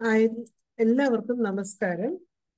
ആയി എല്ലാവർക്കും നമസ്കാരം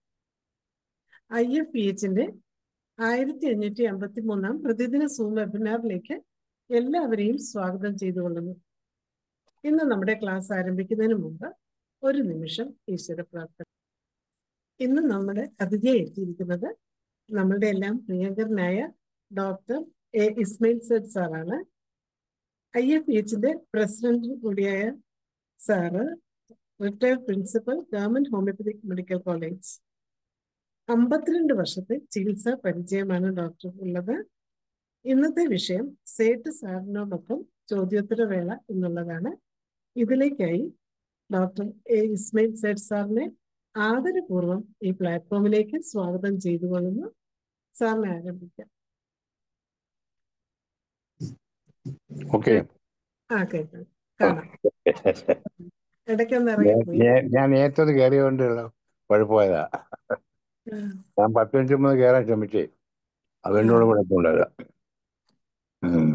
ഐ എഫ് പി എച്ചിന്റെ ആയിരത്തി അഞ്ഞൂറ്റി അമ്പത്തി മൂന്നാം പ്രതിദിന സൂം വെബിനാറിലേക്ക് എല്ലാവരെയും സ്വാഗതം ചെയ്തുകൊള്ളുന്നു ഇന്ന് നമ്മുടെ ക്ലാസ് ആരംഭിക്കുന്നതിന് മുമ്പ് ഒരു നിമിഷം ഈശ്വര പ്രാർത്ഥന ഇന്ന് നമ്മുടെ അതിഥിയായി എത്തിയിരിക്കുന്നത് നമ്മളുടെ എല്ലാം പ്രിയങ്കരനായ ഡോക്ടർ എ ഇസ്മയിൽ സദ് സാറാണ് ഐ എഫ് പി എച്ചിന്റെ പ്രസിഡന്റ് കൂടിയായ sir retired principal government homeopathic medical college അമ്പത്തിരണ്ട് വർഷത്തെ ചികിത്സാ പരിചയമാണ് ഡോക്ടർ ഉള്ളത് ഇന്നത്തെ വിഷയം സേട്ട് സാറിനോടൊപ്പം ചോദ്യോത്തരവേള എന്നുള്ളതാണ് ഇതിലേക്കായി ഡോക്ടർ എ ഇസ്മയിൽ സേട്ട് സാറിനെ ആദരപൂർവ്വം ഈ പ്ലാറ്റ്ഫോമിലേക്ക് സ്വാഗതം ചെയ്തുകൊള്ളുന്നു സാറിനെ ആരംഭിക്കാം ഓക്കെ ആ കേൾക്കാം കാണാം ഇടയ്ക്കൊന്ന് ഇറങ്ങിപ്പോയി ഞാൻ നേരത്തെ കയറിയോണ്ടുള്ള കുഴപ്പമായതാ ഞാൻ പത്ത് മിനിറ്റ് മുമ്പ് കയറാൻ ശ്രമിച്ചേ അതുകൊണ്ടുള്ള കുഴപ്പമുണ്ടായതാ ഉം.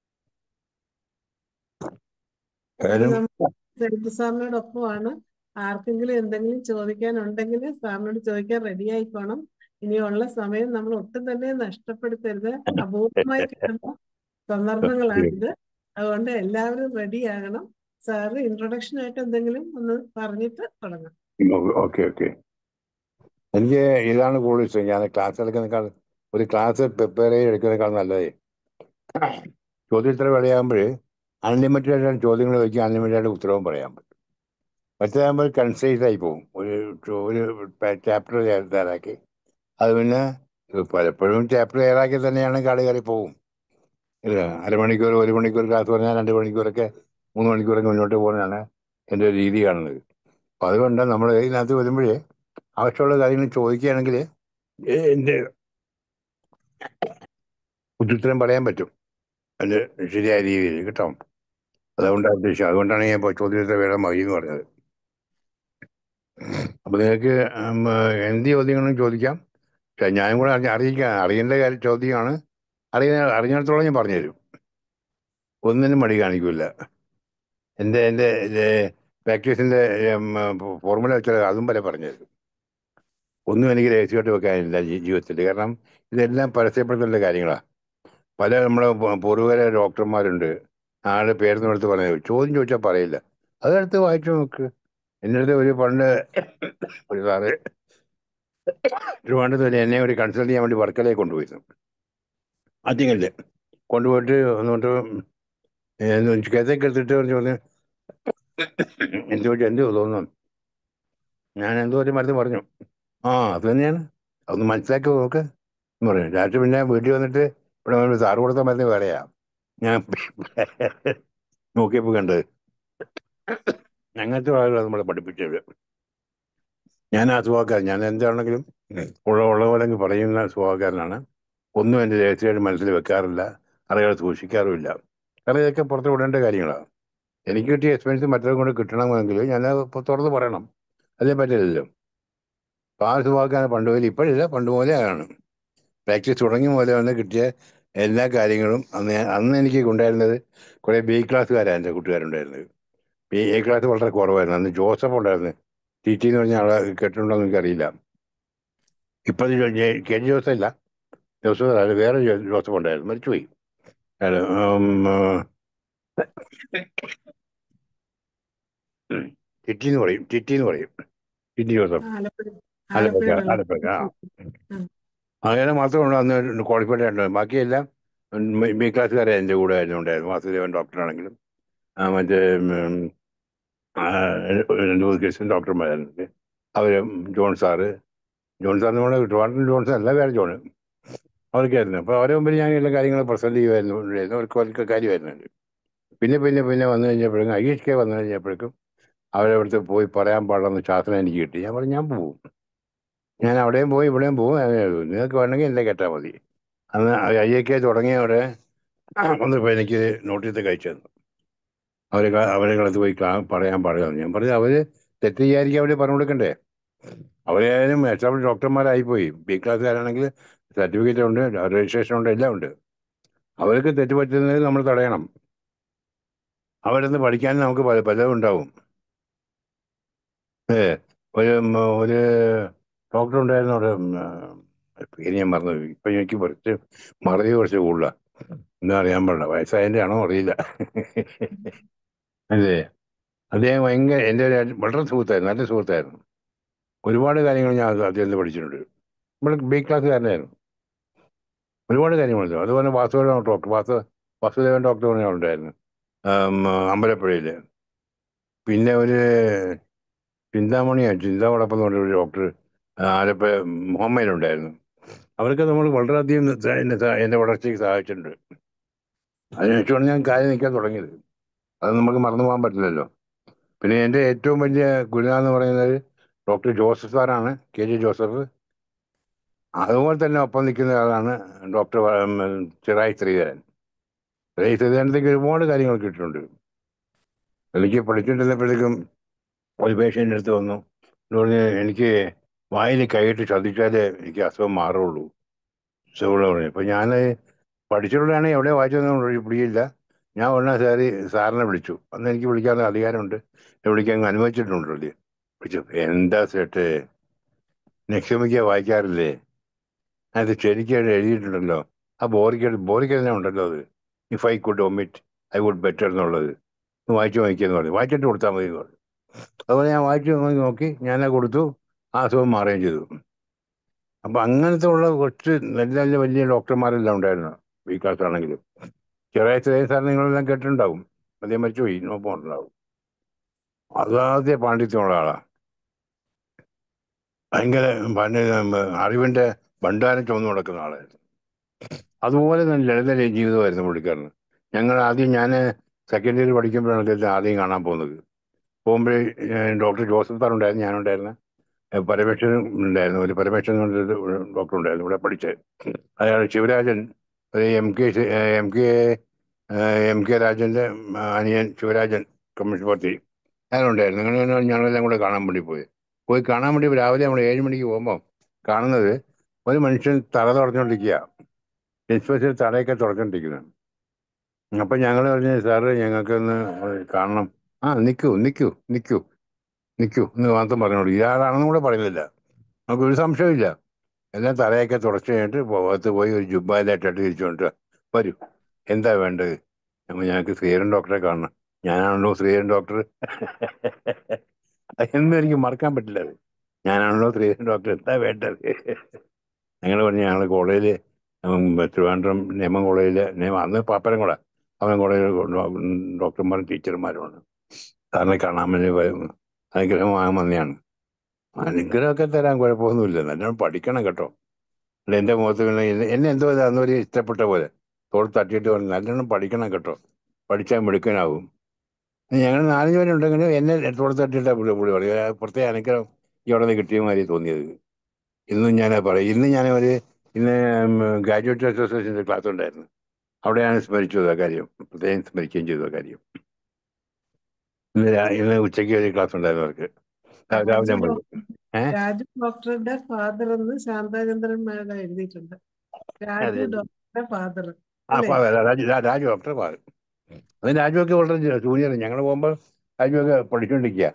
ഏതായാലും സരിത്ത് സാറിനോടൊപ്പമാണ് ആർക്കെങ്കിലും എന്തെങ്കിലും ചോദിക്കാനുണ്ടെങ്കിൽ സാറിനോട് ചോദിക്കാൻ റെഡി ആയിക്കോണം ഇനിയുള്ള സമയം നമ്മൾ ഒട്ടും തന്നെ നഷ്ടപ്പെടുത്തരുത് അപൂർവമായി കിട്ടുന്ന സന്ദർഭങ്ങളാണിത് അതുകൊണ്ട് എല്ലാവരും റെഡി ആകണം സാറ് ഇൻട്രൊഡക്ഷൻ ആയിട്ട് എന്തെങ്കിലും ഒന്ന് പറഞ്ഞിട്ട് തുടങ്ങാം ഓക്കെ ഓക്കെ എനിക്ക് ഇതാണ് കൂടുതൽ ഇഷ്ടം ഞാൻ ക്ലാസ് എടുക്കുന്നേക്കാൾ ഒരു ക്ലാസ് പ്രിപ്പയർ ചെയ്ത് എടുക്കുന്നേക്കാൾ നല്ലത് ചോദ്യോത്തരം വിളയാകുമ്പോൾ അൺലിമിറ്റഡ് ആയിട്ട് ചോദ്യങ്ങൾ വയ്ക്കുക അൺലിമിറ്റഡ് ആയിട്ട് ഉത്തരവും പറയാൻ പറ്റും മറ്റേതാകുമ്പോൾ കൺസൈസ് ആയി പോകും ഒരു ഒരു ചാപ്റ്റർ തയ്യാറാക്കി അത് പിന്നെ പലപ്പോഴും ചാപ്റ്റർ തയ്യാറാക്കി തന്നെയാണ് കളി കയറി പോകും ഇല്ല അരമണിക്കൂർ ഒരു മണിക്കൂർ ക്ലാസ് പറഞ്ഞാൽ രണ്ട് മണിക്കൂറൊക്കെ മൂന്ന് മണിക്കൂറൊക്കെ മുന്നോട്ട് പോകുന്നതാണ് എൻ്റെ രീതി കാണുന്നത് അപ്പം അതുകൊണ്ട് നമ്മൾ ഇതിനകത്ത് വരുമ്പോഴേ ആവശ്യമുള്ള കാര്യങ്ങൾ ചോദിക്കുകയാണെങ്കിൽ എൻ്റെ ഉത്തരം പറയാൻ പറ്റും അതിൻ്റെ ശരിയായ രീതിയിൽ കേട്ടോ അതുകൊണ്ടാണ് ഉദ്ദേശിച്ചത് അതുകൊണ്ടാണ് ഞാൻ ഇപ്പോൾ ചോദ്യത്തെ വേണം മതി എന്ന് പറഞ്ഞത് അപ്പോൾ നിങ്ങൾക്ക് എന്ത് ചോദ്യങ്ങളും ചോദിക്കാം പക്ഷേ ഞാനും കൂടെ അറിഞ്ഞ അറിയിക്കാൻ അറിയേണ്ട കാര്യം ചോദ്യമാണ് അറിയുന്ന അറിഞ്ഞിടത്തോളം ഞാൻ പറഞ്ഞുതരും ഒന്നിനും മടി കാണിക്കില്ല എൻ്റെ എൻ്റെ പ്രാക്ടീസിൻ്റെ ഫോർമുല വെച്ചാൽ അതും വരെ പറഞ്ഞുതരും ഒന്നും എനിക്ക് രഹസ്യമായിട്ട് വെക്കാനില്ല ജീവിതത്തിൽ കാരണം ഇതെല്ലാം പരസ്യപ്പെടുത്തേണ്ട കാര്യങ്ങളാണ് പല നമ്മുടെ പൂർവ്വകര ഡോക്ടർമാരുണ്ട് ആളുടെ പേരെന്ന് എടുത്ത് പറഞ്ഞത് ചോദ്യം ചോദിച്ചാൽ പറയില്ല അതെടുത്ത് വായിച്ചു നോക്ക് എൻ്റെ അടുത്ത് ഒരു പണ്ട് ഒരു സാറ് ട്രിവാൻഡ്രത്ത് തന്നെ എന്നെ ഒരു കൺസൾട്ട് ചെയ്യാൻ വേണ്ടി വർക്കലയെ കൊണ്ടുപോയിരുന്നു ആദ്യങ്ങളില് കൊണ്ടുപോയിട്ട് എന്നിട്ട് കഥയൊക്കെ എടുത്തിട്ട് ചോദ്യം എന്ത് ചോദിച്ചു എന്ത് തോന്നുന്നു ഞാൻ എന്തോ ഒരു മരുന്ന് പറഞ്ഞു ആ അത് തന്നെയാണ് അതൊന്ന് മനസ്സിലാക്കി നോക്ക് എന്ന് പറയും രാത്രി പിന്നെ വീട്ടിൽ വന്നിട്ട് ഇവിടെ സാറ് കൊടുത്ത മരുന്ന് വേറെയാ ഞാൻ നോക്കിയപ്പോൾ കണ്ടത് അങ്ങനത്തെ ആളുകൾ നമ്മളെ പഠിപ്പിച്ചത് ഞാൻ ആ സ്വഭാവക്കാരൻ ഞാൻ എന്താണെങ്കിലും ഉള്ള ഉള്ള പോലെ പറയുന്ന സ്വഭാവക്കാരനാണ് ഒന്നും എൻ്റെ രഹസ്യമായിട്ട് മനസ്സിൽ വെക്കാറില്ല അറിയാതെ സൂക്ഷിക്കാറുമില്ല കാരണം ഇതൊക്കെ പുറത്ത് വിടേണ്ട കാര്യങ്ങളാണ് എനിക്ക് കിട്ടിയ എക്സ്പീരിയൻസ് മറ്റൊരു കൊണ്ട് കിട്ടണമെങ്കിൽ ഞാൻ തുറന്ന് പറയണം അതേ പറ്റില്ലല്ലോ അപ്പോൾ ആ സ്വഭാവക്കാരൻ പണ്ട് പോലെ ഇപ്പോഴില്ല പണ്ട് പോലെ ആണ് പ്രാക്ടീസ് തുടങ്ങിയ പോലെ വന്ന് കിട്ടിയ എല്ലാ കാര്യങ്ങളും അന്ന് അന്ന് എനിക്ക് ഉണ്ടായിരുന്നത് കുറേ ബി ക്ലാസ്സുകാരാണ് എൻ്റെ കൂട്ടുകാരുണ്ടായിരുന്നത് ബി എ ക്ലാസ് വളരെ കുറവായിരുന്നു അന്ന് ജോസഫ് ഉണ്ടായിരുന്നു ടി ടി എന്ന് പറഞ്ഞ ആളെ കേട്ടിട്ടുണ്ടോ എന്ന് എനിക്കറിയില്ല ഇപ്പം കെ ജി ജോസഫ് ഇല്ല ജോസഫ് അല്ല വേറെ ജോസഫ് ഉണ്ടായിരുന്നു മരിച്ചുപോയി അയാൾ ടിറ്റി എന്ന് പറയും ടിറ്റി എന്ന് പറയും ടിറ്റി ജോസഫ് ആലപ്പുഴ ആലപ്പുഴ ആ അങ്ങനെ മാത്രമേ അന്ന് ക്വാളിഫൈഡ് ആയിട്ട് ബാക്കിയെല്ലാം ബി ക്ലാസ്സുകാരെ എൻ്റെ കൂടെ ആയിരുന്നു ഉണ്ടായിരുന്നു വാസുദേവൻ ഡോക്ടറാണെങ്കിലും മറ്റേ രണ്ട് മൂന്ന് ക്രിസ്ത്യൻ ഡോക്ടർമാരായിരുന്നു അവർ ജോൺ സാറ് ജോൺ സാർ നമ്മുടെ ട്രിവാൻഡ്രം ജോൺസൺ അല്ല വേറെ ജോണ് അവർക്കായിരുന്നു അപ്പോൾ അവരെ മുമ്പിൽ ഞാൻ എല്ലാ കാര്യങ്ങളും പ്രസൻറ്റ് ചെയ്യുമായിരുന്നു അവർക്ക് അവർക്ക് കാര്യമായിരുന്നു പിന്നെ പിന്നെ പിന്നെ വന്നു കഴിഞ്ഞപ്പോഴേക്കും ഐ എച്ച് കെ വന്നു കഴിഞ്ഞപ്പോഴേക്കും അവരവിടുത്തെ പോയി പറയാൻ പാടില്ലെന്ന് ശാസ്ത്രം എനിക്ക് കിട്ടി ഞാൻ പറഞ്ഞു ഞാൻ പോകും ഞാൻ അവിടെയും പോയി ഇവിടെയും പോകും നിങ്ങൾക്ക് വേണമെങ്കിൽ എന്നെ കേട്ടാൽ മതി അന്ന് ഐ എ കെ തുടങ്ങിയവിടെ വന്നപ്പോൾ എനിക്ക് നോട്ടീസ് കഴിച്ചു തന്നു അവർ അവരെ കളത്ത് പോയി പറയാൻ പാടില്ല ഞാൻ പറഞ്ഞു അവർ തെറ്റ് ചെയ്യാതിരിക്കാൻ അവർ പറഞ്ഞു കൊടുക്കണ്ടേ അവരായാലും എക്സാമ്പിൾ ഡോക്ടർമാരായിപ്പോയി ബി ക്ലാസ്സുകാരാണെങ്കിൽ സർട്ടിഫിക്കറ്റ് ഉണ്ട് രജിസ്ട്രേഷൻ ഉണ്ട് എല്ലാം ഉണ്ട് അവർക്ക് തെറ്റ് പറ്റുന്നത് നമ്മൾ തടയണം അവരിന്ന് പഠിക്കാൻ നമുക്ക് പല പലതും ഉണ്ടാവും ഏ ഒരു ഉം, ഒരു ഡോക്ടർ ഉണ്ടായിരുന്നു അവിടെ ഉം, ആ, പേര് ഞാൻ മറന്നു പോയി. ഇപ്പൊ എനിക്ക് കുറച്ച് മറവി കുറച്ച് കൂടുതലാണ് എന്താ അറിയാൻ പാടില്ല വയസ്സായതിന്റെ ആണോ അറിയില്ല അല്ലേ അദ്ദേഹം ഭയങ്കര എൻ്റെ ഒരു വളരെ സുഹൃത്തായിരുന്നു നല്ല സുഹൃത്തായിരുന്നു ഒരുപാട് കാര്യങ്ങൾ ഞാൻ അദ്ദേഹത്തിൽ നിന്ന് പഠിച്ചിട്ടുണ്ട് നമ്മൾ ബി ക്ലാസ്സുകാരനായിരുന്നു ഒരുപാട് കാര്യങ്ങൾ പഠിച്ചു അതുപോലെ വാസുദേവൻ ഡോക്ടർ വാസു വാസുദേവൻ ഡോക്ടർ പറഞ്ഞ ആളുണ്ടായിരുന്നു ആം, അമ്പലപ്പുഴയിൽ പിന്നെ ഒരു ചിന്താമണിയോ ചിന്താവടപ്പം എന്ന് പറഞ്ഞ ഒരു ഡോക്ടർ ആലപ്പ മുഹമ്മയിലുണ്ടായിരുന്നു അവർക്ക് നമ്മൾ വളരെയധികം സ- എന്നെ സ- എൻ്റെ വളർച്ചയ്ക്ക് സഹായിച്ചിട്ടുണ്ട് അതിനുശേഷമാണ് ഞാൻ കാര്യം നിൽക്കാൻ തുടങ്ങിയത് അത് നമുക്ക് മറന്നു പോകാൻ പറ്റില്ലല്ലോ പിന്നെ എൻ്റെ ഏറ്റവും വലിയ ഗുരുനാഥ് എന്ന് പറയുന്നത് ഡോക്ടർ ജോസഫ് സാറാണ് കെ ജെ ജോസഫ് അതുപോലെ തന്നെ ഒപ്പം നിൽക്കുന്ന ആളാണ് ഡോക്ടർ വ- ഉം, ചിറായി ശ്രീധരൻ ചിറായി ശ്രീധരനത്തേക്ക് ഒരുപാട് കാര്യങ്ങൾ കിട്ടിയിട്ടുണ്ട് എനിക്ക് പഠിച്ചിട്ടിരുന്നപ്പോഴേക്കും ഒരു പേഷ്യൻ്റെ അടുത്ത് വന്നു എന്ന് പറഞ്ഞ് എനിക്ക് വായിൽ കൈയിട്ട് ശ്രദ്ധിച്ചാലേ എനിക്ക് അസുഖം മാറുള്ളൂ സുഖമുള്ള പറഞ്ഞു അപ്പോൾ ഞാൻ പഠിച്ചിട്ടുള്ളതാണ് എവിടെ വായിച്ചതെന്ന് പിടിയില്ല ഞാൻ ഉടനെ സാറി സാറിനെ വിളിച്ചു അന്ന് എനിക്ക് വിളിക്കാനുള്ള അധികാരമുണ്ട് വിളിക്കാൻ അനുവദിച്ചിട്ടുണ്ടല്ലേ വിളിച്ചു എന്താ സേട്ട് നെക്സ്റ്റമിക്ക വായിക്കാറില്ലേ അത് ശരിക്കും എഴുതിയിട്ടുണ്ടല്ലോ ആ ബോറിക്ക് ബോറിക്ക് തന്നെ ഉണ്ടല്ലോ അത് if I could omit I would better എന്നുള്ളത് ഒന്ന് വായിച്ചു നോക്കിയെന്ന് പറഞ്ഞു വായിച്ചിട്ട് കൊടുത്താൽ മതി എന്ന് പറഞ്ഞു അതുപോലെ ഞാൻ വായിച്ചു നോക്കി നോക്കി ഞാനത് കൊടുത്തു ആ അസുഖം മാറുകയും ചെയ്തു അപ്പം അങ്ങനത്തെ ഉള്ള കുറച്ച് നല്ല നല്ല വലിയ ഡോക്ടർമാരെല്ലാം ഉണ്ടായിരുന്നു ബി ക്ലാസ് ആണെങ്കിലും ചെറിയ ചെറിയ സാർ നിങ്ങളെല്ലാം കേട്ടിട്ടുണ്ടാവും അദ്ദേഹം മരിച്ചുപോയി നോപ്പം ഉണ്ടാവും അതാദ്യ പാണ്ഡിത്യമുള്ള ആളാ ഭയങ്കര പണ്ട് അറിവിന്റെ ഭണ്ഡാരം ചുമന്നു നടക്കുന്ന ആളായിരുന്നു അതുപോലെ തന്നെ ലളിത ജീവിതമായിരുന്നു പുള്ളിക്കാരന് ഞങ്ങൾ ആദ്യം ഞാൻ സെക്കൻഡ് ഇയർ പഠിക്കുമ്പോഴാണ് അദ്ദേഹത്തെ ആദ്യം കാണാൻ പോകുന്നത് പോകുമ്പോഴേ ഡോക്ടർ ജോസഫ് സാർ ഉണ്ടായിരുന്നു ഞാനുണ്ടായിരുന്നു ഏഹ് പരമേശ്വരൻ ഉണ്ടായിരുന്നു ഒരു പരമേശ്വരൻ എന്ന് പറഞ്ഞൊരു ഡോക്ടർ ഉണ്ടായിരുന്നു ഇവിടെ പഠിച്ചത് അയാൾ ശിവരാജൻ ഒരു എം കെ ശി- ഏഹ് എം കെ ഏഹ് എം കെ രാജന്റെ അനിയൻ ശിവരാജൻ കമ്മ്യൂണിസ്റ്റ് പാർട്ടി അയാളുണ്ടായിരുന്നു അങ്ങനെ ഞങ്ങളെല്ലാം കൂടെ കാണാൻ വേണ്ടി പോയി പോയി കാണാൻ വേണ്ടി രാവിലെ നമ്മൾ ഏഴ് മണിക്ക് പോകുമ്പോൾ കാണുന്നത് ഒരു മനുഷ്യൻ തറ തുറന്നുകൊണ്ടിരിക്കുക ഇൻസ്പെക്ടർ തറയൊക്കെ തുറന്നുകൊണ്ടിരിക്കുന്നത് അപ്പം ഞങ്ങൾ പറഞ്ഞു സാറ് ഞങ്ങൾക്കൊന്ന് കാണണം ആ നിൽക്കൂ നിൽക്കൂ നിൽക്കൂ നിൽക്കൂ എന്ന് മാത്രം പറഞ്ഞോളൂ ഇയാളാണെന്നും കൂടെ പറയുന്നില്ല നമുക്ക് ഒരു സംശയമില്ല എല്ലാം തലയൊക്കെ തുടച്ച് കഴിഞ്ഞിട്ട് പുറത്ത് പോയി ഒരു ജുബായിലായിട്ടിട്ട് തിരിച്ചു കൊണ്ടിട്ട് വരൂ എന്താ വേണ്ടത് നമ്മൾ ഞങ്ങൾക്ക് ശ്രീധരൻ ഡോക്ടറെ കാണണം ഞാനാണല്ലോ ശ്രീധരൻ ഡോക്ടർ എന്നും എനിക്ക് മറക്കാൻ പറ്റില്ല അത് ഞാനാണല്ലോ ശ്രീധരൻ ഡോക്ടർ എന്താ വേണ്ടത് ഞങ്ങൾ പറഞ്ഞു ഞങ്ങൾ കോളേജിൽ ട്രിവാൻഡ്രം നിയമം കോളേജിൽ നിയമം അന്ന് പാപ്പരം കൂടെ അവൻ കോളേജിൽ ഡോക്ടർമാരും ടീച്ചർമാരുമാണ് സാറിനെ കാണാൻ വേണ്ടി വരും. അനുഗ്രഹം വാങ്ങാൻ വന്നെയാണ് അനുഗ്രഹമൊക്കെ തരാൻ കുഴപ്പമൊന്നുമില്ല നല്ലോണം പഠിക്കണം കേട്ടോ അല്ല എൻ്റെ മുഖത്ത് പിന്നെ എന്നെ- എന്നെ എന്തോ ഇത് അന്നൊരു ഇഷ്ടപ്പെട്ട പോലെ തോൾ തട്ടിയിട്ട് പറഞ്ഞു നല്ലോണം പഠിക്കണം കേട്ടോ പഠിച്ചാൽ മിടുക്കനാവും ഞങ്ങൾ നാലഞ്ച് പേരുണ്ടെങ്കിലും എന്നെ തോൾ തട്ടിയിട്ടാ പുള്ളി പുള്ളി പറയും ആ പ്രത്യേക അനുഗ്രഹം ഈ അവിടെ നിന്ന് കിട്ടിയ മാതിരി തോന്നിയത് ഇന്നും ഞാൻ പറയും ഇന്ന് ഞാൻ ഒരു ഇന്ന് ഗ്രാജുവേറ്റ് അസോസിയേഷൻ്റെ ക്ലാസ് ഉണ്ടായിരുന്നു അവിടെയാണ് സ്മരിച്ചത് ആ കാര്യം പ്രത്യേകം സ്മരിക്കുകയും ചെയ്തു ആ കാര്യം ഇന്ന് രാ- ഇന്ന് ഉച്ചയ്ക്ക് ഒരു ക്ലാസ് ഉണ്ടായിരുന്നു അവർക്ക് ആ, രാവിലെ രാജു ഞാൻ പോയി ഡോക്ടർ ഏഹ് രാജു ഡോക്ടറുടെ ഫാദർ എന്ന് ശാന്താചന്ദ്രൻ മേഡ എഴുതിയിട്ടുണ്ട് രാജു അതെ ഡോക്ടറുടെ ഫാദർ ആ അല്ലേ ഫാദർ രാജു രാ- രാജു ഡോക്ടർ ഫാദർ അത് രാജുവൊക്കെ വളരെ ജൂനിയർ ഞങ്ങൾ പോകുമ്പോൾ രാജുവൊക്കെ പഠിച്ചുകൊണ്ടിരിക്കുക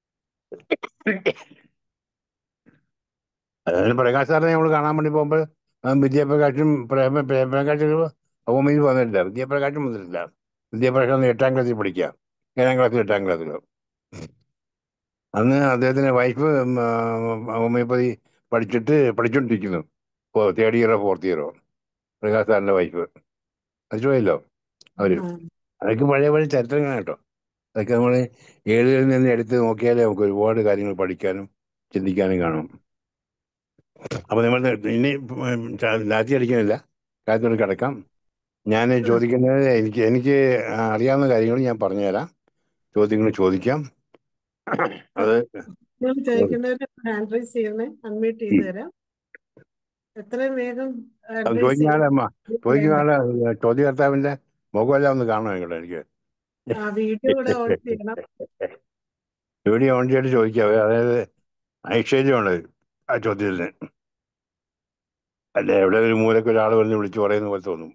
അതായത് പ്രകാശ് സാറിനെ നമ്മൾ കാണാൻ വേണ്ടി പോകുമ്പോൾ വിദ്യാപ്രകാശും പ്രേമ പ്രേമപ്രകാശും ഭൂമിയിൽ വന്നിട്ടില്ല വിദ്യാപ്രകാശും വന്നിട്ടില്ല വിദ്യാപ്രകാശം അന്ന് എട്ടാം ക്ലാസ്സിൽ പഠിക്കുക ഏഴാം ക്ലാസ്സിൽ എട്ടാം ക്ലാസ്സിലോ അന്ന് അദ്ദേഹത്തിന്റെ വൈഫ് ഹോമിയോപ്പതി പഠിച്ചിട്ട് പഠിച്ചുകൊണ്ടിരിക്കുന്നു ഇപ്പോൾ തേർഡ് ഇയറോ ഫോർത്ത് ഇയറോ പ്രകാശ് സാറിന്റെ വൈഫ് മനസ്സിലായല്ലോ അവര് ആ. അതൊക്കെ പഴയ പഴയ ചരിത്രങ്ങളാണ് കേട്ടോ അതൊക്കെ നമ്മൾ ഏഴുകളിൽ നിന്ന് എടുത്ത് നോക്കിയാലേ നമുക്ക് ഒരുപാട് കാര്യങ്ങൾ പഠിക്കാനും ചിന്തിക്കാനും കാണും അപ്പൊ നമ്മൾ ഇനി ഉം, ച- ലാത്തി അടിക്കുന്നില്ല കാര്യത്തോട് കിടക്കാം ഞാൻ ചോദിക്കുന്നത് എനിക്ക് എനിക്ക് അറിയാവുന്ന കാര്യങ്ങൾ ഞാൻ പറഞ്ഞുതരാം ചോദ്യങ്ങൾ ചോദിക്കാം അത് നിങ്ങൾ ചോദിക്കുന്നവര് ഹാൻഡ് റൈസ് ചെയ്യണേ അൺമ്യൂട്ട് ചെയ്ത് തരാം എത്രയും വേഗം അത് ഹാൻഡ് റൈസ് ചോദിക്കുന്ന ആളെ അമ്മ ചോദിക്കുന്ന ചെയ്യണം ആളെ ചോദ്യകർത്താവിന്റെ മുഖമെല്ലാം ഒന്ന് കാണണം കേട്ടോ എനിക്ക് ആ വീഡിയോ കൂടെ ഓൺ ചെയ്യണം വീഡിയോ ഓൺ ചെയ്തിട്ട് ചോദിക്കാം അതായത് ഐശ്വര്യമാണ് ആ ചോദ്യത്തിന് അല്ലെ എവിടെ ഒരു മൂലക്ക് ഒരാൾ വന്ന് വിളിച്ചു പറയുന്ന പോലെ തോന്നും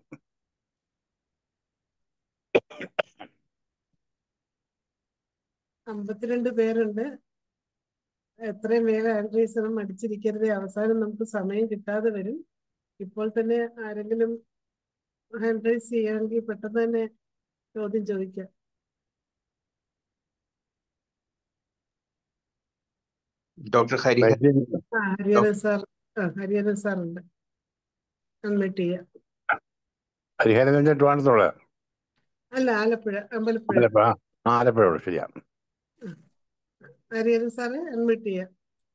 അമ്പത്തിരണ്ട് പേരുണ്ട് എത്രയും വേഗം ഹാൻഡ് റൈസ് ചെയ്യണം മടിച്ചിരിക്കരുത് അവസാനം നമുക്ക് സമയം കിട്ടാതെ വരും ഇപ്പോൾ തന്നെ ആരെങ്കിലും ഹാൻഡ് റൈസ് ചെയ്യുകയാണെങ്കിൽ പെട്ടെന്ന് തന്നെ ചോദ്യം ചോദിക്കാം ഡോക്ടർ ഹരിഹരൻ ആ ഹരിഹരൻ സാർ ആ ഹരിഹരൻ സാർ ഉണ്ട് അൺമ്യൂട്ട് ചെയ്യാം ഹരിഹരൻ എന്ന് വെച്ചാൽ ട്രിവാൻഡ്രത്തുള്ള അല്ല ആലപ്പുഴ അമ്പലപ്പുഴ ആലപ്പുഴ ആ ആലപ്പുഴ ഉള്ളു ശരിയാ ഹരിഹരൻ സാറ് അൺമ്യൂട്ട് ചെയ്യാം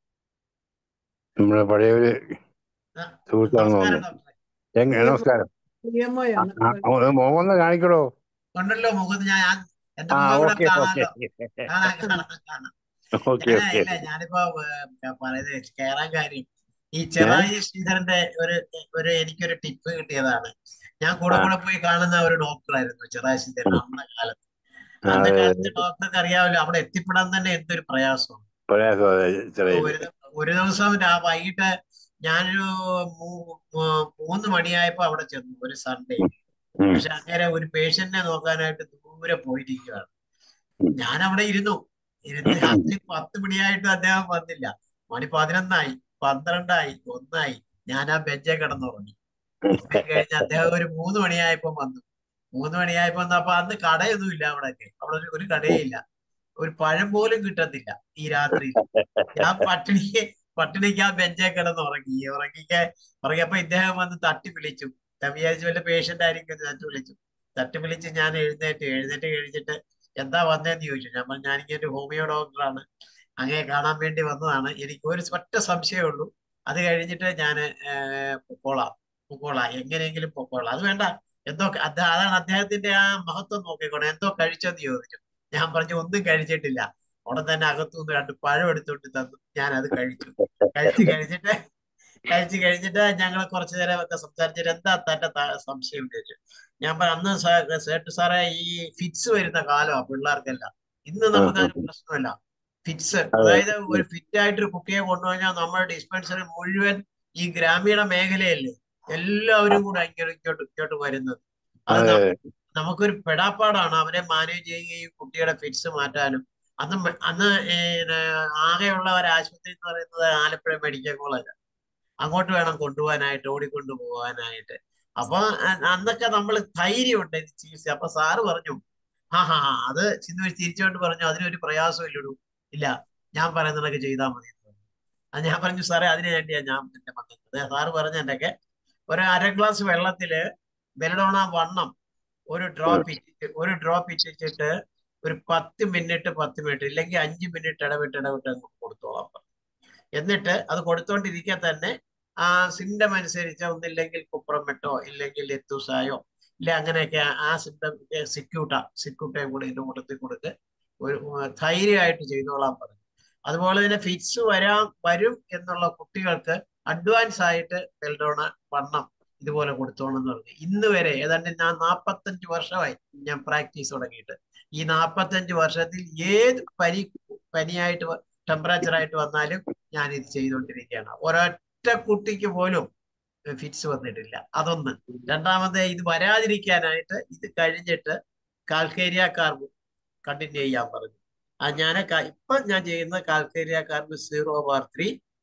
നമ്മുടെ പഴയ ഒരു ആ, സുഹൃത്താണെന്ന് നമസ്കാരം തോന്നുന്നു ഡോക്ടറെ എങ്ങനെ നമസ്കാരം പി എം ഒ ആ, ആണ് ആ, മോഹന്ന് കാണിക്കടോ ഉണ്ടല്ലോ മുഖത്ത് ഞാൻ ഞാൻ- എന്റെ ആ മുഖം ഇവിടെ ഓക്കെ ഓക്കെ കാണാമല്ലോ കാണാം കാണാം കാണാം ഓക്കെ ഞാന് ഓക്കെ ഇല്ല ഞാനിപ്പോ ഏ, പറയുന്നത് കേറാൻ കാര്യം ഈ ചെറായി ശ്രീധരന്റെ ഒരു ഒരു എനിക്കൊരു ടിപ്പ് കിട്ടിയതാണ് ഞാൻ കൂടെ ആ. കൂടെ പോയി കാണുന്ന ഒരു ഡോക്ടറായിരുന്നു ചെറായി ശ്രീധരൻ അന്ന കാലത്ത് ആ, അന്ന അതെ, കാലത്ത് ഡോക്ടർക്ക് അറിയാമല്ലോ അവിടെ എത്തിപ്പെടാൻ തന്നെ എന്തൊരു പ്രയാസം പ്രയാസം അതെ ചെറിയ ഒരു ദ- ഒരു ദിവസം രാ- വൈകിട്ട് ഞാനൊരു മൂ- മൂ- മൂന്ന് മണിയായപ്പോ അവിടെ ചെന്നു ഒരു സൺഡേ ഉം. പക്ഷെ അങ്ങനെ ഒരു പേഷ്യന്റിനെ നോക്കാനായിട്ട് ദൂരെ പോയിരിക്കുകയാണ് ഉം. ഞാൻ അവിടെ ഇരുന്നു ഇരുന്ന് രാത്രി പത്ത് മണിയായിട്ട് അദ്ദേഹം വന്നില്ല മണി പതിനൊന്നായി പന്ത്രണ്ടായി ഒന്നായി ഞാൻ ആ ബെഞ്ചെ കിടന്നുറങ്ങി ഉറങ്ങി കഴിഞ്ഞ് അദ്ദേഹം ഒരു മൂന്ന് മണിയായപ്പോ വന്നു മൂന്ന് മണിയായപ്പോ വന്നു അപ്പൊ അന്ന് കടയൊന്നും ഇല്ല അവിടെയൊക്കെ അവിടെ ഒരു- ഒരു കടയില്ല ഒരു പഴം പോലും കിട്ടത്തില്ല ഈ രാത്രിയിൽ ഞാൻ പട്ടിണിക്ക് പട്ടിണിക്ക് ആ ബെഞ്ചെ കിടന്ന് ഉറങ്ങി ഉറങ്ങിക്ക് ഉറങ്ങിയപ്പോ ഇദ്ദേഹം വന്ന് തട്ടി വിളിച്ചു ഞാൻ വിചാരിച്ചു വല്ല പേഷ്യന്റ് ആയിരിക്കും എന്ന് തട്ടി വിളിച്ചു തട്ടി വിളിച്ച് ഞാൻ എഴുന്നേറ്റ് എഴുന്നേറ്റ് കഴിഞ്ഞിട്ട് എന്താ വന്നതെന്ന് ചോദിച്ചു ഞാൻ പറഞ്ഞു ഞാനിങ്ങനെ ഒരു ഹോമിയോ ഡോക്ടറാണ് അങ്ങേ കാണാൻ വേണ്ടി വന്നതാണ് എനിക്ക് ഒരു ഒറ്റ സംശയമേ ഉള്ളൂ അത് കഴിഞ്ഞിട്ട് ഞാൻ പൊക്കോളാം പൊക്കോളാം എങ്ങനെയെങ്കിലും പൊക്കോളാം അത് വേണ്ട എന്തോ അത് അതാണ് അദ്ദേഹത്തിന്റെ ആ മഹത്വം നോക്കിക്കോണം എന്തോ കഴിച്ചെന്ന് ചോദിച്ചു ഞാൻ പറഞ്ഞു ഒന്നും കഴിച്ചിട്ടില്ല ഉടൻ തന്നെ അകത്തുനിന്ന് രണ്ട് പഴം എടുത്തോണ്ട് തന്നു ഞാൻ അത് കഴിച്ചു കഴിച്ചു കഴിഞ്ഞിട്ട് കഴിച്ചു കഴിഞ്ഞിട്ട് ഞങ്ങൾ കുറച്ചു നേരം ഒക്കെ സംസാരിച്ചിട്ട് എന്താ തന്റെ ത- സംശയം എന്ന് ചോദിച്ചു ഞാൻ പറഞ്ഞു അന്ന് സാ- സേട്ട് സാറേ ഈ ഫിറ്റ്സ് വരുന്ന കാലമാണ് പിള്ളേർക്കെല്ലാം ഇന്ന് നമുക്ക് അത് പ്രശ്നമല്ല ഫിറ്റ്സ് അതായത് ഒരു ഫിറ്റ് ആയിട്ട് ഒരു കുട്ടിയെ കൊണ്ടുപോയാൽ നമ്മുടെ ഡിസ്പെൻസറി മുഴുവൻ ഈ ഗ്രാമീണ മേഖലയല്ലേ എല്ലാവരും കൂടെ ഇങ്ങോട്ട് ഇങ്ങോട്ട് ഇങ്ങോട്ട് വരുന്നത് അത് അതെ ന- നമുക്കൊരു പെടാപ്പാടാണ് അവരെ മാനേജ് ചെയ്യുകയും കുട്ടിയുടെ ഫിറ്റ്സ് മാറ്റാനും അന്ന് മ- അന്ന് ഏന് ആകെയുള്ള ഒരു ആശുപത്രി എന്ന് പറയുന്നത് ആലപ്പുഴ മെഡിക്കൽ കോളേജ് അങ്ങോട്ട് വേണം കൊണ്ടുപോകാനായിട്ട് ഓടിക്കൊണ്ടു പോകാനായിട്ട് അപ്പൊ അ- അന്നൊക്കെ നമ്മൾ ധൈര്യമുണ്ട് ഇത് ചികിത്സ അപ്പൊ സാറ് പറഞ്ഞു ഹാ ഹാ ഹാ അത് ചിന്നു തിരിച്ചുകൊണ്ട് പറഞ്ഞു അതിനൊരു പ്രയാസം ഇല്ലടൂ ഇല്ല ഞാൻ പറയുന്നതൊക്കെ ചെയ്താൽ മതി എന്ന് പറഞ്ഞു. അത് ഞാൻ പറഞ്ഞു സാറേ അതിന് വേണ്ടിയാ ഞാൻ എന്റെ വന്നത് സാറ് പറഞ്ഞതിന്റെയൊക്കെ ഒരു അര ഗ്ലാസ് വെള്ളത്തില് ബെലഡോണ വണ്ണം ഒരു ഡ്രോപ്പ് ഇട്ടിട്ട് ഒരു ഡ്രോപ്പ് ഇട്ടിട്ട് ഒരു പത്ത് മിനിറ്റ് പത്ത് മിനിറ്റ് ഇല്ലെങ്കിൽ അഞ്ച് മിനിറ്റ് ഇടവിട്ട് ഇടവിട്ട് അങ്ങ് കൊടുത്തോളാം പറഞ്ഞു. എന്നിട്ട് അത് കൊടുത്തോണ്ടിരിക്കെ തന്നെ ആ സിംറ്റം അനുസരിച്ച് ഒന്നില്ലെങ്കിൽ കുപ്രമെട്ടോ ഇല്ലെങ്കിൽ എത്തൂസായോ ഇല്ല അങ്ങനെയൊക്കെ ആ- ആ സിംറ്റം സിക്യൂട്ട സിക്യൂട്ടയും കൂടെ ഇതിന്റെ കൂട്ടത്തിൽ കൊടുത്ത് ഒരു ഉം, ധൈര്യമായിട്ട് ചെയ്തോളാൻ പറഞ്ഞു അതുപോലെ തന്നെ ഫിറ്റ്സ് വരാൻ വരും എന്നുള്ള കുട്ടികൾക്ക് അഡ്വാൻസ് ആയിട്ട് ബെൽഡോണ വണ്ണം ഇതുപോലെ കൊടുത്തോണം എന്ന് പറഞ്ഞു ഇന്ന് വരെ ഏതാണ്ട് ഞാൻ നാപ്പത്തഞ്ച് വർഷമായി ഞാൻ പ്രാക്ടീസ് തുടങ്ങിയിട്ട് ഈ നാപ്പത്തഞ്ച് വർഷത്തിൽ ഏത് പനി പനിയായിട്ട് ടെമ്പറേച്ചർ ആയിട്ട് വന്നാലും ഞാൻ ഇത് ചെയ്തുകൊണ്ടിരിക്കുകയാണ് ഒരൊറ്റ കുട്ടിക്ക് പോലും ഫിറ്റ്സ് വന്നിട്ടില്ല അതൊന്ന് രണ്ടാമത് ഇത് വരാതിരിക്കാനായിട്ട് ഇത് കഴിഞ്ഞിട്ട് കാൽക്കേരിയ കാർബ് കണ്ടിന്യൂ ചെയ്യാൻ പറഞ്ഞു ആ ഞാൻ ഇപ്പൊ ഞാൻ ചെയ്യുന്ന calcarea carb zero bar three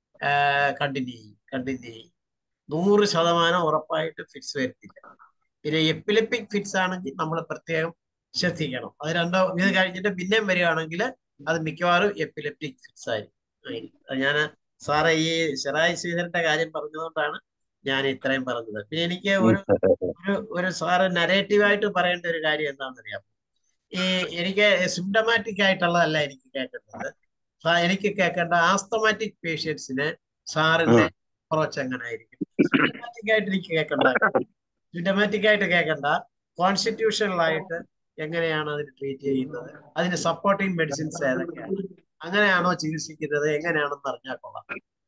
continue ചെയ്യും കണ്ടിന്യൂ ചെയ്യും നൂറ് ശതമാനം ഉറപ്പായിട്ട് ഫിറ്റ്സ് വരുത്തില്ല പിന്നെ എപ്പിലെപ്പിക് ഫിറ്റ്സ് ആണെങ്കിൽ നമ്മൾ പ്രത്യേകം ശ്രദ്ധിക്കണം അത് രണ്ടോ ഇത് കഴിഞ്ഞിട്ട് പിന്നെയും വരികയാണെങ്കിൽ അത് മിക്കവാറും എപ്പിലെപ്റ്റിക് ഫിറ്റ്സ് ആയിരിക്കും ആയിരിക്കും. അത് ഞാൻ സാറേ ഈ ഷെറായി ശ്രീധരന്റെ കാര്യം പറഞ്ഞതുകൊണ്ടാണ് ഞാൻ ഇത്രയും പറഞ്ഞത് പിന്നെ എനിക്ക് ഒരു ഒരു ഒരു സാറ് നരേറ്റീവായിട്ട് പറയേണ്ട ഒരു കാര്യം എന്താണെന്നറിയാം ഈ എനിക്ക് സിംറ്റമാറ്റിക് ആയിട്ടുള്ളതല്ല എനിക്ക് കേൾക്കേണ്ടത് സാ- എനിക്ക് കേൾക്കേണ്ട ആസ്തമാറ്റിക് പേഷ്യൻസിന് സാറിന്റെ അപ്രോച്ച് എങ്ങനെ ആയിരിക്കും സിംറ്റമാറ്റിക് ആയിട്ട് എനിക്ക് കേൾക്കണ്ട സിംറ്റമാറ്റിക് ആയിട്ട് കേൾക്കണ്ട കോൺസ്റ്റിറ്റ്യൂഷണൽ ആയിട്ട് എങ്ങനെയാണ് അതിന് ട്രീറ്റ് ചെയ്യുന്നത് അതിന് സപ്പോർട്ടിങ് മെഡിസിൻസ് ഏതൊക്കെയാണ് അങ്ങനെയാണോ ചികിത്സിക്കുന്നത് എങ്ങനെയാണെന്ന് അറിഞ്ഞാൽ കൊള്ളാം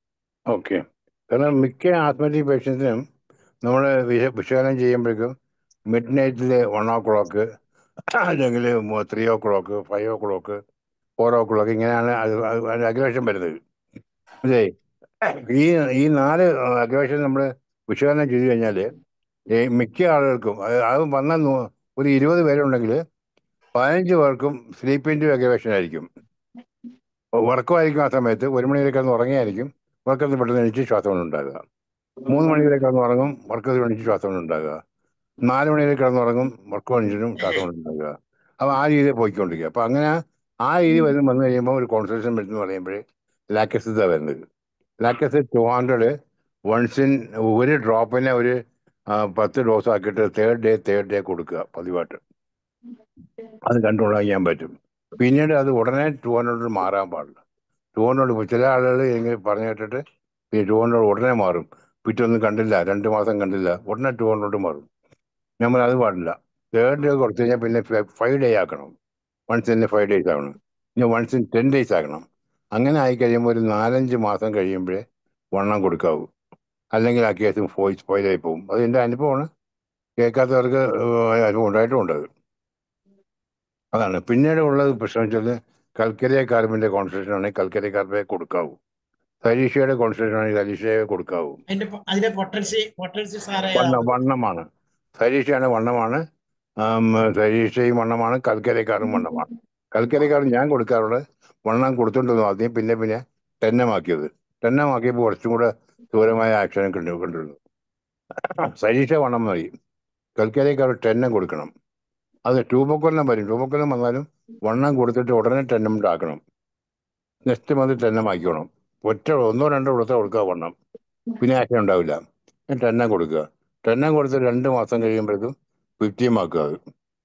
ഓക്കെ കാരണം മിക്ക ആസ്മറ്റിക് പേഷ്യൻസിനും നമ്മൾ വിശകലനം ചെയ്യുമ്പോഴേക്കും മിഡ് നൈറ്റിൽ വൺ ഓ ക്ലോക്ക് അല്ലെങ്കിൽ three o'clock five o'clock four o'clock ഇങ്ങനെയാണ് അത് അഗ്രവേഷൻ വരുന്നത് അതെ ഈ ഈ നാല് അഗ്രവേഷൻ നമ്മൾ വിശകലനം ചെയ്തു കഴിഞ്ഞാൽ മിക്ക ആളുകൾക്കും അത് അത് വന്ന നൂ- ഒരു ഇരുപത് പേരുണ്ടെങ്കിൽ പതിനഞ്ച് പേർക്കും സ്ലീപ്പ് ഇൻറ്റു അഗ്രവേഷൻ ആയിരിക്കും ഉറക്കമായിരിക്കും ആ സമയത്ത് ഒരു മണി വരെ കിടന്ന് ഉറങ്ങിയായിരിക്കും ഉറക്കത്തിൽ പെട്ടെന്ന് എണീച്ച് ശ്വാസം കൊണ്ട് ഉണ്ടാകുക മൂന്ന് മണി വരെ കിടന്ന് ഉറങ്ങും ഉറക്കത്തിൽ എണീച്ച് ശ്വാസം കൊണ്ട് ഉണ്ടാകുക നാല് മണി വരെ കിടന്ന് ഉറങ്ങും ഉറക്കം എണീച്ചിട്ടും ശ്വാസം കൊണ്ട് ഉണ്ടാകുക അപ്പോൾ ആ രീതിയിൽ പോയിക്കൊണ്ടിരിക്കുക അപ്പോൾ അങ്ങനെ ആ രീതി വരുന്ന വന്നു കഴിയുമ്പോൾ ഒരു കോൺസെൻട്രേഷൻ വരുന്ന പറയുമ്പോഴേ ലാക്കസിത വരുന്നത് ലാക്കസ് ടു ഹൺഡ്രഡ് വൺസിൻ ഒരു ഡ്രോപ്പിനെ ഒരു ആ, പത്ത് ഡോസ് ആക്കിയിട്ട് തേർഡ് ഡേ തേർഡ് ഡേ കൊടുക്കുക പതിവായിട്ട് അത് കൺട്രോൾ ചെയ്യാൻ പറ്റും പിന്നീട് അത് ഉടനെ ടു ഹൺഡ്രഡ് മാറാൻ പാടില്ല ടു ഹൺഡ്രഡ് ചില ആളുകൾ ഇങ്ങനെ പറഞ്ഞു കേട്ടിട്ട് ഈ ടു ഹൺഡ്രഡ് ഉടനെ മാറും പിറ്റൊന്നും കണ്ടില്ല രണ്ട് മാസം കണ്ടില്ല ഉടനെ ടു ഹൺഡ്രഡ് മാറും നമ്മൾ അത് പാടില്ല തേർഡ് ഡേ കുറച്ച് കഴിഞ്ഞാൽ പിന്നെ ഫൈവ് ഡേ ആക്കണം വൺസ് ഇൻ ഫൈവ് ഡേയ്സ് ആകണം ഇനി വൺസ് ഇൻ ടെൻ ഡേയ്സ് ആക്കണം അങ്ങനെ ആയി കഴിയുമ്പോൾ ഒരു നാലഞ്ച് മാസം കഴിയുമ്പോഴേ വണ്ണം കൊടുക്കാവൂ അല്ലെങ്കിൽ ആ കേസ് പോയി സ്പോയിലായി പോകും അത് എൻ്റെ അനുഭവമാണ് കേൾക്കാത്തവർക്ക് ഏഹ്, അനുഭവം ഉണ്ടായിട്ടുമുണ്ട് അത് അതാണ് പിന്നീട് ഉള്ളത് പ്രശ്നം വെച്ചാൽ കൽക്കരി കാർബിന്റെ കോൺസെൻട്രേഷൻ ആണെങ്കിൽ കൽക്കരി കാർബേ കൊടുക്കാവൂ സരീഷയുടെ കോൺസെൻട്രേഷൻ ആണെങ്കിൽ സരീഷയെ കൊടുക്കാവൂ അതിന്റെ പൊ- അതിന്റെ പൊട്ടൻസി പൊട്ടൻസി സാറേ വണ്ണ വണ്ണമാണ് സരീഷയാണ് വണ്ണമാണ് ആം, സരീഷയും വണ്ണമാണ് കൽക്കരക്കാരും വണ്ണമാണ് കൽക്കരക്കാരൻ ഞാൻ കൊടുക്കാറുള്ളത് വണ്ണം കൊടുത്തോണ്ടിരുന്നു ആദ്യം പിന്നെ പിന്നെ ടെന്നമാക്കിയത് ടെന്നമാക്കിയപ്പോൾ കുറച്ചും കൂടെ ദൂരമായ ആക്ഷൻ കണ്ടു കണ്ടിരുന്നു സരീഷ വണ്ണം മതി കൽക്കരക്കാർ ടെന്നം കൊടുക്കണം അത് ട്യൂബക്കൊല്ലം വരും ട്യൂബക്കൊല്ലം വന്നാലും വണ്ണം കൊടുത്തിട്ട് ഉടനെ ടെന്നം ആക്കണം നെക്സ്റ്റ് മന്ത് ടെന്നം ആക്കിക്കണം ഒറ്റ ഒന്നോ രണ്ടോ കൊടുത്താൽ കൊടുക്കുക വണ്ണം പിന്നെ ആക്ഷൻ ഉണ്ടാവില്ല ടെന്നം കൊടുക്കുക ടെന്നം കൊടുത്ത് രണ്ട് മാസം കഴിയുമ്പോഴേക്കും ഫിഫ്റ്റീം ആക്കുക അത്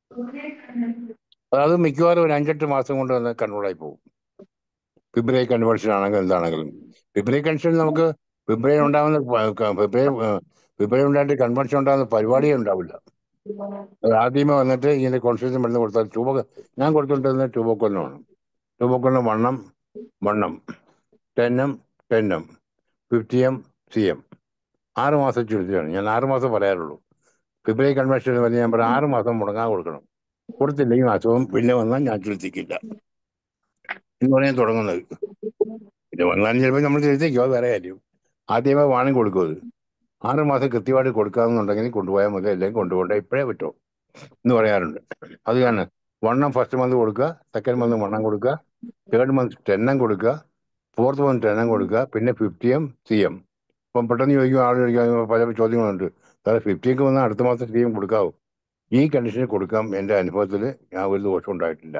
അത് മിക്കവാറും ഒരു അഞ്ചെട്ട് മാസം കൊണ്ട് തന്നെ കൺട്രോളായി പോകും ഫിബ്രവരി കൺവേർഷൻ ആണെങ്കിലും എന്താണെങ്കിലും ഫിബ്രവരി കൺവെൻഷൻ നമുക്ക് ഫിബ്രവരി ഉണ്ടാകുന്ന പ- ക- ഫിബ്രവരി ഏഹ്, ഫിബ്രവരി ഉണ്ടായിട്ട് കൺവെൻഷൻ ഉണ്ടാകുന്ന പരിപാടിയേ ഉണ്ടാവില്ല അത് ആദ്യമേ വന്നിട്ട് ഇങ്ങനെ കോൺസ്റ്റിറ്റ്യൂഷൻ മരുന്ന് കൊടുത്താൽ ട്യൂബ ഞാൻ കൊടുത്തുകൊണ്ടിരുന്നത് ട്യൂബോക്കൊല്ലാണ് ട്യൂബോക്കൊല്ലിന് വണ്ണം വണ്ണം ടെന്നം ടെന്നം ഫിഫ്റ്റി എം സി എം ആറ് മാസം ചുരുത്തിയാണ് ഞാൻ ആറ് മാസം പറയാറുള്ളൂ ഫിബ്രവരി കൺവെൻഷൻ വന്ന് ഞാൻ പറയാം ആറ് മാസം മുടങ്ങാൻ കൊടുക്കണം കൊടുത്തില്ലെങ്കിൽ അസുഖം പിന്നെ വന്നാൽ ഞാൻ ചികിത്സിക്കില്ല എന്ന് പറയാൻ തുടങ്ങുന്നത് പിന്നെ വന്നാലും ചിലപ്പോൾ നമ്മൾ ചികിത്സിക്കും അത് വേറെ കാര്യം ആദ്യമേ വാണിംഗ് കൊടുക്കും അത് ആറ് മാസം കൃത്യമായിട്ട് കൊടുക്കാമെന്നുണ്ടെങ്കിൽ കൊണ്ടുപോയാൽ മതി അല്ലെങ്കിൽ കൊണ്ടുപോകേണ്ട ഇപ്പോഴേ പറ്റുമോ എന്ന് പറയാറുണ്ട് അത് കാരണം വണ്ണം ഫസ്റ്റ് മന്ത് കൊടുക്കുക സെക്കൻഡ് മന്ത് വണ്ണം കൊടുക്കുക തേർഡ് മന്ത് ടെണ്ണം കൊടുക്കുക ഫോർത്ത് മന്ത് ടെണ്ണം കൊടുക്കുക പിന്നെ ഫിഫ്റ്റി എം സി എം ഇപ്പം പെട്ടെന്ന് ചോദിക്കും ആൾ ചോദിക്കും പല ചോദ്യങ്ങളുണ്ട് സാറേ ഫിഫ്റ്റിക്ക് വന്നാൽ അടുത്ത മാസം സി എം കൊടുക്കാവോ ഈ കണ്ടീഷനിൽ കൊടുക്കാം എൻ്റെ അനുഭവത്തിൽ ഞാൻ ഒരു ദോഷം ഉണ്ടായിട്ടില്ല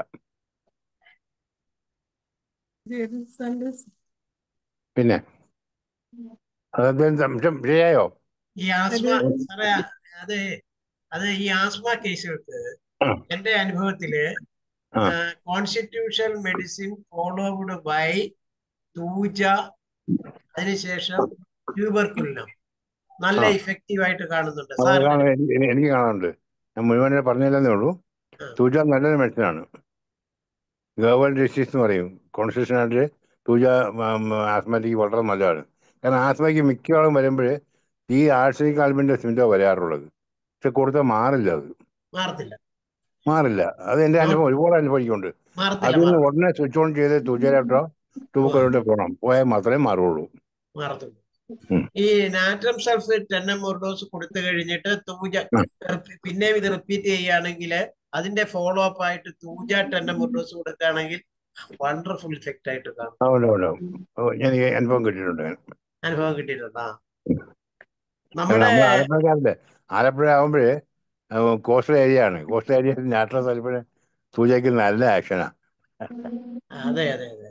ശരി, സന്തോഷം. പിന്നെ അതെന്താ സംശയം ശരിയായോ ഈ ആസ്മ അത് സാറേ അത് അത് ഈ ആസ്മ കേസുകൾക്ക് ആ. എന്റെ അനുഭവത്തില് ആ. Constitutional medicine followed by thuja അതിനുശേഷം ട്യൂബർക്കുലിനം നല്ല ആ. ഇഫക്റ്റീവ് ആയിട്ട് കാണുന്നുണ്ട് അത് സാറിന് കാണാൻ എനിക്ക് എനിക്ക് കാണാനുണ്ട് ഞാൻ മുഴുവൻ പറഞ്ഞില്ലെന്നേ ഉള്ളൂ ആ. തൂജ നല്ലൊരു മെഡിസിനാണ് ഗവൺമെന്റ് ഡിസീസ് എന്ന് പറയും കോൺസ്റ്റിറ്റ്യൂഷനായിട്ട് തൂജ ആസ്മയ്ക്ക് വളരെ നല്ലതാണ് കാരണം ആസ്മയ്ക്ക് മിക്കവാറും വരുമ്പോൾ ഈ ആഴ്സനിക് ആൽബിന്റെ സിംറ്റം വരാറുള്ളത് പക്ഷെ കൊടുത്താൽ മാറില്ല അത് മാറത്തില്ല മാറില്ല അത് എൻ്റെ അനുഭവം ഒരുപാട് അനുഭവിക്കുന്നുണ്ട് മാറത്തില്ല അതിൽ നിന്ന് മാറ- ഉടനെ സ്വിച്ച് ഓൺ ചെയ്ത് തുജയിലോട്ടോ ട്യൂബക്കലോട്ടോ പോകണം പോയാൽ മാത്രമേ മാറുള്ളൂ മാറത്തില്ല ഉം. ഈ നാട്രം സൾഫേറ്റ് ടെൻ ഒരു ഡോസ് കൊടുത്തു കഴിഞ്ഞിട്ട് തൂജ ആ. റിപ്പീ- പിന്നെയും ഇത് റിപ്പീറ്റ് ചെയ്യുകയാണെങ്കിൽ അതിന്റെ ഫോളോ അപ്പ് ആയിട്ട് തൂജ ടെൻ ഒരു ഡോസ് കൊടുക്കുകയാണെങ്കിൽ വണ്ടർഫുൾ ഇഫക്റ്റ് ആയിട്ട് കാണും അതുകൊണ്ട് ഉണ്ടാവും എനിക്ക് അനുഭവം കിട്ടിയിട്ടുണ്ട് അനുഭവം കിട്ടിയിട്ടുണ്ടാ കാരണം നമ്മുടെ നമ്മൾ ആലപ്പുഴക്കാരല്ലേ ആലപ്പുഴ ആകുമ്പോഴേ കോസ്റ്റൽ ഏരിയ ആണ് കോസ്റ്റൽ ഏരിയ നാച്ചുറൽ താല്പര്യ സൂചിക്ക് നല്ല ആക്ഷനാ അതെ അതെ അതെ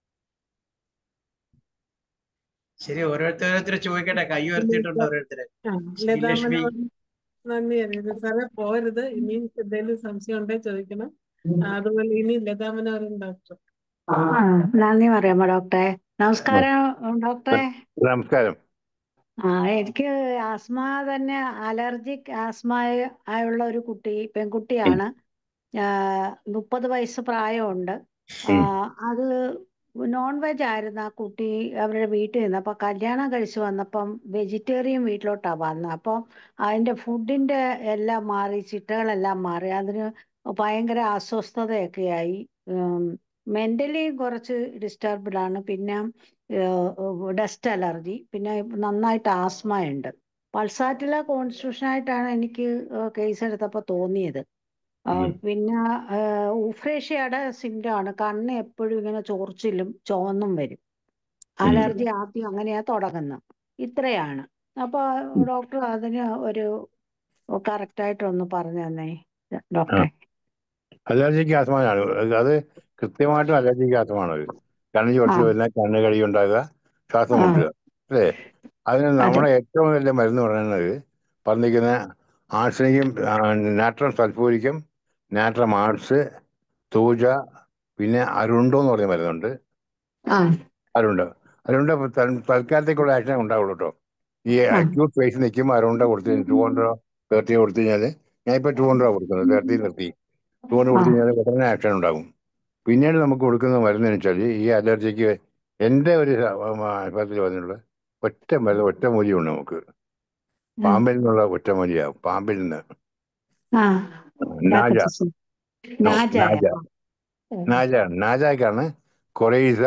ശരി ഓരോരുത്തർ ഓരോരുത്തർ ചോദിക്കട്ടെ കൈ ഉയർത്തിയിട്ടുണ്ട് ഓരോരുത്തര് ആ, ശ്രീലക്ഷ്മി ലതാമനോട് നന്ദി അറിയിക്കുന്നു സാറേ പോരുത് ഇനിയും എന്തെങ്കിലും സംശയം ഉണ്ടെങ്കിൽ ചോദിക്കണം ആ, അതുപോലെ ഇനി ലതാമനോരും ഡോക്ടർ ആ, നന്ദി പറയാമോ ഡോക്ടറെ നമസ്കാരം ഡോക്ടറെ നമസ്കാരം ആ എനിക്ക് ആസ്മ തന്നെ അലർജിക് ആസ്മ ആയുള്ള ഒരു കുട്ടി പെൺകുട്ടിയാണ് ആ, മുപ്പത് വയസ്സ് പ്രായമുണ്ട് ആ, ഉം. അത് നോൺ വെജ് ആയിരുന്നു ആ കുട്ടി അവരുടെ വീട്ടിൽ നിന്ന് അപ്പൊ കല്യാണം കഴിച്ചു വന്നപ്പം വെജിറ്റേറിയൻ വീട്ടിലോട്ടാ വന്നത് അപ്പം അതിന്റെ ഫുഡിന്റെ എല്ലാം മാറി ചിട്ടകളെല്ലാം മാറി അതിന് ഭയങ്കര അസ്വസ്ഥതയൊക്കെ ആയി മെന്റലി കുറച്ച് ഡിസ്റ്റർബ്ഡ് ആണ് പിന്നെ ഡസ്റ്റ് അലർജി പിന്നെ നന്നായിട്ട് ആസ്മ ഉണ്ട് പൾസാറ്റിലെ കോൺസ്റ്റിറ്റ്യൂഷൻ ആയിട്ടാണ് എനിക്ക് കേസ് എടുത്തപ്പോൾ തോന്നിയത് ആ, ഉം. പിന്നെ ഉഫ്രേഷ്യയുടെ സിംറ്റം ആണ് കണ്ണ് എപ്പോഴും ഇങ്ങനെ ചോർച്ചിലും ചുവന്നും വരും ഉം. അലർജി ആദ്യം അങ്ങനെയാ തുടങ്ങുന്നത് ഇത്രയാണ് അപ്പൊ ഡോക്ടർ അതിന് ഒരു കറക്റ്റ് ആയിട്ടൊന്ന് പറഞ്ഞു തന്നെ ആ ഡോക്ടറെ അലർജിക്ക് ആസ്മയാണ് അത് കൃത്യമായിട്ടും അലർജിക്ക് ആസ്മയാണ് അത് കണ്ണ് ആ ചൊറിച്ച് വരുന്ന കണ്ണ് കടി ഉണ്ടാകുക ശ്വാസം ആ മുട്ടുക അല്ലേ അതിന് അതെ നമ്മുടെ ഏറ്റവും വലിയ മരുന്ന് പറയുന്നത് പറഞ്ഞിരിക്കുന്ന ആർസനിക്കും നാട്രം സൾഫൂരിക്കും നാട്രം ആർട്സ് തൂജ പിന്നെ അരുണ്ടോ എന്ന് പറഞ്ഞ മരുന്നുണ്ട് ആ അരുണ്ട് അരുണ്ട തൽ- തൽക്കാലത്തേക്കുള്ള ആക്ഷൻ ഉണ്ടാവുള്ളൂ കേട്ടോ ഈ ആ അക്യൂട്ട് ഫേസ് നിൽക്കുമ്പോൾ അരുണ്ട കൊടുത്ത് ടു ഹൺഡ്രഡോ തേർട്ടിയോ കൊടുത്തു കഴിഞ്ഞാൽ ഞാൻ ഇപ്പോൾ ടു ഹൺഡ്രഡോ കൊടുക്കുന്നത് തേർട്ടി നിർത്തി ടു ഹൺഡ്രഡ് ആ കൊടുത്തു കഴിഞ്ഞാൽ ഉടനെ ആക്ഷൻ ഉണ്ടാകും പിന്നീട് നമുക്ക് കൊടുക്കുന്ന മരുന്ന് വെച്ചാൽ ഈ അലർജിക്ക് എൻ്റെ ഒരു അനുഭവത്തിൽ വന്നിട്ടുള്ള ഒറ്റ മരുന്ന് ഒറ്റ മൂലിയുണ്ട് നമുക്ക് ആ പാമ്പിൽ നിന്നുള്ള ഒറ്റമൂലിയാണ് പാമ്പിൽ നിന്ന് ആ നാജ ഡാക്കറ്റിസം നോ നാജായ നാജ ആ ഓ നാജ നാജാക്കാണ് കൊറൈസ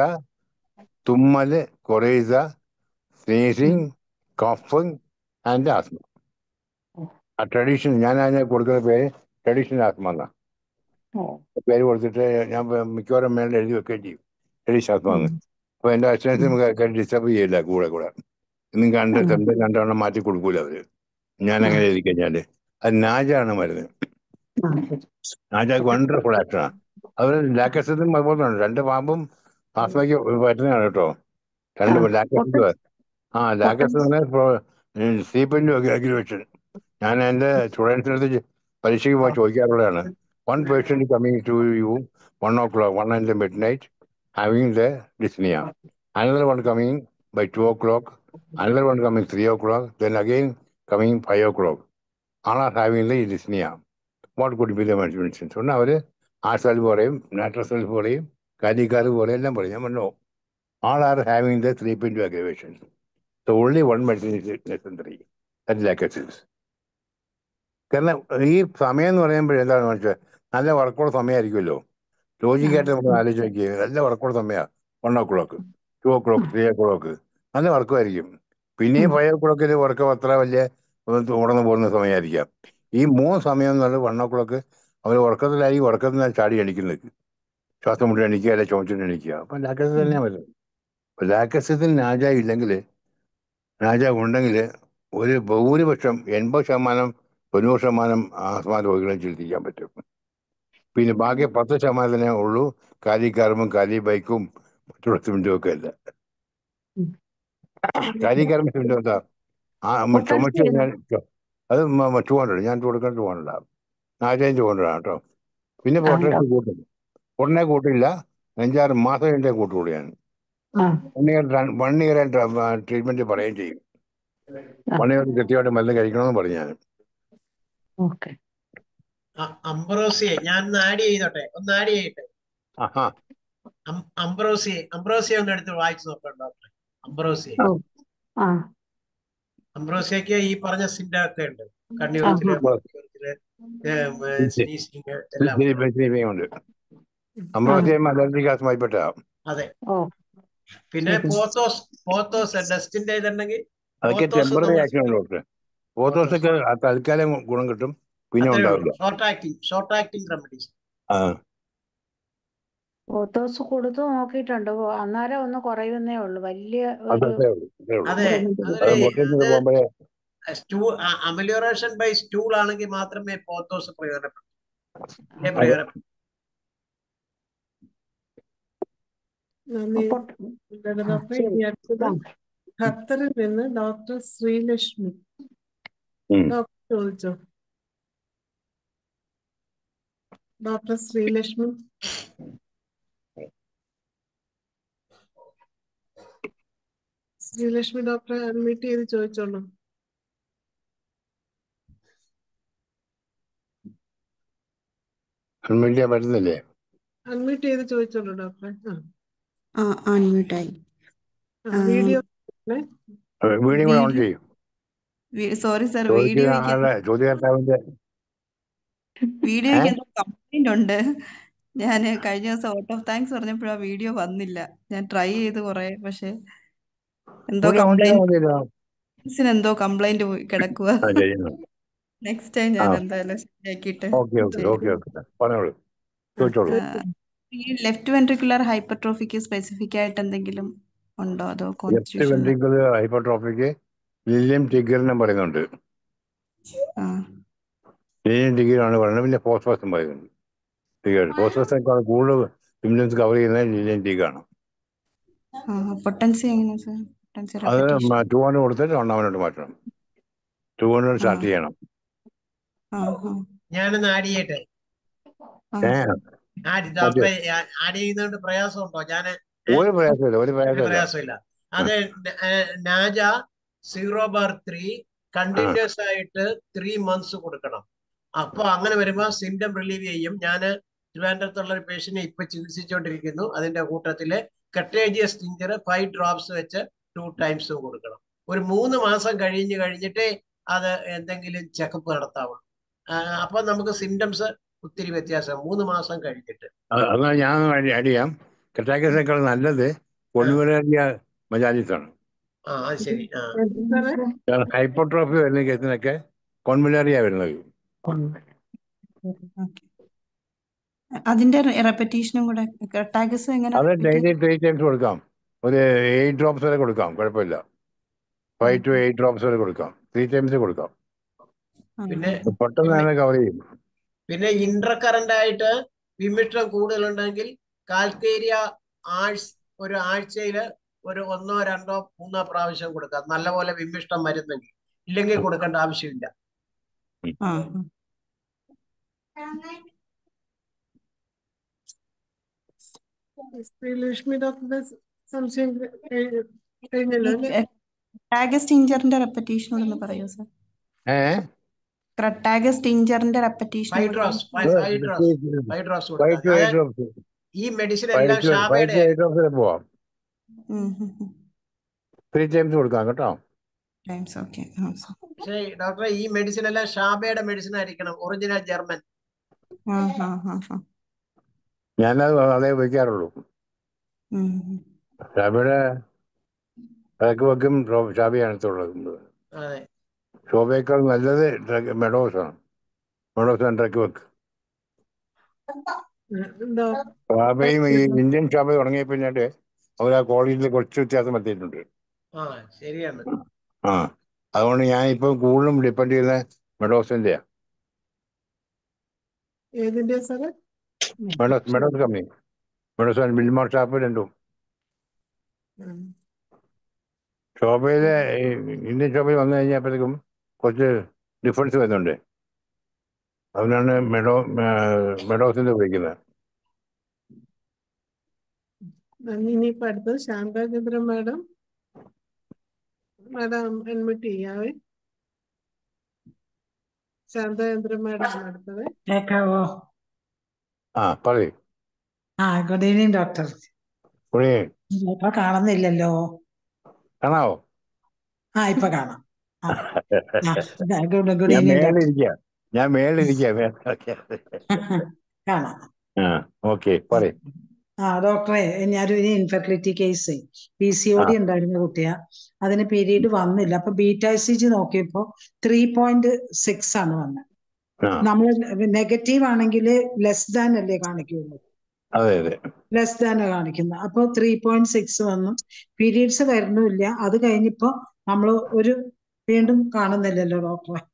തുമ്മല് കൊറൈസ ഉം, സ്നീസിങ് കഫിങ് ആൻഡ് ആസ്മ ഓ ആ ട്രഡീഷണൽ ഞാൻ അതിനെ കൊടുക്കുന്ന പേര് ട്രഡീഷണൽ ആസ്മ എന്നാ ഓ പേര് കൊടുത്തിട്ട് ഞാൻ മിക്കവാറും മേളിൽ എഴുതി വെക്കുകയും ചെയ്യും ട്രഡീഷണൽ ആസ്മ എന്ന് ഉം, അപ്പോൾ എൻ്റെ അച്ഛനത്ത് ഉം, നമുക്ക് ഡിസ്റ്റർബ് ചെയ്യില്ല കൂടെ കൂടെ ഇന്നും കണ്ട് ഉം, കണ്ട് രണ്ടെണ്ണം മാറ്റി കൊടുക്കൂല അവര് ഞാൻ ആ അങ്ങനെ എഴുതി കഴിഞ്ഞാൽ അത് നാജാണ് മരുന്ന് ആ ശരി നാജാക്ക് വണ്ടർഫുൾ ആക്ടറാണ് അവർ ലാക്കസത്തും അതുപോലെ തന്നെ രണ്ട് പാമ്പും ആസ്മയ്ക്ക് പറ്റുന്നതാണ് കേട്ടോ ആ രണ്ട് ലാക്കസത്ത് പൊട്ടൻസ് ആ ലാക്കസ് പൊട്ടൻസ് സ്റ്റീപ്പൻ്റെ അഗ്രിവേഷൻ ഞാൻ എൻ്റെ സ്റ്റുഡൻസിൻ്റെ അടുത്ത് പരീക്ഷയ്ക്ക് പോയി ചോദിക്കാറുള്ളതാണ് one person coming to you one o'clock one and midnight having the dyspnoea another one coming by two o'clock another one coming three o'clock then again coming five o'clock all are having the dyspnoea what could be the medicines ഉണ്ട് അവർ ആ self പറയും നാട്രൽ self പറയും കാലിക്കാർ പറയും എല്ലാം പറയും ഞാൻ പറഞ്ഞു all are having the three pin aggravation So only one medicine is necessary. That's lacasis. കാരണം ഈ സമയം എന്ന് പറയുമ്പോൾ എന്താണ് മനസ്സിലായത് നല്ല വർക്കുള്ള സമയമായിരിക്കുമല്ലോ ആ ലോജിക്കായിട്ട് നമുക്ക് ഉം, ആലോചിച്ച് നോക്കിയാൽ നല്ല വർക്കുള്ള സമയമാണ് one o'clock two o'clock three o'clock നല്ല വർക്കുമായിരിക്കും പിന്നെയും ഉം, ഫൈവ് ഓ ക്ലോക്കിൽ വർക്ക് അത്ര വലിയ ഉടന്നു പോകുന്ന സമയമായിരിക്കാം ഈ മൂന്ന് സമയം എന്നുള്ളത് വൺ ഓ ക്ലോക്ക് അവർ ഉറക്കത്തിലായി ഉറക്കത്തിൽ നിന്ന് ചാടി എണിക്കുന്നത് ശ്വാസം മുട്ടി എണിക്കുക അല്ലെ ചുമച്ചിട്ട് എണിക്കുക അപ്പം ലാക്കസ് ഉം, തന്നെയാണ് വരുന്നത് അപ്പം ലാക്കസത്തിൽ നാജ ഇല്ലെങ്കിൽ നാജ ഉണ്ടെങ്കിൽ ഒരു ഭൂരിപക്ഷം എൺപത് ശതമാനം തൊണ്ണൂറ് ശതമാനം ആസ്മാ രോഗികളെ ചികിത്സിക്കാൻ പറ്റും പിന്നെ ബാക്കി പത്ത് ശതമാനത്തിനേ ഉള്ളൂ കാലി കാർബും കാലി ബൈക്കും മറ്റുള്ള സിമെന്റും ഒക്കെ അല്ല ഉം. കാലി കാർബും സിമെന്റും എന്താ ആ ഉം, പൊട്ടൻസ് ചുമച്ച് കഴിഞ്ഞാൽ ചു- അത് ടു ഹൺഡ്രഡ് ഞാൻ കൊടുക്കാൻ ടു ഹൺഡ്രഡ് ആണ് നാജയും ടു ഹൺഡ്രഡ് ആണ് കേട്ടോ പിന്നെ ആ പൊട്ടൻസ് ഡോക്ടർ കൂട്ടും ഉടനെ കൂട്ടില്ല അഞ്ചാറ് മാസം കഴിഞ്ഞേ കൂട്ടുള്ളൂ ഞാൻ ആ one year one year treatment പറയുകയും ചെയ്യും ആ വൺ ഇയർ കൃത്യമായിട്ട് മരുന്ന് കഴിക്കണമെന്ന് പറഞ്ഞു ഞാൻ ഓക്കെ അ- അംബ്രോസിയെ ഞാൻ ഒന്ന് ആഡ് ചെയ്തോട്ടെ ഒന്ന് ആഡ് ചെയ്യട്ടെ ആഹാ അം- അംബ്രോസിയെ അംബ്രോസിയെ ഒന്ന് എടുത്ത് വായിച്ചു നോക്കാം ഡോക്ടറെ അംബ്രോസിയെ ഓ ആ അംബ്രോസിയക്ക് ഈ പറഞ്ഞ സിംറ്റം ഒക്കെ ഉണ്ട് കണ്ണി ആ ഒലിച്ചില് ആ ഒലിച്ചില് സ്നീസിങ് എല്ലാം ഉണ്ട്. ഉണ്ട് ആ അമ്പലത്തെയും അലർജിക് ആസ്മയിൽപ്പെട്ട അതെ ഓ പിന്നെ ശരി പോത്തോസ് പോത്തോസ് ഡസ്റ്റിന്റെ ഇതുണ്ടെങ്കിൽ അതൊക്കെ പോത്തോസ് ടെമ്പററി നമ്മൾ ആക്ഷൻ ആണ് ഡോക്ടർ പോത്തോസൊക്കെ ആ തൽക്കാലം ഗുണം കിട്ടും പിന്നെ അത്രേ ഉള്ളൂ ഉണ്ടാവില്ല short acting short acting remedies ആ പോത്തോസ് കൊടുത്തു നോക്കിയിട്ടുണ്ട് ഓ, അന്നേരം ഒന്ന് കുറയുന്നേ ഉള്ളൂ വലിയ അത് ഒരു അത്രേ ഉള്ളൂ അത്രേ ഉള്ളൂ അതെ ഇതൊന്നും അത് അതൊരു പൊട്ടൻസ് അത് പോകുമ്പോഴേ സ്റ്റൂ അമലിയോറേഷൻ ബൈ സ്റ്റൂൾ ആണെങ്കിൽ മാത്രമേ പോത്തോസ് പ്രയോജനപ്പെട്ടു ഇല്ലേ അത് പ്രയോജനപ്പെട്ടു നന്ദി പൊട്ട- ലളിത ആ ഡോക്ടറെ ശരി ഇനി അടുത്തത് ഇതാണ് ഖത്തറിൽ നിന്ന് ഡോക്ടർ ശ്രീലക്ഷ്മി ഉം. ഡോക്ടർ ചോദിച്ചോ ഡോക്ടർ ശ്രീലക്ഷ്മി ശ്രീലക്ഷ്മി ഡോക്ടറെ അൺമ്യൂട്ട് ചെയ്ത് ചോദിച്ചോളൂ അൺമ്യൂട്ട് ചെയ്യാൻ പറ്റുന്നില്ലേ അൺമ്യൂട്ട് ചെയ്ത് ചോദിച്ചോളൂ ഡോക്ടറെ ആ ആ അൺമ്യൂട്ടായി ആ വീഡിയോ വീഡിയോ കൂടെ ഓൺ വീഡിയോ ചെയ്യും സോറി സാർ വീഡിയോ ചോദിക്കുന്ന ആളുടെ ചോദ്യകർത്താവിന്റെ വീഡിയോയ്ക്ക് ഏഹ് എന്തോ കംപ്ലൈന്റ് ഉണ്ട് ഞാൻ കഴിഞ്ഞ ദിവസം ഔട്ട് ഓഫ് താങ്ക്സ് പറഞ്ഞപ്പോൾ ആ വീഡിയോ വന്നില്ല ഞാൻ ട്രൈ ചെയ്ത് കുറെ പക്ഷെ എന്തോ വീഡിയോ ഓൺ ചെയ്താൽ കംപ്ലൈന്റ് മതിയല്ലോ എന്തോ കംപ്ലൈന്റ് കിടക്കുക ആ ചെയ്യുന്നു നെക്സ്റ്റ് ടൈം ആ ഞാൻ എന്തായാലും ശരിയാക്കിയിട്ട് ഓക്കെ ഓക്കെ ചെയ്യും ഓക്കെ ഓക്കെ പറഞ്ഞോളൂ ആ, ചോദിച്ചോളൂ ഈ ലെഫ്റ്റ് വെൻട്രിക്കുലർ ഹൈപ്പർട്രോഫിക്ക് സ്പെസിഫിക് ആയിട്ട് എന്തെങ്കിലും ഉണ്ടോ അതോ left constitution ventricle hypertrophic lilium tigrinum പറയുന്നുണ്ട് ആ ലില്യം ടിഗറാണ് പറയുന്നത് പിന്നെ ഫോസ്ഫറസും പറയുന്നുണ്ട് ടിഗർ ഫോസ്ഫറസിനേക്കാൾ കൂടുതൽ സിംറ്റംസ് കവർ ചെയ്യുന്നത് ലില്യം ടിഗാണ് പൊട്ടൻസി എങ്ങനെയാ സാർ പൊട്ടൻസി അത് റെപ്പറ്റീഷൻ ടു ഹൺഡ്രഡ് കൊടുത്തിട്ട് ഒന്നാമനോട്ട് മാറ്റണം ടു ഹൺഡ്രഡ് ആ സ്റ്റാർട്ട് ചെയ്യണം ആ ആ ഞാനൊന്ന് ആഡ് ചെയ്യട്ടെ ആ ഏ ആഡ് മറ്റേ ഡോക്ടറെ ആഡ് ചെയ്യുന്നതുകൊണ്ട് പ്രയാസമുണ്ടോ ഞാൻ ഒരു പ്രയാസമില്ല ഒരു ഒരു പ്രയാസമില്ല പ്രയാസമില്ല ആ, അത് ന- നാജ സീറോ ബാർ ത്രീ ആ കണ്ടിന്യൂസ് ആയിട്ട് ത്രീ മന്ത്സ് കൊടുക്കണം അപ്പൊ അങ്ങനെ വരുമ്പോൾ സിംറ്റം റിലീവ് ചെയ്യും ഞാൻ ട്രിവാൻഡ്രത്തുള്ള ഒരു പേഷ്യനെ ഇപ്പൊ ചികിത്സിച്ചുകൊണ്ടിരിക്കുന്നു അതിന്റെ കൂട്ടത്തില് കട്ടേജിയസ് ടിഞ്ചർ ഫൈവ് ഡ്രോപ്സ് വെച്ച് ടു ടൈംസ് കൊടുക്കണം ഒരു മൂന്ന് മാസം കഴിഞ്ഞ് കഴിഞ്ഞിട്ടേ അത് എന്തെങ്കിലും ചെക്കപ്പ് നടത്താവുള്ളൂ ആ, അപ്പൊ നമുക്ക് സിംറ്റംസ് ഒത്തിരി വ്യത്യാസം മൂന്ന് മാസം കഴിഞ്ഞിട്ട് അത് അതാ ഞാൻ ആഡ് ചെയ്യാം കെട്ടാക്കസിനേക്കാൾ നല്ലത് കൊള്ളുവരേറിയ മജാലിസ് ആണ് ആ അത് ശരി ആ സാറേ കാരണം ഹൈപ്പോട്രോഫി വരുന്ന കേസിനൊക്കെ കോൺമുലേറിയ വരുന്നത് ഓക്കെ അതിന്റെ റെപ്പറ്റീഷനും കൂടെ ടാഗസ് എങ്ങനെ അത് റിപ്പീറ്റ് ഡെയിലി ത്രീ ടൈംസ് കൊടുക്കാം ഒരു എയ്റ്റ് ഡ്രോപ്സ് വരെ കൊടുക്കാം കുഴപ്പമില്ല ഫൈവ് ടു എയ്റ്റ് ഡ്രോപ്സ് വരെ കൊടുക്കാം ത്രീ ടൈംസ് കൊടുക്കാം പിന്നെ പെട്ടെന്ന് പിന്നെ തന്നെ കവർ ചെയ്യും പിന്നെ ഇന്റർ കറന്റ് ആയിട്ട് വിമിഷ്ടം കൂടുതലുണ്ടെങ്കിൽ കാൽത്തേരിയ ആഴ്സ് ഒരു ആഴ്ചയിൽ ഒരു ഒന്നോ രണ്ടോ മൂന്നോ പ്രാവശ്യം കൊടുക്കാം നല്ലപോലെ വിമിഷ്ടം വരുന്നെങ്കിൽ ഇല്ലെങ്കിൽ കൊടുക്കേണ്ട ആവശ്യമില്ല ആ ശ്രീലക്ഷ്മി ഡോക്ടറുടെ സംശയം കഴി- കഴിഞ്ഞല്ലോ അല്ലേ ടാഗസ് ടിഞ്ചറിന്റെ റെപ്പറ്റീഷൻ ഒന്ന് പറയൂ സാർ ഏ ക്രട്ടാഗസ് ടിഞ്ചറിന്റെ repetition five drops five drops five drops five കൊടുക്കാം ടു എയ്റ്റ് അതായത് ഡ്രോപ്സ് ഈ മെഡിസിൻ ഫൈവ് എല്ലാം ടു ഫൈവ് ഷാബയുടെ ടു എയ്റ്റ് ഡ്രോപ്സ് വരെ പോവാം ടൈംസ് ത്രീ ടൈംസ് കൊടുക്കാം കേട്ടോ ഓക്കെ പക്ഷേ ഡോക്ടറെ ഈ മെഡിസിൻ എല്ലാം ഷാബയുടെ മെഡിസിൻ ആയിരിക്കണം ഒറിജിനൽ ജർമ്മൻ ആ ആ ആ ആ ഞാനത് അതേ ഉപയോഗിക്കാറുള്ളൂ ഉം. ഷാബിയുടെ ഇടയ്ക്ക് വെക്കും ഷാബി അടുത്തുള്ളത് അതെ ഷോബയേക്കാൾ നല്ലത് ഡ്രഗ് മെഡോസ് ആണ് മെഡോസ് ആണ് ഡ്രഗ് വെക്ക് ഡോ ഷാബയും ഈ ഇന്ത്യൻ ഷാബ തുടങ്ങിയ പിന്നീട് അവർ ആ ക്വാളിറ്റിയിൽ കുറച്ച് വ്യത്യാസം വരുത്തിയിട്ടുണ്ട് ആ ശരിയാണ് ആ അതുകൊണ്ട് ഞാൻ ഇപ്പം കൂടുതലും ഡിപ്പെൻഡ് ചെയ്യുന്നത് മെഡോസിന്റെ ഏതിന്റെ സാറേ Meadows Meadows company Meadows and Willmar Schwabe രണ്ടും ഉം. ഷോപ്പയിലെ ഈ ഇന്ത്യൻ ഷോപ്പിൽ വന്നു കഴിഞ്ഞപ്പോഴത്തേക്കും കുറച്ച് ഡിഫറൻസ് വരുന്നുണ്ട് അതിനാണ് മെഡോ മെഡോസിന്റെ ഉപയോഗിക്കുന്നത് ഇനിയിപ്പോ അടുത്തത് ശാന്താചന്ദ്രൻ മാഡം മാഡം അഡ്മിറ്റ് ചെയ്യാവേ ശാന്താചന്ദ്രൻ മാഡം ആണ് അടുത്തത് കേക്കാവോ ആ പറയും ആ ഗുഡ് ഈവനിങ് ഡോക്ടർ കുടിയേ ഇപ്പൊ കാണുന്നില്ലല്ലോ കാണാവോ ആ ഇപ്പൊ കാണാം ആ ആ ഗുഡ് ഗുഡ് ഞാൻ ഈവനിങ് ഡോക്ടർ മേളിലിരിക്കുക ഞാൻ മേളിലിരിക്കുക കാണാം ആ ഓക്കെ പറയും ആ ഡോക്ടറെ ഞാനൊരു infertility case P C O D ഉണ്ടായിരുന്ന കുട്ടിയാ അതിന് പീരീഡ് വന്നില്ല അപ്പൊ ബീറ്റ സി ജി നോക്കിയപ്പോ ത്രീ പോയിന്റ് സിക്സ് ആണ് വന്നത് ആ നമ്മൾ നെഗറ്റീവ് ആണെങ്കിൽ ലെസ് ദാൻ അല്ലേ കാണിക്കുള്ളൂ അതെ അതെ ലെസ് ദാൻ കാണിക്കുന്നത് അപ്പൊ ത്രീ പോയിന്റ് സിക്സ് വന്നു പീരീഡ്സ് വരുന്നില്ല അത് കഴിഞ്ഞപ്പോ നമ്മൾ ഒരു വീണ്ടും കാണുന്നില്ലല്ലോ ഡോക്ടറെ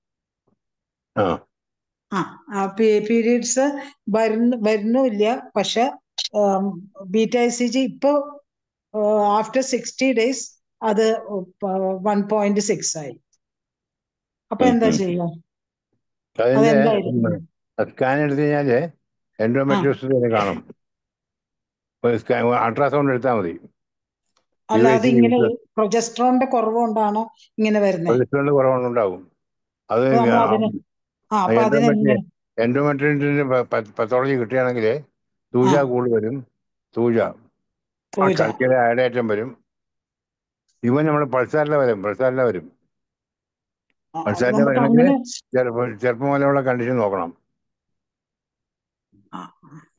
ആ ആ പീരീഡ്സ് വരുന്ന വരുന്നില്ല പക്ഷെ ബീറ്റ സി ജി ഇപ്പോ ആഫ്റ്റർ സിക്സ്റ്റി ഡേയ്സ് അത് വൺ പോയിന്റ് സിക്സ് ആയി അപ്പൊ ഉം, എന്താ ഉം. ചെയ്യാ അതിന്റെ അതെന്തായിരുന്നു സ്കാൻ എടുത്തു കഴിഞ്ഞാല് എൻഡോമെട്രിയോസിസ് കാണും അൾട്രാസൗണ്ട് എടുത്താൽ മതി അല്ലാതെ USG ഇങ്ങനെ പ്രൊജസ്ട്രോണിന്റെ കുറവുകൊണ്ടാണോ ഇങ്ങനെ വരുന്നത് പ്രൊജസ്ട്രോണിന്റെ കുറവുണ്ടാവും അത് അപ്പൊ നമ്മൾ അതിന് ആ അപ്പൊ അതിന് എൻഡോമെട്രി എങ്ങനെ എൻഡോമെട്രിയന്റെ പത്തോളജി കിട്ടുകയാണെങ്കിൽ സൂജ ആ. കൂടുതൽ വരും സൂജ സൂച ശർക്കര അയഡേറ്റം വരും ഇവൻ നമ്മുടെ പൾസാറിലെ വരും പൾസാറിലെ വരും ആ, അപ്പൊ പൾസാറിലെ നമുക്ക് വരണമെങ്കിൽ അങ്ങനെ ചെറുപ്പം ചെറുപ്പം മുതലുള്ള കണ്ടീഷൻ നോക്കണം ആ.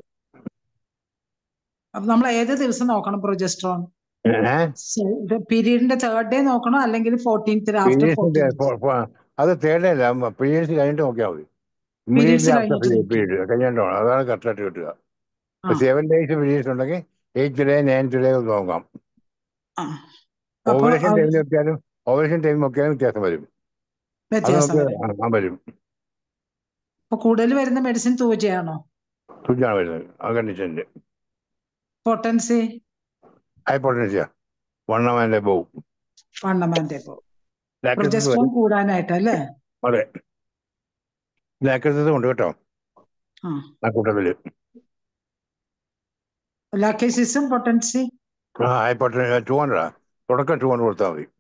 അപ്പൊ നമ്മൾ ഏത് ദിവസം നോക്കണം പ്രൊജസ്ട്രോൺ ഏഹ് പീരീഡിന്റെ തേർഡ് ഡേ നോക്കണോ അല്ലെങ്കിൽ ഫോർട്ടീൻത്ത് ആഫ്റ്റർ പീരീഡ്സിന്റെ ഫോർട്ടീൻത്ത് അത് തേർഡ് ഡേ അല്ല പീരീഡ്സ് കഴിഞ്ഞിട്ട് നോക്കിയാൽ മതി പീരീഡ്സ് ഇമ്മീഡിയറ്റ്ലി ആഫ്റ്റർ കഴിഞ്ഞിട്ട് നോക്കി പീരീഡ് കഴിഞ്ഞിട്ടോ അതാണ് കറക്റ്റായിട്ട് കിട്ടുക ആ സെവൻ ഡേയ്സ് പീരീഡ്സ് ഉണ്ടെങ്കിൽ എയ്റ്റ് ഡേ നയൻത്ത് ഡേ നോക്കാം ആ അപ്പൊ ഓവുലേഷൻ അത് ടൈമിൽ നോക്കിയാലും ഓവുലേഷൻ ടൈം നോക്കിയാലും വ്യത്യാസം വരും അത് വ്യത്യാസം നമുക്ക് വരും ആ ആ വരും അപ്പൊ കൂടുതൽ വരുന്ന മെഡിസിൻ തൂജയാണോ തുല്യമാണ് വരുന്നത് ആ കണ്ടീഷനിൽ പൊട്ടൻസി ഹൈപ്പോട്ടൻസിയ വണ്ണം ആൻഡ് എബോവ് വണ്ണമാന്റെ ഇപ്പോ ലാക്ടോസിസ് പ്രൊജസ്ട്രോൺ വരും കൂടാനായിട്ട് അല്ലേ അതെ ലാക്ടോസിസ് ഉണ്ട് കേട്ടോ ആ ആ കൂട്ടത്തില് ലാക്കേസിസും പൊട്ടൻസി ആ ഹൈപ്പോട്ടൻ ടു ഹൺഡ്രഡാ തുടക്കം ടു ഹൺഡ്രഡ് കൊടുത്താൽ മതി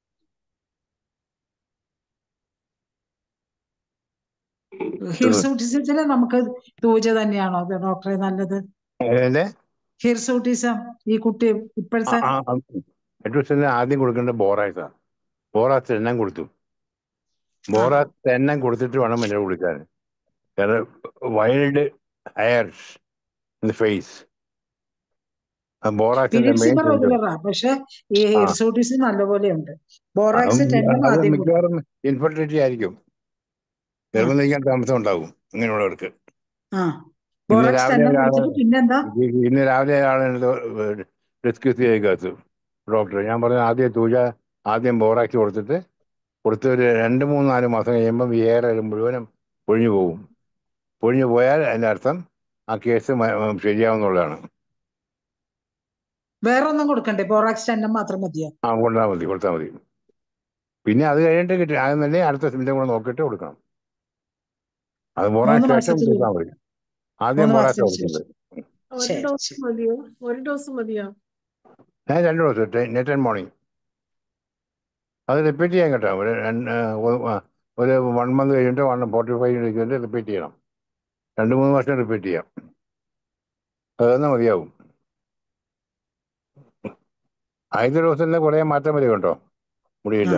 ഹിർസൂട്ടിസത്തിന് നമുക്ക് തൂജ തന്നെയാണോ അത് ഡോക്ടറെ നല്ലത് ഏതിന്റെ ഹിർസൂട്ടിസം ഈ കുട്ടി ആ ഇപ്പോഴത്തെ ആ എഡ്യൂസിന് ആദ്യം കൊടുക്കേണ്ടത് ബോറാക്സാ ബോറാക്സ് എണ്ണം കൊടുത്തു ആ ബോറാക്സ് എണ്ണം കൊടുത്തിട്ട് വേണം മറ്റേ കൊടുക്കാൻ കാരണം വൈൽഡ് ഹെയർസ് ഇൻ ഫേസ് ബോറാക്സിന്റെ പീരീഡ്സ് മെയിൻ ഇപ്പൊ റെഗുലറാ പക്ഷെ ഈ ആ ഹിർസൂട്ടിസ് നല്ലപോലെ ഉണ്ട് ബോറാക്സ് അതും ടെന്നും അത് ആദ്യം കൊടുക്കും മിക്കവാറും ഇൻഫെർട്ടിലിറ്റി ആയിരിക്കും ആ ഗർഭം ധരിക്കാൻ താമസം ഉണ്ടാകും അങ്ങനെയുള്ളവർക്ക് ആ ഇന്ന് ബോറാക്സ് രാവിലെ ടെന്നും ഒരാള് കൊടുത്തിട്ട് പിന്നെന്താ ഇ- ഇന്ന് രാവിലെ ഒരാളെടുത്ത് ഡിസ്കസ് ചെയ്തേക്കകത്ത് ഡോക്ടർ ഞാൻ പറഞ്ഞു ആദ്യം തൂജ ആദ്യം ബോറാക്സ് കൊടുത്തിട്ട് കൊടുത്ത് ഒരു രണ്ട് മൂന്ന് നാല് മാസം കഴിയുമ്പം ഈ ഹെയർ മുഴുവനും പൊഴിഞ്ഞു പോകും പൊഴിഞ്ഞു പോയാൽ അതിൻ്റെ അർത്ഥം ആ കേസ് മ- മ- ശരിയാവുന്നുള്ളതാണ് വേറെ ഒന്നും കൊടുക്കണ്ടേ ബോറാക്സ് ടെന്നും മാത്രം മതിയോ ആ കൊടുത്താൽ മതി കൊടുത്താൽ മതി പിന്നെ അത് കഴിഞ്ഞിട്ട് കിട്ടി അതെന്നല്ലേ അടുത്ത സിംറ്റം കൂടെ നോക്കിയിട്ട് കൊടുക്കണം അത് മൂന്ന് ബോറാക്സ് ശേഷം മാസത്തിൽ കൊടുത്താൽ മതി ആദ്യം മൂന്ന് ബോറാക്സ് മാസത്തിന് ശേഷം കൊടുക്കുന്നത് ഒരു ശരി ഡോസ് ശരി മതിയോ ഒരു ഡോസ് മതിയോ ഞാൻ രണ്ട് ദിവസം നെറ്റ് ആൻഡ് മോർണിംഗ് അത് റിപ്പീറ്റ് ചെയ്യാൻ കേട്ടോ ഒരു രണ്ട് ഒ- ആ, ഒരു വൺ മന്ത് കഴിഞ്ഞിട്ട് വൺ ഫോർട്ടി ഫൈവ് ഡേയ്സ് കഴിഞ്ഞിട്ട് റിപ്പീറ്റ് ചെയ്യണം രണ്ട് മൂന്ന് വർഷം റിപ്പീറ്റ് ചെയ്യാം അത് തന്നെ മതിയാവും ആദ്യത്തെ ദിവസം തന്നെ കുറേ മാറ്റം വരും കേട്ടോ ആ മുടിയില്ല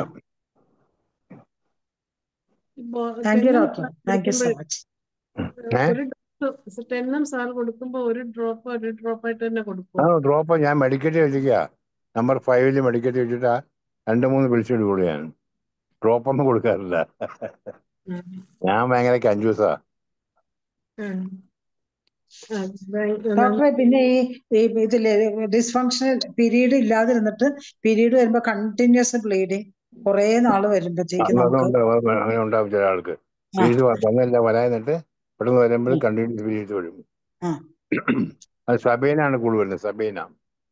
ഇപ്പോ താങ്ക് യു ടെന്നും ഡോക്ടർ താങ്ക് യു സോ കൊടുക്കുമ്പോൾ മച്ച് ഏ ഒരു ഡോസ് ടെന്നും സാർ കൊടുക്കുമ്പോൾ ഒരു ഡ്രോപ്പ് ഒരു ഡ്രോപ്പ് ആയിട്ട് തന്നെ ആ കൊടുക്കുമോ ഡ്രോപ്പ് ഞാൻ മെഡിക്കറ്റ് വെച്ചിരിക്കുക നമ്പർ ഫൈവില് മെഡിക്കറ്റ് വെച്ചിട്ട് രണ്ട് മൂന്ന് വിളിച്ചിട്ട് കൂടി ഞാൻ ഡ്രോപ്പ് ഒന്നും കൊടുക്കാറില്ല ഉം. ഞാൻ ഭയങ്കര കഞ്ചൂസാ ഉം. ആ, താങ്ക്- ഡോക്ടറെ പിന്നെ ഈ ഈ ഇതില്ലേ ഡിസ്ഫങ്ഷണൽ പീരീഡ് ഇല്ലാതിരുന്നിട്ട് പീരീഡ് വരുമ്പോ കണ്ടിന്യൂസ് ബ്ലീഡിങ് കുറെ നാള് വരുമ്പോഴത്തേക്ക് നമുക്ക് അതുണ്ട് അങ്ങനെ ഉണ്ടാവും ചില ആൾക്ക് ആ പീരീഡ് വന്നല്ല വരാനിട്ട് പെട്ടെന്ന് വരുമ്പോൾ ഉം, കണ്ടിന്യൂസ് പീരീഡ് വരും ആ അത് സബേനാണ് കൂടുതൽ വരുന്നത് സബേന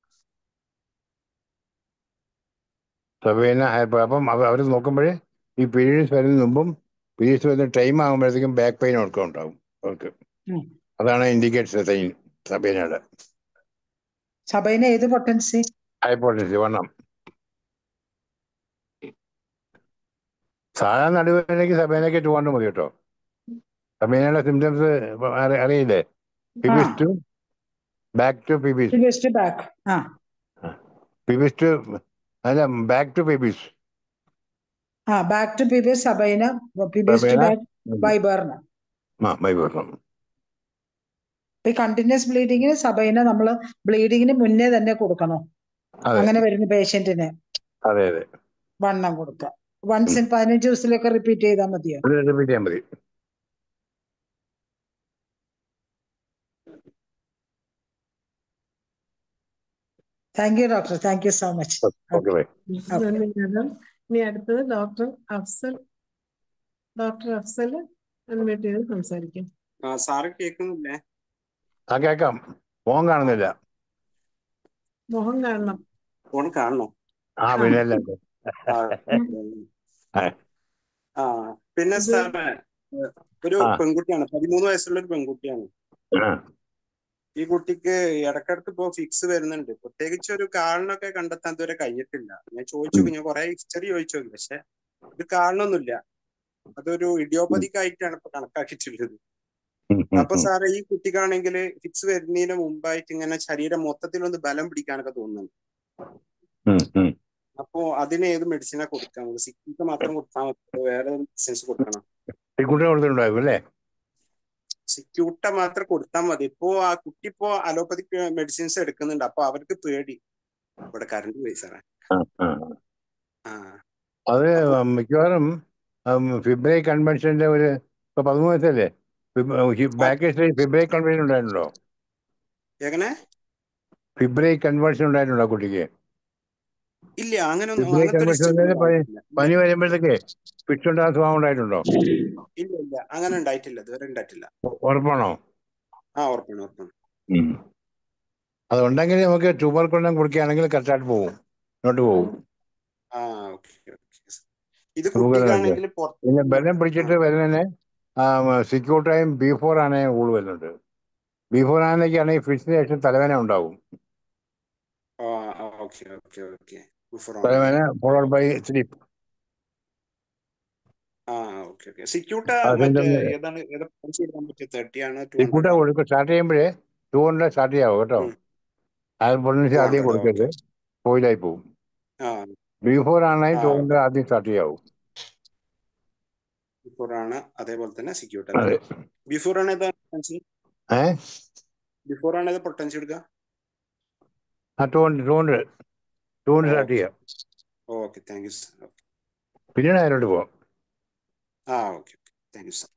സബേന ഹൈപ്പർ അപ്പം അവർ നോക്കുമ്പോൾ ഈ പീരീഡ്സ് വരുന്നതിന് മുമ്പും പീരീഡ്സ് വരുന്ന ടൈം ആകുമ്പോഴത്തേക്കും ബാക്ക് പെയിൻ അവർക്ക് ഉണ്ടാവും അവർക്ക് ഉം. അതാണ് ഇൻഡിക്കേറ്റർ സൈൻ സബേനയുടെ സഭയിന് ഏത് പൊട്ടൻസി ഹൈപ്പോട്ടൻസി വണ്ണം സാധാരണ നടുവേദനയ്ക്ക് സബേനയ്ക്ക് ടു ഹൺഡ്രഡ് മതി കേട്ടോ സബേനയുടെ സിംറ്റംസ് അറിയില്ലേ ആ pubis to back to pubis waist back ആ പിബിസ് ടു അല്ല ബാക്ക് ടു പിബിസ് ആ back to pubis sabina pubis to sabina back viburnum ആ ബൈബർണം ഈ കണ്ടിന്യൂസ് ബ്ലീഡിങ്ങിന് സബൈന നമ്മൾ ബ്ലീഡിങ്ങിന് മുന്നേ തന്നെ കൊടുക്കണോ അതെ അങ്ങനെ വരുന്ന പേഷ്യന്റിന് അതെ അതെ വണ്ണം കൊടുക്കുക വൺസ് ഇൻ പതിനഞ്ച് ദിവസത്തിലൊക്കെ റിപ്പീറ്റ് ചെയ്താൽ മതിയോ അത് റിപ്പീറ്റ് ചെയ്യാൻ മതി thank you doctor thank you so much okay bye okay നന്ദി മാഡം ഇനി അടുത്തത് doctor Afzal doctor Afzal unmute ചെയ്ത് സംസാരിക്കും ആ സാറ് കേൾക്കുന്നില്ലേ ആ കേക്കാം ഫോൺ കാണുന്നില്ല മുഖം കാണണം ഫോൺ കാണണോ ആ ആ പിന്നെ അല്ല ആ ആ, ആ പിന്നെ ഇത് സാറേ ഏഹ്, ഒരു ആ പെൺകുട്ടിയാണ് പതിമൂന്ന് വയസ്സുള്ള ഒരു പെൺകുട്ടിയാണ് ആ. ഈ കുട്ടിക്ക് ഇടക്കിടക്ക് ഇപ്പോ ഫിക്സ് വരുന്നുണ്ട് പ്രത്യേകിച്ച് ഒരു കാരണമൊക്കെ കണ്ടെത്താൻ ഇതുവരെ കഴിഞ്ഞിട്ടില്ല ഞാൻ ചോദിച്ചു നോക്കി ഞാൻ കുറെ ഹിസ്റ്ററി ചോദിച്ചു നോക്കി പക്ഷെ ഇത് കാണണമൊന്നുമില്ല അതൊരു ഇഡിയോപ്പതിക് ആയിട്ടാണ് ഇപ്പൊ കണക്കാക്കിയിട്ടുള്ളത് ഉം, ഉം, അപ്പൊ ഉം. സാറേ ഈ കുട്ടിക്കാണെങ്കിൽ ഫിക്സ് വരുന്നതിന് മുമ്പായിട്ട് ഇങ്ങനെ ശരീരം മൊത്തത്തിൽ ഒന്ന് ബലം പിടിക്കാനൊക്കെ തോന്നുന്നുണ്ട് ഉം, ഉം. അപ്പോ അതിന് ഏത് മെഡിസിനാ കൊടുക്കാൻ മതി സിക്കിക്ക് മാത്രം കൊടുത്താൽ മതി വേറെ മെഡിസിൻസ് കൊടുക്കണം ഈ കുട്ടി കൊടുത്തിട്ടുണ്ടാകും അല്ലേ സിക്യൂട്ട മാത്രം കൊടുത്താൽ മതി ഇപ്പോ ആ കുട്ടി ഇപ്പോ അലോപ്പതിക് മെഡിസിൻസ് എടുക്കുന്നുണ്ട് അപ്പൊ അവർക്ക് പേടി ഇവിടെ കറണ്ട് പോയി സാറേ ആ, ആ. ആ അത് അപ്പൊ മിക്കവാറും ഫിബ്രവരി കൺവെൻഷന്റെ ഒരു ഇപ്പൊ പതിമൂന്ന് വയസ്സല്ലേ ബാക്ക് ഫിബ്രവരി കൺവെൻഷൻ ഉണ്ടായിട്ടുണ്ടോ എങ്ങനെ ഫിബ്രവരി കൺവെൻഷൻ ഉണ്ടായിട്ടുണ്ടോ ആ കുട്ടിക്ക് ഇല്ല അങ്ങനെ ഒന്നും ഫിബ്രവരി അങ്ങനത്തെ ഒരു കൺവെൻഷൻ ഹിസ്റ്ററി ഉണ്ടായാലും പനി ഉണ്ടായിട്ടില്ല പനി വരുമ്പോഴത്തേക്ക് ഫിക്സ് ഉണ്ടാകാൻ സ്വഭാവം ഉണ്ടായിട്ടുണ്ടോ ഇല്ല ഇല്ല അങ്ങനെ ഉണ്ടായിട്ടില്ല ഇതുവരെ ഉണ്ടായിട്ടില്ല ഉ- ഉറപ്പാണോ ആ ഉറപ്പാണ് ഉറപ്പാണ് ഉം. അതുണ്ടെങ്കിൽ നമുക്ക് ട്യൂബർ കൊണ്ടം കൊടുക്കുകയാണെങ്കിൽ കറക്റ്റായിട്ട് പോകും ഇങ്ങോട്ട് പോകും ആ ഓക്കെ ഓക്കെ ഇത് നമുക്ക് നോക്കാം. കുട്ടിക്കാണെങ്കിൽ പുറത്ത് പിന്നെ ബലം ആ പിടിച്ചിട്ട് വരുന്നതിന് സിക്യൂർ ടൈം ബി ഫോർ ആണ് കൂടുതൽ വരുന്നുണ്ട് ബി ഫോർ ആണെന്നൊക്കെയാണെങ്കിൽ ഫിക്സിന് ശേഷം തലവേന ഉണ്ടാവും ആ ഓക്കെ ഓക്കെ ഓക്കെ ബിഫോർ തലവേന ഫോളോഡ് ബൈ സ്ലീപ്പ് ആ ഓക്കെ ഓക്കെ സിക്യൂട്ട ആ മറ്റേ സിംറ്റം ഏതാണ് ഏതാ പഞ്ച് ചെയ്താൻ പറ്റിയ തേർട്ടി ആണ് ടു സിക്കൂട്ട ഹൺഡ്രഡ് കൊടുക്കും സ്റ്റാർട്ട് ചെയ്യുമ്പോഴേ ടു ഹൺഡ്രഡ് സ്റ്റാർട്ട് ചെയ്യാവും കേട്ടോ അത് പൊളിച്ച് ടു ആദ്യം ഹൺഡ്രഡ് കൊടുക്കരുത് ഓക്കെ ഫോയിലായി പോകും ആ ബി ഫോർ ആണെങ്കിൽ ആ ടു ഹൺഡ്രഡ് ആദ്യം സ്റ്റാർട്ട് ചെയ്യാവും ബിഫോർ ആണ് അതേപോലെ തന്നെ സിക്യൂട്ട അതെ അല്ലേ ബിഫോർ ആണ് ഏതാ പൊട്ടൻസി ഏ ബിഫോർ ആണ് ഏതാ പൊട്ടൻസി എടുക്കുക ആ two hundred two hundred two hundred start okay ചെയ്യാം ഓക്കെ താങ്ക് യു സർ പിന്നീട് അതിലോട്ട് പോവാം ആ ഓക്കെ താങ്ക് യു സർ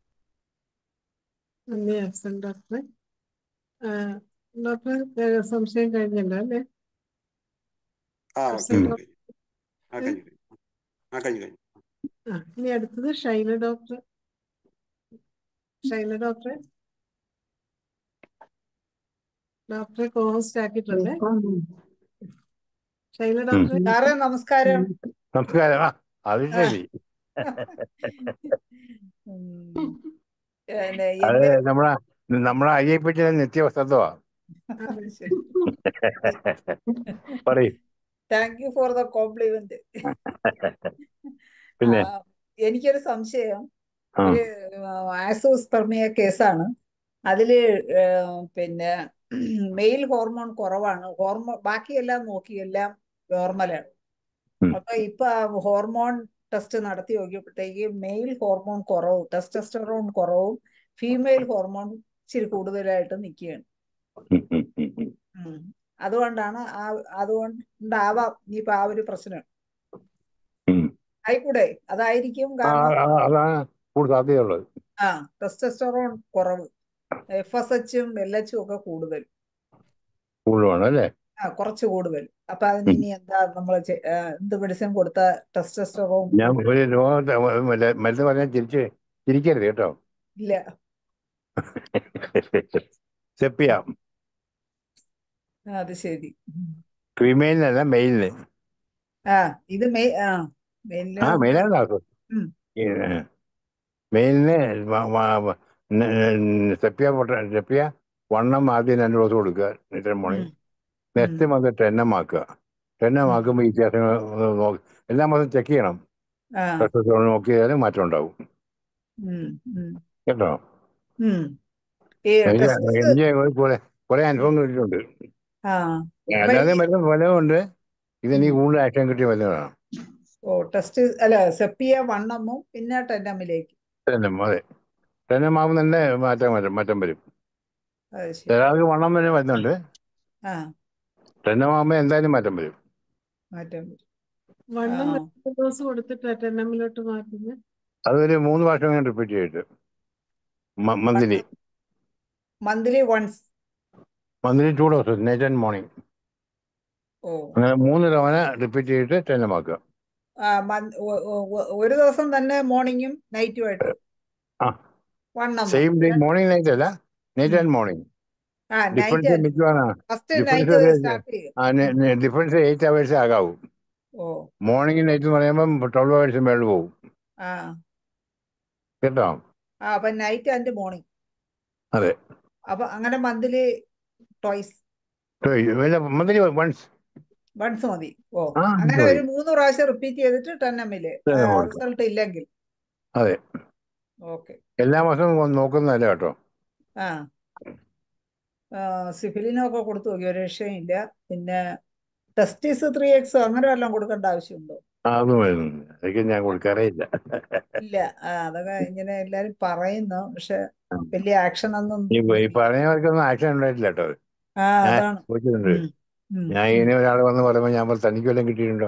നന്ദി അഫ്സൽ ഡോക്ടറെ ആ, ഡോക്ടർ ഏ, സംശയം കഴിഞ്ഞല്ലോ അല്ലേ ആ ഓക്കെ അഫ്സൽ ഉം. ഓക്കെ ആ കഴിഞ്ഞു കഴിഞ്ഞു ആ കഴിഞ്ഞു കഴിഞ്ഞു ആ ഇനി അടുത്തത് ഷൈന ഡോക്ടർ ഷൈന ഡോക്ടറെ ഡോക്ടറെ കോഹോസ്റ്റ് ആക്കിയിട്ടുണ്ട് ഷൈന ഉം. ഡോക്ടറെ സാറേ നമസ്കാരം നമസ്കാരം ആ അത് ആ. ശരി ഉം. പിന്നെ അത് എന്റെ നമ്മളെ നമ്മളെ ഐ ഐ പി നിത്യവസന്തമാ അതെ ശരി പറയും thank you for the compliment പിന്നെ എനിക്കൊരു സംശയം ആ ഒരു ആസോസ്പെർമിയ കേസാണ് അതില് ആ, പിന്നെ മെയിൽ ഹോർമോൺ കുറവാണ് ഹോർമോൺ ബാക്കിയെല്ലാം നോക്കി എല്ലാം നോർമലാണ് ഉം. അപ്പൊ ഇപ്പൊ ആ ഹോർമോൺ ടെസ്റ്റ് നടത്തി നോക്കിയപ്പോഴത്തേക്ക് മെയിൽ ഹോർമോൺ കുറവും ടെസ്റ്റോസ്റ്ററോൺ കുറവും ഫീമെയിൽ ഹോർമോൺ ഇച്ചിരി കൂടുതലായിട്ട് നിൽക്കുകയാണ് ഉം, ഉം, ഉം, ഉം. ഉം. അതുകൊണ്ടാണ് ആ അതുകൊണ്ടാവാം ഇനിയിപ്പോ ആ ഒരു പ്രശ്നം ഉം. ആയിക്കൂടെ അതായിരിക്കും ആ, കാരണം ആ, അതാണ് കൂടുതൽ സാധ്യതയുള്ളത് ആ ടെസ്റ്റോസ്റ്ററോൺ കുറവ് എഫ് എസ് എച്ചും എൽ എച്ചും ഒക്കെ കൂടുതൽ കൂടുതലാണ് അല്ലേ ആ കുറച്ച് കൂടുതൽ അപ്പൊ അതിന് ഉം. ഇനി എന്താ നമ്മൾ എന്ത് മെഡിസിൻ കൊടുത്ത ടെസ്റ്റോസ്റ്ററോൺ ഞാൻ കൂടും ഒരു രോഗത്തെ മ- മരുന്ന് പറഞ്ഞാൽ ചിരിച്ച് ചിരിക്കരുത് കേട്ടോ ഇല്ല സെപ്പിയ ആ, അത് ശരി ഉം. ഫീമെയിലിനല്ല മെയിലിന് ആ ഇത് മെയ് ആ മെയിലിന് ആ മെയിലാണ് ഡോക്ടർ ഉം. മെയിലിന് സെപ്പിയ പൊട്ട സെപ്പിയ വണ്ണം ആദ്യം രണ്ട് ഡോസ് കൊടുക്കുക ഇത്ര ഉം. മോർണിംഗ് ഉം. നെക്സ്റ്റ് മന്ത് ടെണ്ണം ആക്കുക ടെണ്ണം ഉം. ആക്കുമ്പോൾ ഈ വ്യത്യാസങ്ങൾ നോക്കി എല്ലാ മാസം ചെക്ക് ചെയ്യണം ആ ടെസ്റ്റോസ്റ്ററോൺ നോക്കിയാലും മാറ്റം ഉണ്ടാവും ഉം. ഉം. കേട്ടോ ഉം. ഈ എനിക്ക് ടെസ്റ്റസ് എനിക്ക് കുറെ കുറെ അനുഭവങ്ങൾ കിട്ടിയിട്ടുണ്ട് ആ അപ്പൊ അല്ലാതെ ഈ മരുന്ന് ഫലമുണ്ട് ഇതെനിക്ക് ഉം. കൂടുതൽ ആക്ഷൻ കിട്ടിയ മരുന്നുകളാണ് ഓ ടെസ്റ്റ് അല്ല സെപ്പിയ വണ്ണമ്മും പിന്നെ ടെന്നമ്മിലേക്ക് ടെണ്ണം അതെ ടെണ്ണം ആകുമ്പോൾ തന്നെ മാറ്റം വരും മാറ്റം വരും അത് ശരി ചിലർക്ക് വണ്ണം വരെ വരുന്നുണ്ട് ആ ടെണ്ണം ആകുമ്പോൾ എന്തായാലും മാറ്റം വരും മാറ്റം വരും. വണ്ണം ആ എത്ര ഡോസ് കൊടുത്തിട്ടാ ടെന്നമ്മിലോട്ട് മാറ്റുന്നത് അതൊരു മൂന്ന് പ്രാവശ്യം ഞാൻ റിപ്പീറ്റ് ചെയ്തിട്ട് monthly monthly once monthly two dose night and morning ഓ അങ്ങനെ മൂന്ന് തവണ റിപ്പീറ്റ് ചെയ്തിട്ട് ടെണ്ണമാക്കുക ആ മന്ത് ഒ- ഒ- ഒ- ഒരു ദിവസം തന്നെ മോർണിംഗും നൈറ്റുമായിട്ട് ആ വണ്ണമ്മ സെയിം ഡേ മോർണിംഗ് നൈറ്റ് അല്ല നൈറ്റ് ഉം. ആൻഡ് മോർണിംഗ് ആ നൈറ്റ് ഡിഫറൻസ് മിക്കവാറും ഫസ്റ്റ് ഡിഫറൻസ് നൈറ്റ് സ്റ്റാർട്ട് ചെയ്യും ഡിഫറൻസ് എയ്റ്റ് അവേഴ്സ് ആകാവൂ ഓ മോർണിംഗ് നൈറ്റ് എന്ന് പറയുമ്പോൾ ട്വൽവ് അവേഴ്സ് മേളിൽ പോകും ആ കേട്ടോ ആ അപ്പൊ നൈറ്റ് ആൻഡ് മോർണിംഗ് അതെ അപ്പൊ അങ്ങനെ monthly doses monthly once once മതി ഓ ആ അങ്ങനെ മതി ഒരു മൂന്ന് പ്രാവശ്യം റിപ്പീറ്റ് ചെയ്തിട്ട് ടെൻ എം എൽ ടെണ്ണം കൊടുക്കുക റിസൾട്ട് ഇല്ലെങ്കിൽ അതെ ഓക്കെ എല്ലാ മാസവും നോക്കുന്നതല്ല കേട്ടോ ആ ആ, സിഫിലിനൊക്കെ കൊടുത്തു നോക്കി ഒരു രക്ഷയില്ല പിന്നെ ടെസ്റ്റിസ് ത്രീ എക്സ് അങ്ങനെ വല്ലതും കൊടുക്കേണ്ട ആവശ്യമുണ്ടോ ആ, അതൊന്നും വരുന്നില്ല അതൊക്കെ ഞാൻ കൊടുക്കാറേ ഇല്ല ഇല്ല ആ, അതൊക്കെ ഇങ്ങനെ എല്ലാരും പറയുന്നു പക്ഷെ വലിയ ആക്ഷൻ ഒന്നും ഈ ഈ പറഞ്ഞവർക്കൊന്നും ആക്ഷൻ ഉണ്ടായിട്ടില്ല കേട്ടോ ആ ഞാൻ അതാണ് ചോദിച്ചിട്ടുണ്ട് ഉം, ഉം, ഞാൻ ഉം. ഇങ്ങനെ ഒരാൾ വന്ന് പറയുമ്പോൾ ഞാൻ പറഞ്ഞു തനിക്ക് വല്ലതും കിട്ടിയിട്ടുണ്ടോ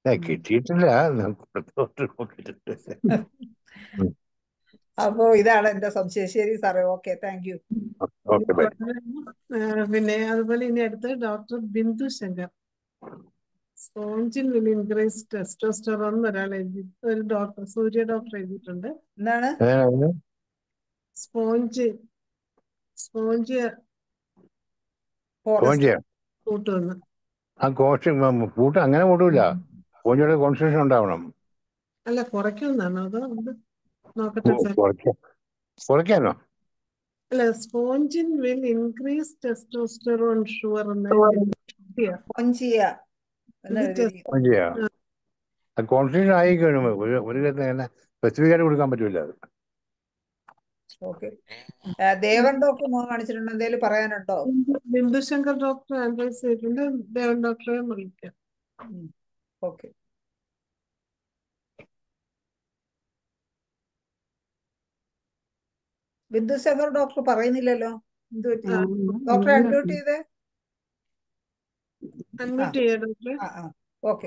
ഏ, കിട്ടിയിട്ടില്ല പുറത്തോട്ട് നോക്കിയിട്ടുണ്ട് ഉം. അപ്പോ ഇതാണ് എന്റെ സംശയം ശരി സാറേ okay thank you okay bye ആ, പിന്നെ അതുപോലെ ഇനി അടുത്ത് ഡോക്ടർ ബിന്ദു ശങ്കർ സ്പോഞ്ചിൽ വിൽ ഇൻക്രീസ് ടെസ്റ്റോസ്റ്ററോൺ എന്ന് ഒരാൾ എഴുതി ഒരു ഡോക്ടർ സൂര്യ ഡോക്ടർ എഴുതിയിട്ടുണ്ട് എന്താണ് ഏതാണ് സ്പോഞ്ച് സ്പോഞ്ച് ഫോൺ ഫോറസ്റ്റ് ചെയ്യാം കൂട്ടുമെന്ന് ആ കോൺസ്റ്റി കൂട്ടം അങ്ങനെ കൂട്ടൂല കോഞ്ചിയുടെ കോൺസ്റ്റിറ്റ്യൂഷൻ ഉണ്ടാവണം അല്ല കുറയ്ക്കുമെന്നാണോ അതോ ഇത് നോക്കട്ടെ കു- സാർ കുറയ്ക്ക- കുറയ്ക്കാനോ അല്ല സ്പോഞ്ചിൻ വിൽ ഇൻക്രീസ് ടെസ്റ്റോസ്റ്ററോൺ ഷുവർ എന്ന് കൊഞ്ചിയ എന്ന് ഇത് എഴുതിയിരിക്കുന്നു ടെസ്റ്റ് ഫോൺ ചെയ്യാം കോൺസ്റ്റിറ്റ്യൂഷൻ ആയി കഴിയുമ്പോൾ ഒരു ഒരു കാര്യത്തിന് അങ്ങനെ സ്പെസിഫിക് ആയിട്ട് കൊടുക്കാൻ പറ്റൂല അത് ഓക്കെ ദേവൻ ഡോക്ടർ മുഖം കാണിച്ചിട്ടുണ്ട് എന്തെങ്കിലും പറയാനുണ്ടോ ബിന്ദുശങ്കർ ഡോക്ടർ അഡ്വൈസ് ചെയ്തിട്ടുണ്ട് ദേവൻ ഡോക്ടറെ വിളിക്കാം ഓക്കെ ബിന്ദുശേഖർ ഡോക്ടർ പറയുന്നില്ലല്ലോ എന്ത് പറ്റി ആ, ഡോക്ടറെ അൺമ്യൂട്ട് ചെയ്തേ അൺമ്യൂട്ട് ചെയ്യാം ഡോക്ടറെ ആ ആ ഓക്കെ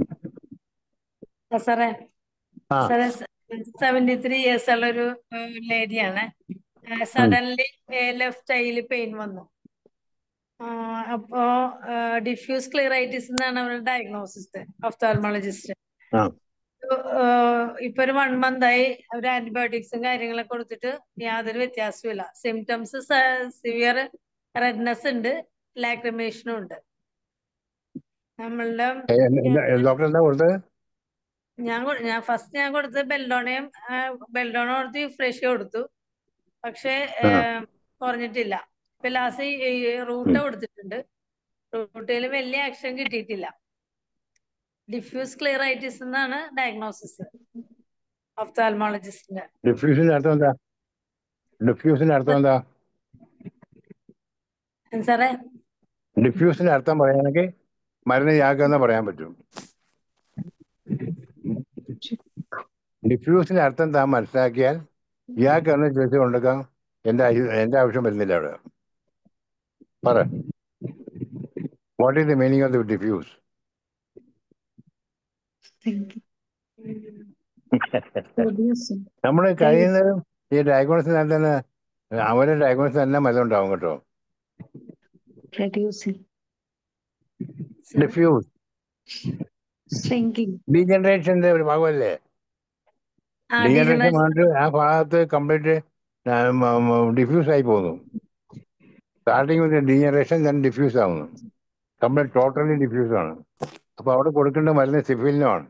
ആ, സാറേ ആ സാറേ സെവന്റി ത്രീ ഇയേഴ്സ് ഉള്ള ഒരു ലേഡിയാണ് സഡൻലി ലെഫ്റ്റ് ഐയിൽ പെയിൻ വന്നു ആ, അപ്പോ ഡിഫ്യൂസ് ക്ലിയറൈറ്റിസ് എന്നാണ് അവരുടെ ഡയഗ്നോസിസ് ഒഫ്താൽമോളജിസ്റ്റ് ആ ഇപ്പൊ ഒരു വൺ മന്ത് ആയി അവർ ആന്റിബയോട്ടിക്സും കാര്യങ്ങളൊക്കെ കൊടുത്തിട്ട് യാതൊരു വ്യത്യാസവുമില്ല സിംറ്റംസ് സിവിയർ റെഡ്നെസ് ഉണ്ട് ലാക്രിമേഷനും ഉണ്ട് നമ്മളുടെ ഡോക്ടർ എന്താ കൊടുത്തത് ഞാൻ കൊ- ഞാൻ ഫസ്റ്റ് ഞാൻ കൊടുത്തത് ബെൽഡോണയും ബെൽഡോണ കൊടുത്ത് ഫ്രഷ് കൊടുത്തു പക്ഷേ ആ ഏഹ്, കുറഞ്ഞിട്ടില്ല ഇപ്പൊ ലാസ്റ്റ് റൂട്ട് ഉം. കൊടുത്തിട്ടുണ്ട് റൂട്ടിൽ വലിയ ആക്ഷൻ കിട്ടിയിട്ടില്ല ഡിഫ്യൂസ് ക്ലിയറൈറ്റിസ് എന്നാണ് ഡയഗ്നോസിസ് ഒഫ്താൽമോളജിസ്റ്റിന്റെ ഡിഫ്യൂസിന്റെ അർത്ഥം എന്താ ഡിഫ്യൂസിന്റെ അർത്ഥം എന്താ സാറേ ഡിഫ്യൂസിന്റെ അർത്ഥം പറയുകയാണെങ്കിൽ മരുന്ന് യാക്കെന്ന് പറയാൻ പറ്റും ഡിഫ്യൂസിന്റെ അർത്ഥം താൻ മനസ്സിലാക്കിയാൽ ഇയാൾക്കെന്ന് ചോദിച്ചു കൊണ്ടുക്കാം എന്റെ ആവശ്യം- എന്റെ ആവശ്യം വരുന്നില്ല അവിടെ പറ what is the meaning of the diffuse നമ്മൾ കഴിയുന്നതും ഈ ഡയഗ്നോസിനകത്ത് തന്നെ അവരെ ഡയഗ്നോസിന് തന്നെ മരുന്ന് ഉണ്ടാവും കേട്ടോ reducing, ഡിഫ്യൂസ് shrinking, ഡീജനറേഷന്റെ ഒരു ഭാഗമല്ലേ ആ ഡീജനറേഷൻ ഡീജനറേഷൻ വന്നിട്ട് ആ ഭാഗത്ത് കംപ്ലീറ്റ് ഡിഫ്യൂസ് ആയി പോകുന്നു starting with degeneration then diffuse ആവുന്നു കംപ്ലീറ്റ് ടോട്ടലി ഡിഫ്യൂസ് ആണ് അപ്പൊ അവിടെ കൊടുക്കേണ്ട മരുന്ന് സിഫിലിനമാണ്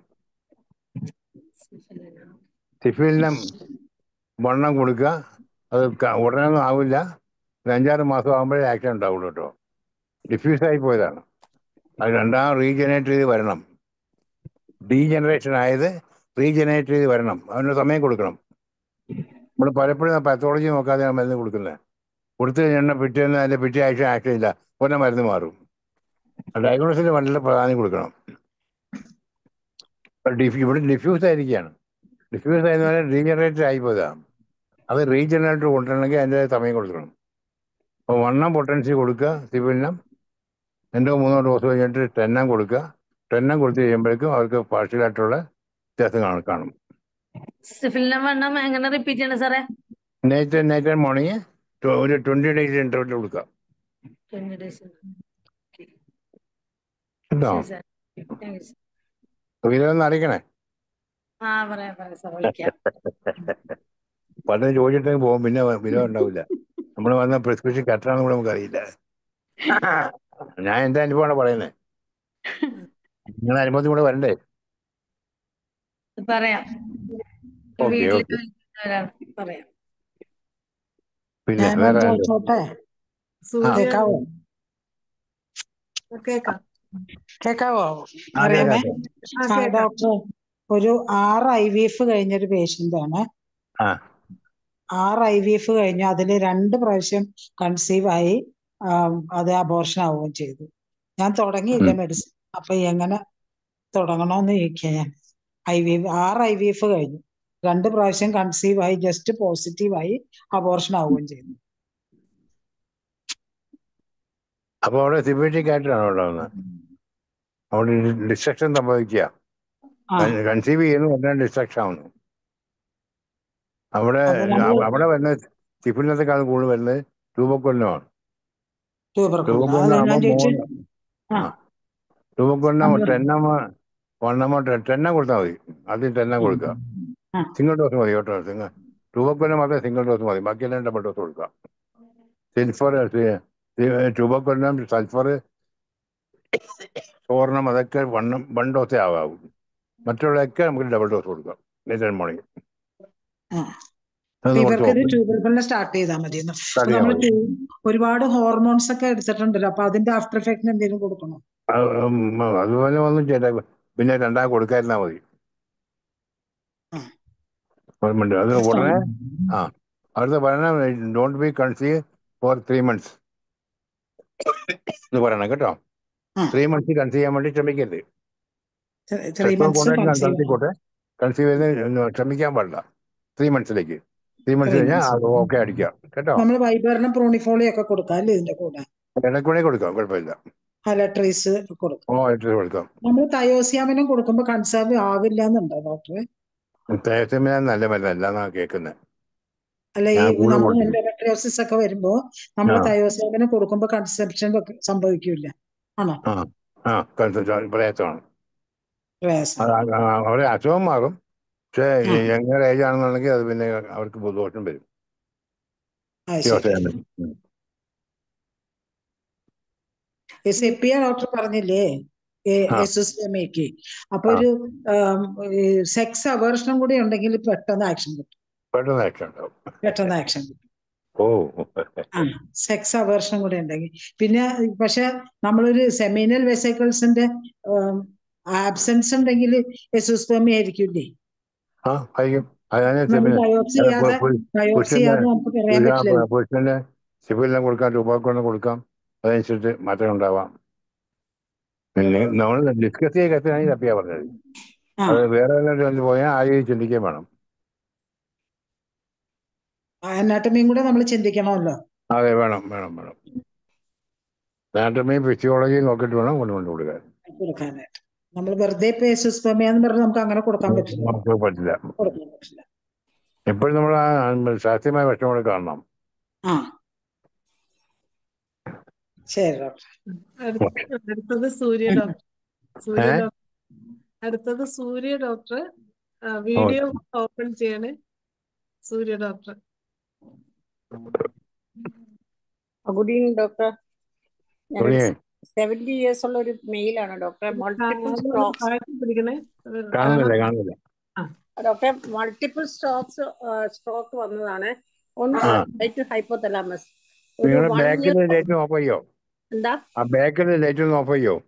സിഫിലിനം വണ്ണം കൊടുക്കുക അത് ക- ഉടനെയൊന്നും ആവില്ല ഒരു അഞ്ചാറ് മാസം ആകുമ്പോഴേ ആക്ഷൻ ഉണ്ടാവുള്ളൂ കേട്ടോ ഡിഫ്യൂസ് ആയി പോയതാണ് അത് രണ്ടാം റീജനറേറ്റ് ചെയ്ത് വരണം ഡീജനറേഷൻ ആയത് റീജനറേറ്റ് ചെയ്ത് വരണം അതിന് സമയം കൊടുക്കണം നമ്മൾ പലപ്പോഴും പാത്തോളജി നോക്കാതെയാണ് മരുന്ന് കൊടുക്കുന്നത് കൊടുത്തു കഴിഞ്ഞാൽ പിറ്റേന്ന് അതിന്റെ പിറ്റേ ആഴ്ച ആക്ഷൻ ഇല്ല ഉടനെ മരുന്ന് മാറും ഡയഗ്നോസിന് വളരെ പ്രാധാന്യം കൊടുക്കണം ഇപ്പൊ ഡിഫ് ഇവിടെ ഡിഫ്യൂസ് ആയിരിക്കുകയാണ് ഡിഫ്യൂസ് ആയതുപോലെ റീജനറേറ്റ് ആയിപ്പോയതാണ് അത് റീജനറേറ്റ് കൊണ്ടുവരണമെങ്കിൽ അതിൻ്റെ സമയം കൊടുക്കണം അപ്പോൾ വണ്ണം പൊട്ടൻസി കൊടുക്കുക സിവിലിനം രണ്ടോ മൂന്നോ ഡോസ് കഴിഞ്ഞിട്ട് ടെന്നം കൊടുക്കുക ടെന്നം കൊടുത്തു കഴിയുമ്പോഴേക്കും അവർക്ക് പാർഷ്യലായിട്ടുള്ള വ്യത്യാസം കാണും കാണും സിഫിലിനെ വണ്ണം എങ്ങനെ റിപ്പീറ്റ് ചെയ്യണം സാറേ നൈറ്റ് നൈറ്റ് ആൻഡ് മോർണിംഗ് ഒരു ട്വന്റി ഡേയ്സ് ഇന്റർവെൽ കൊടുക്കുക ട്വന്റി ഡേയ്സ് കേട്ടോ ശരി സാർ താങ്ക് യു സാർ വിവരമൊന്നും അറിയിക്കണേ ആ പറയാം പറയാം സാർ വിളിക്കാം പലരും ചോദിച്ചിട്ട് പോകും പിന്നെ വില ഉണ്ടാവില്ല നമ്മൾ വന്ന പ്രിസ്ക്രിപ്ഷൻ കറക്റ്റാണെന്ന് കൂടെ നമുക്ക് അറിയില്ല ഞാൻ എന്റെ അനുഭവമാണ് പറയുന്നത് നിങ്ങളുടെ അനുഭവത്തിൽ കൂടെ വരണ്ടേ പറയാം ഓക്കെ വീട്ടിൽ ഓക്കെ വരാം പറയാം പിന്നെ ഞാൻ വേറെ ഒന്ന് ആരുണ്ട്? ചോദിച്ചോട്ടെ ആ സൂര്യ കേക്കാവോ കേക്കാം കേക്കാവോ ആ അറിയാമേ കേൾക്കാം ആ ആ കേക്കാം ഡോക്ടർ ഒരു ആറ് ഐ വി എഫ് കഴിഞ്ഞൊരു പേഷ്യന്റ് ആണ് ആ ആറ് ഐ വി എഫ് കഴിഞ്ഞു അതിൽ രണ്ട് പ്രാവശ്യം കൺസീവ് ആയി ആം, അത് അബോർഷൻ ആവുകയും ചെയ്തു ഞാൻ തുടങ്ങിയില്ല ഉം. മെഡിസിൻ അപ്പൊ എങ്ങനെ തുടങ്ങണോന്ന് ചോദിക്കുക ഞാൻ ഐ വി എഫ് ആറ് ഐ വി എഫ് കഴിഞ്ഞു രണ്ട് പ്രാവശ്യം കൺസീവ് ആയി ജസ്റ്റ് പോസിറ്റീവ് ആയി അബോർഷൻ ആവുകയും ചെയ്തു അപ്പൊ അവിടെ സിബിലിറ്റിക് ആയിട്ടാണ് ഉണ്ടാവുന്നത് അവിടെ ഡിസ്ട്രക്ഷൻ സംഭവിക്കുക ആ കൺസീവ് ചെയ്യുന്നു ഉടനെ ഡിസ്ട്രക്ഷൻ ആവുന്നു അവിടെ അപ്പൊ നമ്മള് അവിടെ വരുന്നത് സിഫിലിനത്തെക്കാൾ കൂടുതൽ വരുന്നത് ട്യൂബക്കൊല്ലമാണ് ട്യൂബർക്കുലർ അതാ ട്യൂബക്കൊല്ലം ഞാൻ ആകുമ്പോൾ ചോദിച്ചു മൂന്ന് ആ ആ ട്യൂബക്കൊല്ലം നമ്മള് ടെണ്ണമ്മ വണ്ണമ്മ ടെണ്ണം കൊടുത്താൽ മതി ആദ്യം ടെണ്ണം ഉം, കൊടുക്കുക ആ സിംഗിൾ ഡോസ് മതി കേട്ടോ സിംഗിൾ ട്യൂബക്കൊല്ലം മാത്രമേ സിംഗിൾ ഡോസ് മതി ബാക്കിയെല്ലാം ഡബിൾ ഡോസ് കൊടുക്കുക സൾഫർ ട്യൂബക്കൊല്ലം സൾഫർ ചോർണം അതൊക്കെ വണ്ണം വൺ ഡോസേ ആകാവൂ മറ്റുള്ളതൊക്കെ നമുക്ക് ഡബിൾ ഡോസ് കൊടുക്കാം ലേറ്റർ മോർണിംഗ് ആ അത് അപ്പൊ കുറച്ച് ഇവർക്ക് ഇത് നോക്കും ട്യൂബർക്കുലർ സ്റ്റാർട്ട് ചെയ്താൽ മതി എന്ന്. അപ്പൊ സ്റ്റാർട്ട് ചെയ്യാൻ നമ്മൾ മതി ഒരുപാട് ഹോർമോൺസ് ഒക്കെ എടുത്തിട്ടുണ്ടല്ലോ അപ്പൊ അതിന്റെ ആഫ്റ്റർ എഫക്റ്റിന് എന്തെങ്കിലും കൊടുക്കണോ അത് ഉം അതുപോലെ ഒന്നും ചെയ്ത പിന്നെ രണ്ടാം കൊടുക്കാതിരുന്നാൽ മതി ആ ഗവൺമെന്റ് അത് ഉടനെ ആ അവിടുത്തെ പറയണം don't be conceive for three months എന്ന് പറയണം കേട്ടോ ആ ത്രീ മന്ത്സ് കൺസീവ് ചെയ്യാൻ വേണ്ടി ശ്രമിക്കരുത് ത്രീ എത്ര മന്ത്സ് കോണ്ടാക്ട് കൺസീവ് നടത്തിക്കോട്ടെ കൺസീവ് ചെയ്ത് ശ്രമിക്കാൻ പാടില്ല ത്രീ മന്ത്സിലേക്ക് ത്രീ മന്ത്സ് ത്രീ കഴിഞ്ഞാൽ മന്ത്സ് ഓക്കെ അടിക്കാം കേട്ടോ നമ്മൾ വൈബറിനും പ്രോണിഫോളിയും ഒക്കെ കൊടുക്കാം അല്ലേ ഇതിന്റെ കൂടെ ഇടയ്ക്കൂടെ കൊടുക്കാം കുഴപ്പമില്ല അലട്രീസ് കൊടുക്കാം ഓ ഇട്ട് കൊടുക്കാം നമ്മൾ തയോസിയാമിനും കൊടുക്കുമ്പോൾ കൺസേർവ് ആവില്ല എന്നുണ്ടോ ഡോക്ടറെ തേസമിന നല്ല മരുന്നല്ല എന്നാണ് കേൾക്കുന്നത് അല്ല ഈ ഞാൻ കൂടുതൽ നമ്മൾ കൊടുത്തില്ല എൻഡോമെട്രിയോസിസ് ഒക്കെ വരുമ്പോ നമ്മൾ ആ തയോസിയാമിനെ കൊടുക്കുമ്പോൾ കൺസെപ്ഷൻ സംഭവിക്കില്ല ആണോ ആ ആ കൺസൾട്ട് പ്രയാസമാണ് പ്രയാസം അത് ആ- ആ- അവരെ അസുഖം മാറും പക്ഷേ ആ യങ്ങർ ഏജ് ആണെന്നുണ്ടെങ്കിൽ അത് പിന്നെ അവർക്ക് ദോഷം വരും അത് ഈ ശരി അവസ്ഥയാണ് ഉം. ഈ സെപ്പിയ ഡോക്ടർ പറഞ്ഞില്ലേ ആ എസുസ്മേക്ക് അപ്പൊ ആ ഒരു സെക്സ് അവേർഷനും കൂടി ഉണ്ടെങ്കിൽ പെട്ടെന്ന് ആക്ഷൻ കിട്ടും പെട്ടെന്ന് ആക്ഷൻ ഉണ്ടാവും പെട്ടെന്ന് ആക്ഷൻ കിട്ടും ഓ ആ സെക്സ് അവേർഷനും കൂടി ഉണ്ടെങ്കിൽ പിന്നെ പക്ഷെ നമ്മളൊരു സെമിനൽ വെസൈക്കിൾസിന്റെ ആബ്സെൻസ് ഉണ്ടെങ്കിൽ എസുസ്പെമി ആയിരിക്കില്ലേ ആ ആയിരിക്കും അതാണ് നമ്മൾ പിന്നെ ബയോപ്സി ചെയ്യാതെ ബയോപ്സി പുരുഷന്റെ ചെയ്യാതെ നമുക്ക് പറയാൻ പറ്റില്ലല്ലോ പുരുഷന്റെ സിവിലിനെ കൊടുക്കാം രൂപക്കൊന്നും കൊടുക്കാം അതനുസരിച്ച് മാറ്റം ഉണ്ടാവാം പിന്നെ നമ്മൾ ഡിസ്കസ് ചെയ്ത കത്തിനാണ് തപ്പിയാ പറഞ്ഞത് ആ അത് വേറെ വല്ലതും പോയാൽ ആരെയും ചിന്തിക്കുകയും വേണം അനാട്ടമിയും കൂടെ നമ്മൾ ചിന്തിക്കണമല്ലോ അതെ വേണം വേണം വേണം അനാട്ടമിയും ഫിസിയോളജിയും നോക്കിയിട്ട് വേണം കൊണ്ട് കൊണ്ട് കൊടുക്കാൻ കൊടുക്കാനായിട്ട് നമ്മൾ വെറുതെ ഇപ്പൊ എസുസ്പെമിയ എന്ന് പറഞ്ഞ് നമുക്ക് അങ്ങനെ കൊടുക്കാൻ പറ്റില്ല നമുക്ക് പറ്റില്ല കൊടുക്കാൻ പറ്റില്ല എപ്പോഴും നമ്മൾ ആ ശാസ്ത്രീയമായ ഭക്ഷണം കൂടെ കാണണം ആ ശരി ഡോക്ടർ അടുത്ത അടുത്തത് സൂര്യ ഡോക്ടർ സൂര്യ ഏ ഡോക്ടർ അടുത്തത് സൂര്യ ഡോക്ടർ ആ, ഓ വീഡിയോ ഓപ്പൺ ചെയ്യണേ Surya doctor good evening doctor ഞാനൊരു തുണിയെ സെവന്റി ഇയേഴ്സ് ഉള്ള ഒരു മെയിലാണ് ഡോക്ടർ മൾട്ടിപ്പിൾ അത് സ്ട്രോക്സ് താഴ്ത്തി പിടിക്കണേ അത് കാണുന്നില്ല കാണാൻ കാണുന്നില്ല ആ ഡോക്ടർ മൾട്ടിപ്പിൾ സ്ട്രോക്സ് സ്ട്രോക്ക് വന്നതാണ് ഓൺ ആ റൈറ്റ് ഹൈപ്പോതലാമസ് ഒരു നിങ്ങളുടെ വൺ ബാക്കിൽ ഇയർ ലൈറ്റ് ഓഫ് ചെയ്യോ എന്താ ആ ബാക്കിൽ ലൈറ്റ് ഒന്ന് ഓഫ് ചെയ്യോ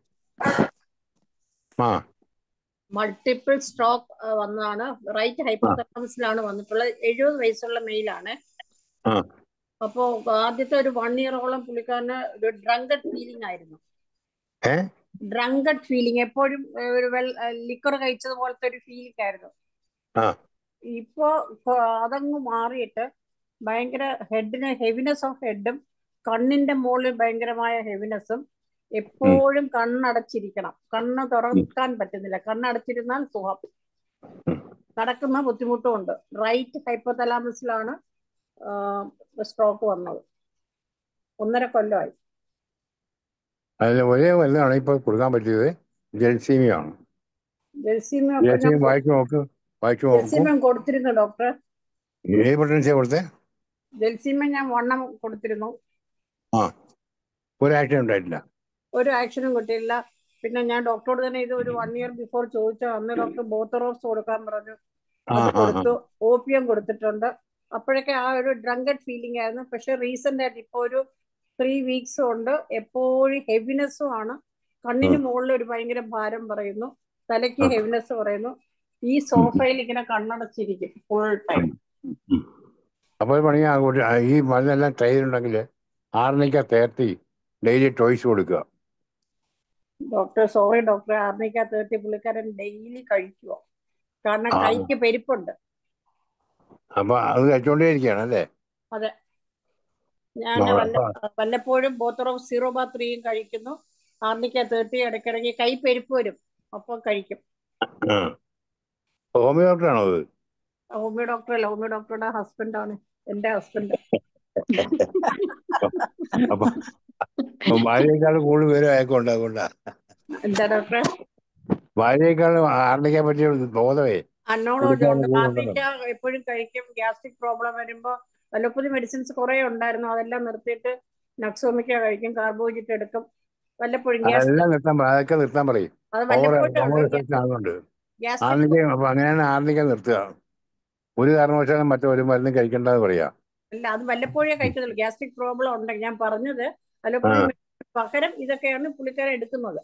ആ മൾട്ടിപ്പിൾ സ്ട്രോക്ക് വന്നതാണ് റൈറ്റ് ആ ഹൈപ്പോതലാമസിലാണ് വന്നിട്ടുള്ളത് എഴുപത് വയസ്സുള്ള മെയിലാണ് ആ അപ്പോ ആദ്യത്തെ ഒരു വൺ ഇയറോളം പുള്ളിക്കാരന് ഒരു ഡ്രങ്കഡ് ഫീലിംഗ് ആയിരുന്നു ഏ ഡ്രങ്കഡ് ഫീലിംഗ് എപ്പോഴും ഏഹ്, ഒരു വെൾ ലിക്കർ കഴിച്ചത് പോലത്തെ ഒരു ഫീലിംഗ് ആയിരുന്നു ആ ഇപ്പോ കൊ- അതങ്ങ് മാറിയിട്ട് ഭയങ്കര ഹെഡിന് ഹെവിനെസ് ഓഫ് ഹെഡും കണ്ണിന്റെ മുകളിൽ ഭയങ്കരമായ ഹെവിനെസ്സും ഉം എപ്പോഴും കണ്ണടച്ചിരിക്കണം കണ്ണ് ഉം തുറക്കാൻ പറ്റുന്നില്ല കണ്ണടച്ചിരുന്നാൽ സുഖം ഉം നടക്കുന്ന ബുദ്ധിമുട്ടും ഉണ്ട് റൈറ്റ് ഹൈപ്പോതലാമസിലാണ് സ്ട്രോക്ക് വന്നത് ഒന്നര കൊല്ലമായി അതിൽ ഒരേ വല്ലതാണ് ഇപ്പൊ കൊടുക്കാൻ പറ്റിയത് ജൽസീമിയാണ് ജെൽസീമിയം ഇപ്പൊ ഞാൻ ജൽസീമിയം വായിച്ചു നോക്ക് വായിച്ചു നോക്കൂ ജെൽസീമിയം കൊടുത്തിരുന്നു ഡോക്ടർ ഏത് പൊട്ടൻസിയാ കൊടുത്തേ ജെൽസീമിയം ഞാൻ വണ്ണം കൊടുത്തിരുന്നു ആ ഒരാഴ്ച ഉണ്ടായിട്ടില്ല ഒരു ആക്ഷനും കിട്ടിയില്ല പിന്നെ ഞാൻ ഡോക്ടറോട് തന്നെ ഇത് ഒരു വൺ ഇയർ ബിഫോർ ചോദിച്ചു അന്ന് ഡോക്ടർ ബോത്തറോസ് കൊടുക്കാൻ പറഞ്ഞു ആ അത് ആ ആ കൊടുത്തു ഓപ്പിയം കൊടുത്തിട്ടുണ്ട് അപ്പോഴൊക്കെ ആ ഒരു ഡ്രങ്കഡ് ഫീലിംഗ് ആയിരുന്നു പക്ഷെ റീസെന്റ് ആയിട്ട് ഇപ്പൊ ഒരു ത്രീ വീക്സ് കൊണ്ട് എപ്പോഴും ഹെവിനെസ്സും ആണ് കണ്ണിന് ഉം മുകളിൽ ഒരു ഭയങ്കര ഭാരം പറയുന്നു തലയ്ക്ക് ആ ഹെവിനെസ് പറയുന്നു ഈ ഉം സോഫയിൽ ഇങ്ങനെ കണ്ണടച്ചിരിക്കും ഫുൾ ടൈം ഉം ഉം. അപ്പോൾ ഒരു പണി അങ്ങോട്ട് ഈ മരുന്നെല്ലാം ട്രെയിനുണ്ടെങ്കിൽ ആറിനേക്കാ തേർത്തി ഡെയിലി ടോയ്സ് കൊടുക്കുക doctor sorry doctor arnica thirty പുള്ളിക്കാരൻ ഡെയിലി കഴിക്കുവോ കാരണം ആ കൈക്ക് പെരുപ്പുണ്ട് അപ്പൊ അത് കഴിച്ചോണ്ടേ ഇരിക്കുകയാണ് അല്ലേ അതെ ഞാൻ ആ, വല്ല അപ്പൊ വല്ലപ്പോഴും ബോത്തറോ സീറോ ബാ ത്രീയും കഴിക്കുന്നു ആർണിക്ക തേർട്ടി ഇടയ്ക്കിടയ്ക്ക് കൈ പെരുപ്പ് വരും അപ്പോൾ കഴിക്കും ആ ഹോമിയോ ഡോക്ടറാണോ അത് ഹോമിയോ ഡോക്ടർ അല്ല ഹോമിയോ ഡോക്ടറുടെ ഹസ്ബൻഡാണ് എന്റെ ഹസ്ബൻഡ് അപ്പൊ ഭാര്യയെക്കാൾ കൂടുതൽ പേരും അയക്കുണ്ട് അതുകൊണ്ടാ എന്താ ഡോക്ടറെ ഭാര്യയെക്കാൾ ആർണിക്കാൻ പറ്റിയ ബോധമേ അന്നോളം പുള്ളിക്കാരന് ഉണ്ട് കൂടുതലുണ്ടല്ലോ ആർണിക്ക എപ്പോഴും കഴിക്കും ഗ്യാസ്ട്രിക് പ്രോബ്ലം വരുമ്പോ അലോപ്പതി മെഡിസിൻസ് കുറെ ഉണ്ടായിരുന്നു അതെല്ലാം നിർത്തിയിട്ട് നക്സോമിക്ക കഴിക്കും കാർബോഹൈഡ്രേറ്റ് എടുക്കും വല്ലപ്പോഴും ഗ്യാസ് അതെല്ലാം നിർത്താൻ പറ- അതൊക്കെ നിർത്താൻ പറയും അത് ഓവർ വല്ലപ്പോഴും ഓവർ ഉള്ളൂ റിസർച്ച് ആകുന്നുണ്ട് ഗ്യാസ്ട്രിക് ആർണിക്ക അപ്പൊ അങ്ങനെയാണ് ആർണിക്ക നിർത്തുക ഒരു കാരണവശാലും മറ്റൊരു മരുന്നും കഴിക്കേണ്ടത് പറയാ അല്ല അത് വല്ലപ്പോഴേ കഴിക്കത്തുള്ളൂ ഗ്യാസ്ട്രിക് പ്രോബ്ലം ഉണ്ടെങ്കിൽ ഞാൻ പറഞ്ഞത് ആ അലോപ്പതി പകരം ഇതൊക്കെയാണ് പുള്ളിക്കാരൻ എടുക്കുന്നത്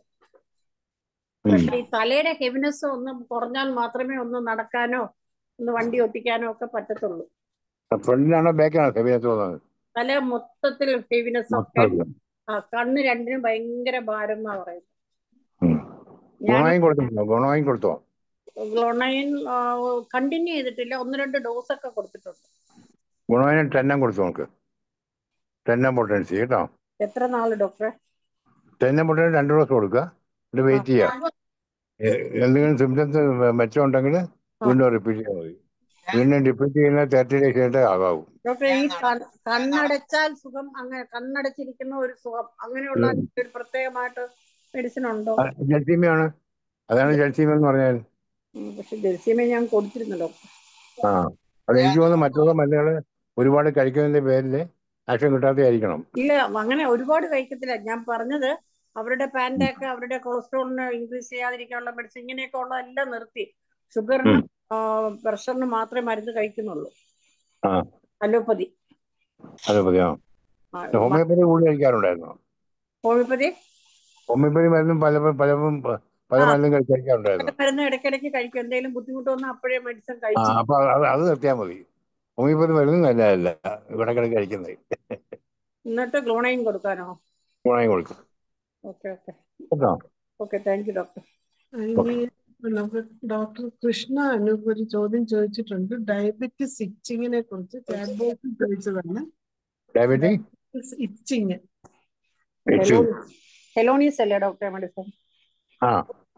ഉം. പക്ഷെ ഈ തലയുടെ ഹെവിനെസ് ഒന്ന് കുറഞ്ഞാൽ മാത്രമേ ഒന്ന് നടക്കാനോ ഒന്ന് വണ്ടി ഓട്ടിക്കാനോ ഒക്കെ പറ്റത്തുള്ളൂ ഫ്രണ്ടിലാണോ ബാക്കിലാണോ സെബിനത്ത് തോന്നുന്നത് തല മൊത്തത്തിൽ ഹെവിനെസ് ഒക്കെ മൊത്തം ആ കണ്ണ് രണ്ടിനും ഭയങ്കര ഭാരം എന്നാ പറയുന്നത് ഉം. ഞാൻ ഗുണമായും കൊടുത്തിട്ടുണ്ടോ ഗുണമായും കൊടുത്തോ ഗ്ലോണൈൻ കണ്ടിന്യൂ ചെയ്തിട്ടില്ല ഒന്ന് രണ്ട് ഡോസ് ഒക്കെ കൊടുത്തിട്ടുണ്ട് ഗുണമായും ടെന്നം കൊടുത്തു നമുക്ക് ടെന്നം പൊട്ടൻസി കേട്ടോ എത്ര നാള് ഡോക്ടറെ ടെന്നം പൊട്ടൻസി രണ്ട് ഡോസ് കൊടുക്കുക എന്നിട്ട് ആ വെയിറ്റ് ചെയ്യുക എ- എന്തെങ്കിലും സിംറ്റംസ് മെച്ചം ഉണ്ടെങ്കിൽ ആ വീണ്ടും റിപ്പീറ്റ് ചെയ്താൽ മതി വീണ്ടും റിപ്പീറ്റ് ചെയ്യുന്ന തേർട്ടി ഡേയ്സ് കഴിഞ്ഞിട്ട് ആകാവൂ ഡോക്ടറെ ഈ കൺ- കണ്ണടച്ചാൽ സുഖം അങ്ങനെ കണ്ണടച്ചിരിക്കുന്ന ഒരു സുഖം അങ്ങനെയുള്ള ഒരു പ്രത്യേകമായിട്ട് മെഡിസിൻ ഉണ്ടോ ജൽസീമയാണ് അതാണ് ജൽസീമ എന്ന് പറഞ്ഞാൽ ഉം, പക്ഷെ ജെൽസിയമേ ഞാൻ കൊടുത്തിരുന്നു ഡോക്ടർ ആ അത് എനിക്ക് തോന്നുന്നു മറ്റുള്ള മരുന്നുകൾ ഒരുപാട് കഴിക്കുന്നതിന്റെ പേരിൽ ആക്ഷൻ കിട്ടാത്തതായിരിക്കണം ഇല്ല അങ്ങനെ ഒരുപാട് കഴിക്കത്തില്ല ഞാൻ പറഞ്ഞത് അവരുടെ പാൻറ്റാക്ക് അവരുടെ കൊളസ്ട്രോളിന് ഇൻക്രീസ് ചെയ്യാതിരിക്കാനുള്ള മെഡിസിൻ ഇങ്ങനെയൊക്കെ ഉള്ള എല്ലാം നിർത്തി ഷുഗറിനും പ്രഷറിനും മാത്രമേ മരുന്ന് കഴിക്കുന്നുള്ളൂ ആ അലോപ്പതി അതെ പതിയാ ആ, ഹോമിയോപ്പതി കൂടുതൽ കഴിക്കാറുണ്ടായിരുന്നു ഹോമിയോപ്പതി ഹോമിയോപ്പതി മരുന്നും പല പലതും പല ആ മരുന്നും കഴി- കഴിക്കാറുണ്ടായിരുന്നു മരുന്ന് ഇടയ്ക്കിടയ്ക്ക് കഴിക്കും എന്തെങ്കിലും ബുദ്ധിമുട്ട് വന്നാൽ അപ്പോഴേ മെഡിസിൻ ആ കഴിച്ചു അപ്പൊ അത് അത് നിർത്തിയാൽ മതി ഹോമിയോപ്പതി മരുന്നും നല്ലതല്ല ഇടക്കിടക്ക് കഴിക്കുന്നത് എന്നിട്ട് ഗ്ലോണയും കൊടുക്കാനോ ഗുണമായി കൊടുക്കും ഓക്കെ ഓക്കെ കേട്ടോ ഓക്കെ താങ്ക് യു ഡോക്ടർ ഇനി നമുക്ക് ഡോക്ടർ കൃഷ്ണ അനൂപ് ഒരു ചോദ്യം ചോദിച്ചിട്ടുണ്ട് ഡയബറ്റിസ് ഇച്ചിങ്ങിനെ കുറിച്ച് ചാറ്റ് ബോക്സിൽ ചോദിച്ചതാണ് diabetic diabetes itching itching helonias അല്ലേ ഡോക്ടറെ മെഡിസിൻ ആ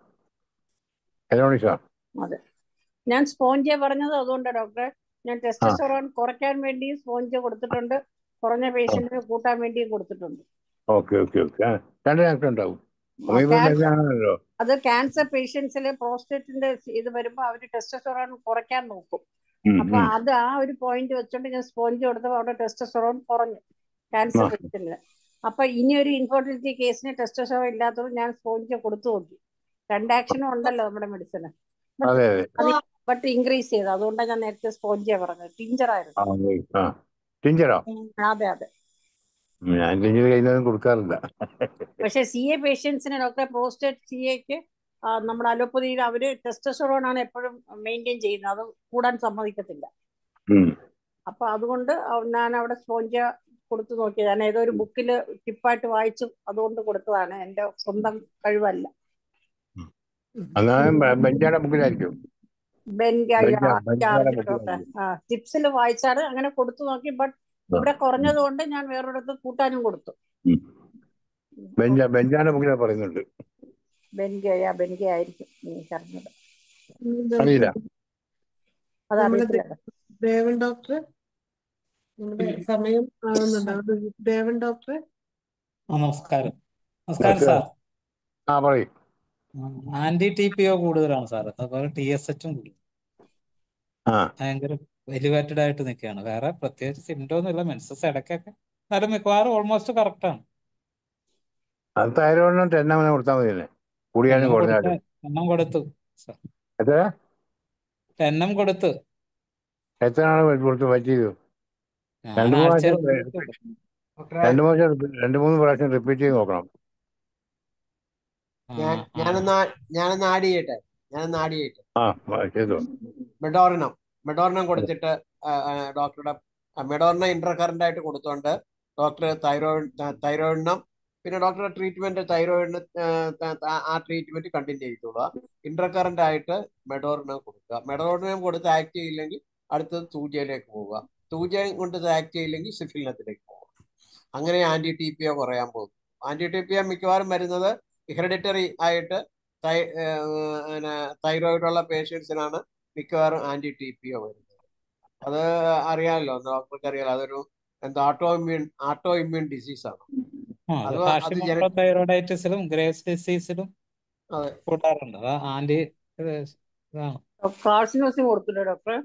എലോണിഷ അതെ ഞാൻ സ്പോഞ്ച് പറഞ്ഞത് അതുകൊണ്ട് ഡോക്ടറെ ഞാൻ ആ ടെസ്റ്റസ്റ്ററോൺ കുറയ്ക്കാൻ വേണ്ടി സ്പോഞ്ച് കൊടുത്തിട്ടുണ്ട് കുറഞ്ഞ പേഷ്യന്റിന് കൂട്ടാൻ വേണ്ടിയും കൊടുത്തിട്ടുണ്ട് ഓക്കെ ഓക്കെ ഓക്കെ ആ രണ്ട് ഡോക്ടർ ഉണ്ടാവും ആ, ഹോമിയോപ്പതി ക്യാൻസർ മരുന്നാണല്ലോ അത് ക്യാൻസർ പേഷ്യൻസിൽ പ്രോസ്റ്റേറ്റിന്റെ ഇത് വരുമ്പോൾ അവർ ടെസ്റ്റസ്റ്ററോൺ കുറയ്ക്കാൻ നോക്കും ഉം, അപ്പൊ ഉം. അത് ആ ഒരു പോയിന്റ് വെച്ചോണ്ട് ഞാൻ സ്പോഞ്ച് കൊടുത്തപ്പോൾ അവിടെ ടെസ്റ്റസ്റ്ററോൺ കുറഞ്ഞു ആ ക്യാൻസർ പേഷ്യന്റിന് അപ്പൊ ഇനി ഒരു ഇൻഫെർട്ടിലിറ്റി കേസിന് ടെസ്റ്റസ്റ്ററോൺ ഇല്ലാത്തത് ഞാൻ സ്പോഞ്ച് കൊടുത്തു നോക്കി രണ്ട് ആക്ഷനും ഉണ്ടല്ലോ നമ്മുടെ മെഡിസിന് അതെ അതെ അത് ബട്ട് ഇൻക്രീസ് ചെയ്തു അതുകൊണ്ടാണ് ഞാൻ നേരത്തെ സ്പോഞ്ചിയാ പറഞ്ഞത് ടിഞ്ചർ ആയിരുന്നു ആ അതെ. ആ ടിഞ്ചറോ അതെ അതെ ഞാൻ ടിഞ്ചർ കയ്യിൽ കൊടുക്കാറില്ല പക്ഷെ സി എ പേഷ്യൻസിന് ഡോക്ടർ പ്രോസ്റ്റേറ്റ് സി എക്ക് നമ്മുടെ അലോപ്പതിയിൽ അവര് ടെസ്റ്റസ്റ്ററോൺ ആണ് എപ്പോഴും മെയിൻറ്റെയിൻ ചെയ്യുന്നത് അത് കൂടാൻ സമ്മതിക്കത്തില്ല ഉം. അപ്പൊ അതുകൊണ്ട് അവ- ഞാൻ അവിടെ സ്പോഞ്ച് കൊടുത്തു നോക്കിയത് ഞാൻ ഏതോ ഒരു ബുക്കിൽ ടിപ്പായിട്ട് വായിച്ചു അതുകൊണ്ട് കൊടുത്തതാണ് എന്റെ സ്വന്തം കഴിവല്ല അന്നാലും ബെഞ്ചാടെ ബുക്കിലായിരിക്കും ബെൻഗ ബെഞ്ച ബെഞ്ചാടെ ബുക്കിലായിരിക്കും ആ ടിപ്സിൽ വായിച്ചാണ് അങ്ങനെ കൊടുത്തു നോക്കി ബട്ട് ആ. ഇവിടെ കുറഞ്ഞത് കൊണ്ട് ഞാൻ വേറൊരിടത്ത് കൂട്ടാനും കൊടുത്തു ഉം. ബെഞ്ച ബെഞ്ചാടെ ബുക്കിലാ പറയുന്നുണ്ട് ബെൻഗയ ബെൻഗ ആയിരിക്കും എനിക്കറിഞ്ഞത് അറിയില്ല അത് നമ്മുടെ അറിയത്തില്ല ദേവൻ ഡോക്ടർ നമ്മുടെ സമയം ആകുന്നുണ്ട് അതുകൊണ്ട് ദേവൻ ഡോക്ടർ ആ നമസ്കാരം നമസ്കാരം സാർ ആ പറയും ആന്റി ടി പി ഒ കൂടുതലാണ് സാർ അതുപോലെ ടി എസ് എച്ചും കൂടുതൽ ആ ഭയങ്കര എലിവേറ്റഡ് ആയിട്ട് നിൽക്കുകയാണ് വേറെ പ്രത്യേകിച്ച് സിംറ്റം ഒന്നുമില്ല മെൻസസ് ഇടയ്ക്കൊക്കെ എന്നാലും മിക്കവാറും ഓൾമോസ്റ്റ് കറക്റ്റ് ആണ് അത് തൈറോയിഡിനും ടെന്നമിനും കൊടുത്താൽ മതി തന്നെ കൂടിയാലും എണ്ണം കൊടുത്ത കുറഞ്ഞാലും എണ്ണം കൊടുത്തു സാർ എത്ര എണ്ണം കൊടുത്തു എത്ര നാൾ കൊടുത്ത് പറ്റി ചെയ്തു ഞാൻ രണ്ട് മൂന്ന് ആഴ്ചയിൽ പ്രാവശ്യം കൊടുത്തുള്ളൂ ഡോക്ടറെ രണ്ട് മൂന്ന് പ്രാവശ്യം രണ്ട് മൂന്ന് പ്രാവശ്യം റിപ്പീറ്റ് ചെയ്ത് നോക്കണം ആ ഞാൻ ആ ഞാനൊന്ന് ആ- ഞാനൊന്ന് ആഡ് ചെയ്യട്ടെ ഞാനൊന്ന് ആഡ് ചെയ്യട്ടെ ആ ആ, ചെയ്തു മെഡോറിനം മെഡോറിനം കൊടുത്തിട്ട് ആ, ആ, ഡോക്ടറുടെ ആ, മെഡോറിനം ഇന്റർകറന്റ് ആയിട്ട് കൊടുത്തോണ്ട് ഡോക്ടർ തൈറോയിഡ് തൈറോയിഡിനും പിന്നെ ഡോക്ടറുടെ ട്രീറ്റ്മെന്റ് തൈറോയിഡിന് ആ ട്രീറ്റ്മെന്റ് കണ്ടിന്യൂ ചെയ്തോളുക ഇന്റർകറന്റ് ആയിട്ട് മെഡോറിനം കൊടുക്കുക മെഡോറിനം കൊടുത്ത് ആക്ട് ചെയ്യില്ലെങ്കിൽ അടുത്തത് തൂജയിലേക്ക് പോവുക തൂജയും കൊണ്ട് ആക്ട് ചെയ്യില്ലെങ്കിൽ സിഫിലിനത്തിലേക്ക് പോവുക അങ്ങനെ ആന്റി ടി പി ഒ കുറയാൻ പോകും ആന്റി ടി പി ഒ മിക്കവാറും വരുന്നത് ഹെറിഡിറ്ററി ആയിട്ട് തൈ തൈറോയിഡ് ഉള്ള പേഷ്യൻസിനാണ് മിക്കവാറും ആന്റി ടി പി ഒ വരുന്നത് അത് അറിയാമല്ലോ ഡോക്ടർക്ക് അറിയാലോ അതൊരു എന്താ ആട്ടോ ഇമ്മ്യൂൺ ആട്ടോ ഇമ്മ്യൂൺ ഡിസീസ് ആണ് ആ അത് അത് അത് ജന ഹാഷിമോട്ടോ തൈറോയിഡൈറ്റിസിലും ഗ്രേവ്സ് ഡിസീസിലും അതെ കൂട്ടാറുണ്ട് അത് ആന്റി ഇതാണ് കാർസിനോസിൻ കൊടുത്തില്ലേ ഡോക്ടറെ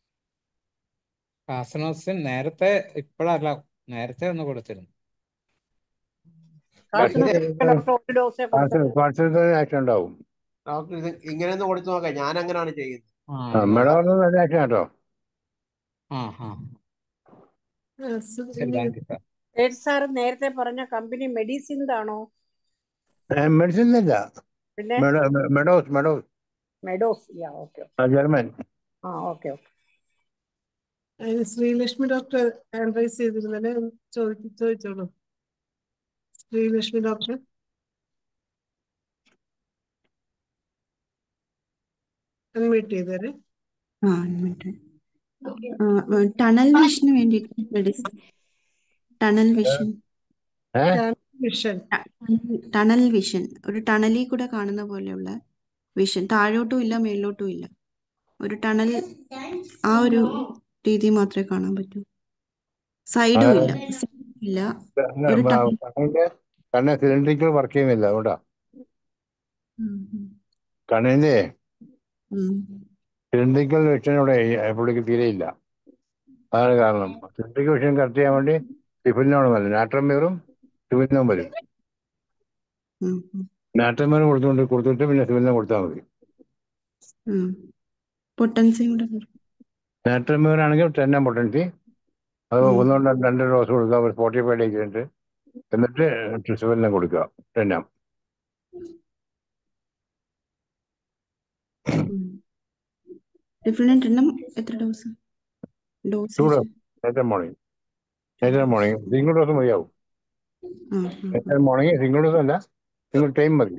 കാസനോസിൻ നേരത്തെ ഇപ്പോഴല്ല നേരത്തെ ഒന്ന് കൊടുത്തിരുന്നു കാർസിനോസിൻ ഡോക്ടർ ഒരു ഡോസേ കൊടുത്തിട്ടുള്ളൂ കോൺസെൻട്രേഷൻ ആക്ഷൻ ഉണ്ടാവും ഡോക്ടർ ഇത് ഇങ്ങനെ ഒന്ന് കൊടുത്തു നോക്കാം ഞാൻ അങ്ങനെയാണ് ചെയ്യുന്നത് ആ ആ, അത് മേഡം നോക്കാം പറഞ്ഞത് നല്ല ആക്ഷൻ കേട്ടോ ആ ആ ആ, സു- ശരി ഇനി താങ്ക് യു സാർ ഏത് സാർ നേരത്തെ പറഞ്ഞ കമ്പനി മെഡിസിൻതാണോ മെഡിസിൻ ഇല്ല പിന്നെ Meadows Meadows Meadows yeah okay German ആ ഓക്കെ ഓക്കെ അതിന് ശ്രീലക്ഷ്മി ഡോക്ടർ ഹാൻഡ് റൈസ് ചെയ്തിരുന്നല്ലേ ഒന്ന് ചോദിച്ചു ചോദിച്ചോളൂ ശ്രീലക്ഷ്മി ഡോക്ടർ അൺമ്യൂട്ട് ചെയ്തേരെ ആ എന്നിട്ട് ടണൽ വിഷന് വേണ്ടിയിട്ട് medicine tunnel vision vision tunnel vision ഒരു ടണലിൽ കൂടെ കാണുന്ന പോലെയുള്ള വിഷൻ താഴോട്ടും ഇല്ല മേലോട്ടും ഇല്ല ഒരു ടണൽ ആ ഒരു രീതി മാത്രമേ കാണാൻ പറ്റൂ സൈഡും ഇല്ല സൈഡും ഇല്ല ഒരു ടണൽ കണ്ണിന്റെ കണ്ണ് സിലിണ്ടറിക്കൽ വർക്ക് ചെയ്യുന്നില്ല അതുകൊണ്ടാ കണ്ണിന്റെ സിലിണ്ടറിക്കൽ വിഷൻ ഇവിടെ പുള്ളിക്ക് തീരെ ഇല്ല അതാണ് കാരണം സിലിണ്ടറിക്കൽ വിഷൻ കറക്റ്റ് ചെയ്യാൻ വേണ്ടി സിഫിലിനാണ് നല്ലത് നാട്രമീറും സിഫിലിനും വരും നാട്രമീറും കൊടുത്തുകൊണ്ട് കൊടുത്തിട്ട് പിന്നെ സിഫിലിനും കൊടുത്താൽ മതി പൊട്ടൻസിയും കൂടെ നാട്രമീർ ആണെങ്കിൽ ടെൻ എം പൊട്ടൻസി അത് ഒന്നുകൊണ്ട് രണ്ട് ഡോസ് കൊടുക്കുക ഒരു ഫോർട്ടി ഫൈവ് ഡേയ്സ് കഴിഞ്ഞിട്ട് എന്നിട്ട് സിഫിലിനും കൊടുക്കുക ടെൻ എം ഡിഫറെന്റ് എണ്ണം എത്ര ഡോസ് ഡോസ് ടു ഡോസ് നേറ്റർ മോർണിംഗ് നേറ്റർ മോർണിംഗ് സിംഗിൾ ഡോസ് മതിയാവും നേറ്റർ മോർണിംഗ് സിംഗിൾ ഡോസ് അല്ല സിംഗിൾ ടൈം മതി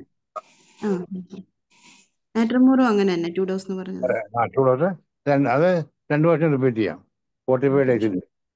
നാട്രമോറും അങ്ങനെ തന്നെ ടു ഡോസ് എന്ന് പറഞ്ഞത് ആ ടു ഡോസ് അത് രണ്ട് വർഷം റിപ്പീറ്റ് ചെയ്യാം ഫോർട്ടി ഫൈവ് ഡേയ്സിൽ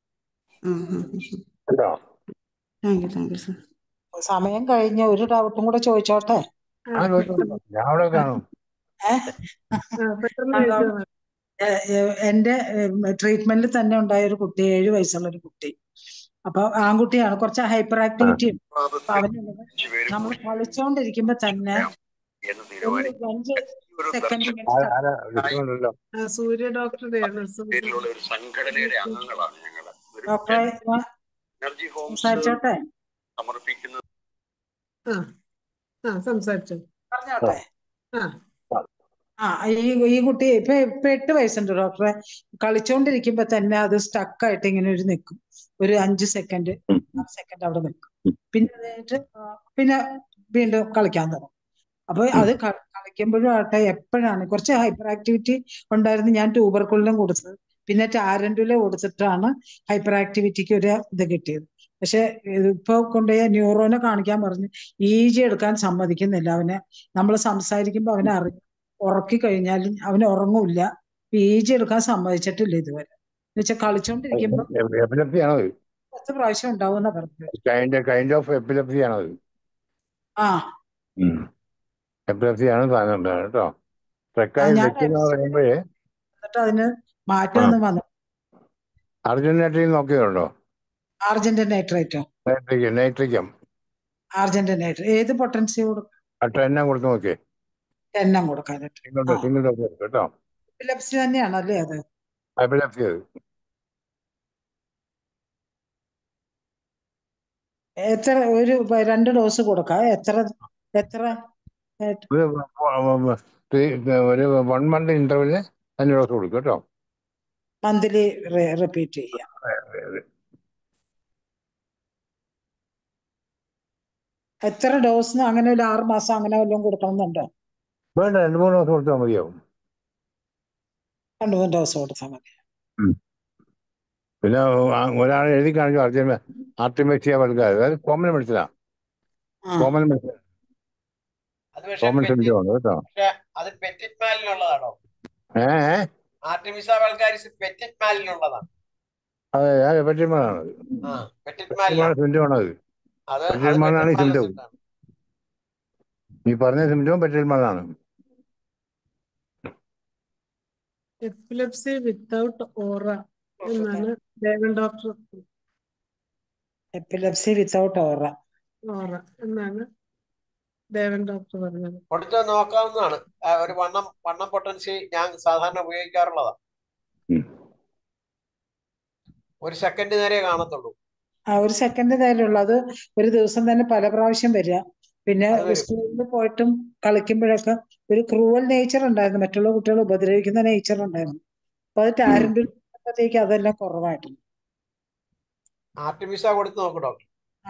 കേട്ടോ thank you thank you sir സമയം കഴിഞ്ഞ ഒരു ഡൗട്ടും കൂടെ ചോദിച്ചോട്ടെ ആ ചോദിച്ചോളൂ ഞാൻ അവിടെ കാണും പെട്ടെന്ന് ആ, ചോദിച്ചോ എ- എ- എന്റെ ട്രീറ്റ്മെന്റിൽ തന്നെ ഉണ്ടായ ഒരു കുട്ടി ഏഴു വയസ്സുള്ള ഒരു കുട്ടി അപ്പൊ ആൺകുട്ടിയാണ് കുറച്ച് ഹൈപ്പർ ആക്ടിവിറ്റി ഉണ്ട് അപ്പൊ അവനുള്ളത് നമ്മൾ കളിച്ചോണ്ടിരിക്കുമ്പോ തന്നെ ഒരു അഞ്ച് സെക്കൻഡ് ഇങ്ങനെ ആ- ആരാ വിളിക്കുന്നുണ്ടല്ലോ ആ, സൂര്യ ഡോക്ടറുടെയാണ് സൂര്യ പേരിലുള്ള ഒരു സംഘടനയുടെ അംഗങ്ങളാണ് ഞങ്ങൾ ഒരു ഡോക്ടറെ ഞാൻ എനർജി ഹോംസ് സംസാരിച്ചോട്ടെ സമർപ്പിക്കുന്ന ആ ആ സംസാരിച്ചോ പറഞ്ഞോട്ടെ ആ ആ ഈ ഈ കുട്ടി ഇപ്പൊ ഇപ്പൊ എട്ട് വയസ്സുണ്ട് ഡോക്ടറെ കളിച്ചോണ്ടിരിക്കുമ്പോ തന്നെ അത് സ്റ്റക്ക് ആയിട്ട് ഇങ്ങനെ ഒരു നിൽക്കും ഒരു അഞ്ച് സെക്കൻഡ് ആറ് സെക്കൻഡ് അവിടെ നിൽക്കും പിന്നെ അത് കഴിഞ്ഞിട്ട് ആ, പിന്നെ വീണ്ടും കളിക്കാൻ തുടങ്ങും അപ്പൊ അത് ക- കളിക്കുമ്പോഴും ആട്ടെ എപ്പോഴാണ് കുറച്ച് ഹൈപ്പർ ആക്ടിവിറ്റി ഉണ്ടായിരുന്നു ഞാൻ ട്യൂബർക്കുള്ളിലും കൊടുത്തത് പിന്നെ ടാരന്റുല കൊടുത്തിട്ടാണ് ഹൈപ്പർ ആക്ടിവിറ്റിക്ക് ഒരു ഇത് കിട്ടിയത് പക്ഷെ ഇപ്പൊ കൊണ്ടുപോയി ന്യൂറോനെ കാണിക്കാൻ പറഞ്ഞു ഇ ജി എടുക്കാൻ സമ്മതിക്കുന്നില്ല അവനെ നമ്മൾ സംസാരിക്കുമ്പോൾ അവനെ അറിയാം ഉറക്കി കഴിഞ്ഞാലും അവന് ഉറങ്ങൂല പി ജി എടുക്കാൻ സമ്മതിച്ചിട്ടില്ല ഇതുവരെ എന്ന് വെച്ചാൽ കളിച്ചോണ്ടിരിക്കുമ്പോ എപ്പിലപ്സി ആണോ അത് പത്ത് പ്രാവശ്യം ഉണ്ടാവുമെന്നാ പറഞ്ഞത് കൈൻഡ് കൈൻഡ് ഓഫ് എപ്പിലപ്സി ആണോ അത് ആ എപ്പിലപ്സി ആണ് സാധനം ഉണ്ടാകും കേട്ടോ ആ, ട്രെക്കായി ഞാൻ വെക്കുന്ന പറയുമ്പോഴേ എന്നിട്ട് അതിന് മാറ്റമൊന്നും വന്നു അർജന്റീനയിൽ നോക്കിയതുണ്ടോ ആർജന്റീൻ നൈട്രേറ്റോ നൈട്രിക്കം നൈട്രിക്കം ആർജന്റീൻ നൈട്രേറ്റ് ഏത് പൊട്ടൻസി കൊടുക്കും ആ ടെണ്ണം കൊടുത്ത് നോക്കിയേ എണ്ണം കൊടുക്കാനായിട്ട് സിംഗിൾ ആ ഡോസ് സിംഗിൾ ഡോസ് കൊടുക്കും കേട്ടോ എപ്പിലെപ്സി തന്നെയാണ് അല്ലേ അത് എപ്പിലപ്സി അത് എത്ര ഒരു പ- രണ്ട് ഡോസ് കൊടുക്കാം എത്ര എത്ര ഇത് ഒരു വൺ മന്ത് ഇന്റർവെല്ലിന് അഞ്ച് ഡോസ് കൊടുക്കും കേട്ടോ മന്ത്ലി റിപ്പീറ്റ് ചെയ്യാം എത്ര ഡോസ് അങ്ങനെ ഒരു ആറ് മാസം അങ്ങനെ വല്ലതും കൊടുക്കണമെന്നുണ്ടോ വേണ്ട രണ്ട് മൂന്ന് ഡോസ് കൊടുത്താൽ മതിയാവും രണ്ട് മൂന്ന് ഡോസ് കൊടുത്താൽ മതി പിന്നെ ഒരാൾ എഴുതി കാണിച്ചു അർജന്റീന ആർട്ടിമെക്സിയ വൽഗാർ അതായത് കോമൺ മെഡിസിനാ ആ കോമൺ മെഡിസിൻ അത് പക്ഷെ കോമൺ പെറ്റി സിംറ്റം ആണ് കേട്ടോ പക്ഷെ അത് പെറ്റിറ്റ് മാലിനുള്ളതാണോ ഏ ഏ? ആർട്ടിമിസ വൾഗാരിസ് പെറ്റിറ്റ് മാലിനുള്ളതാണ് അതെ അതെ പെറ്റിമാനാണ് ആ പെറ്റിറ്റ് പെറ്റിമാൻ മാലിനാണ് സിംറ്റം ആണ് അത് അത് അത് പെറ്റിമാനാണ് ഈ പെറ്റിറ്റ് മാലിന്റെ സിംറ്റം സിംറ്റാണ് ഈ പറഞ്ഞ സിംറ്റവും പെറ്റിമാനാണ് എപ്പിലെപ്സി വിത്തൗട്ട് ഓറ എന്നാണ് Devan doctor epilepsy without aura aura എന്നാണ് ദേവൻ ഡോക്ടർ പറഞ്ഞത് കൊടുത്ത് നോക്കാവുന്നതാണ് ആ, ഒരു വണ്ണം വണ്ണം പൊട്ടൻസി ഞാൻ സാധാരണ ഉപയോഗിക്കാറുള്ളതാണ് ഒരു സെക്കൻഡ് നേരെ കാണത്തുള്ളൂ ആ ഒരു സെക്കൻഡ് നേരമുള്ളൂ അത് ഒരു ദിവസം തന്നെ പല പ്രാവശ്യം വരിക പിന്നെ അത് വരും സ്കൂളിൽ പോയിട്ടും കളിക്കുമ്പോഴൊക്കെ ഒരു ക്രൂവൽ നേച്ചർ ഉണ്ടായിരുന്നു മറ്റുള്ള കുട്ടികളെ ഉപദ്രവിക്കുന്ന നേച്ചർ ഉണ്ടായിരുന്നു അപ്പൊ അത് ടാരൻറ്റുമ്പോഴത്തേക്ക് അതെല്ലാം കുറവായിട്ടുണ്ട് ആർട്ടിമിസ കൊടുത്ത് നോക്കൂ ഡോക്ടർ ആ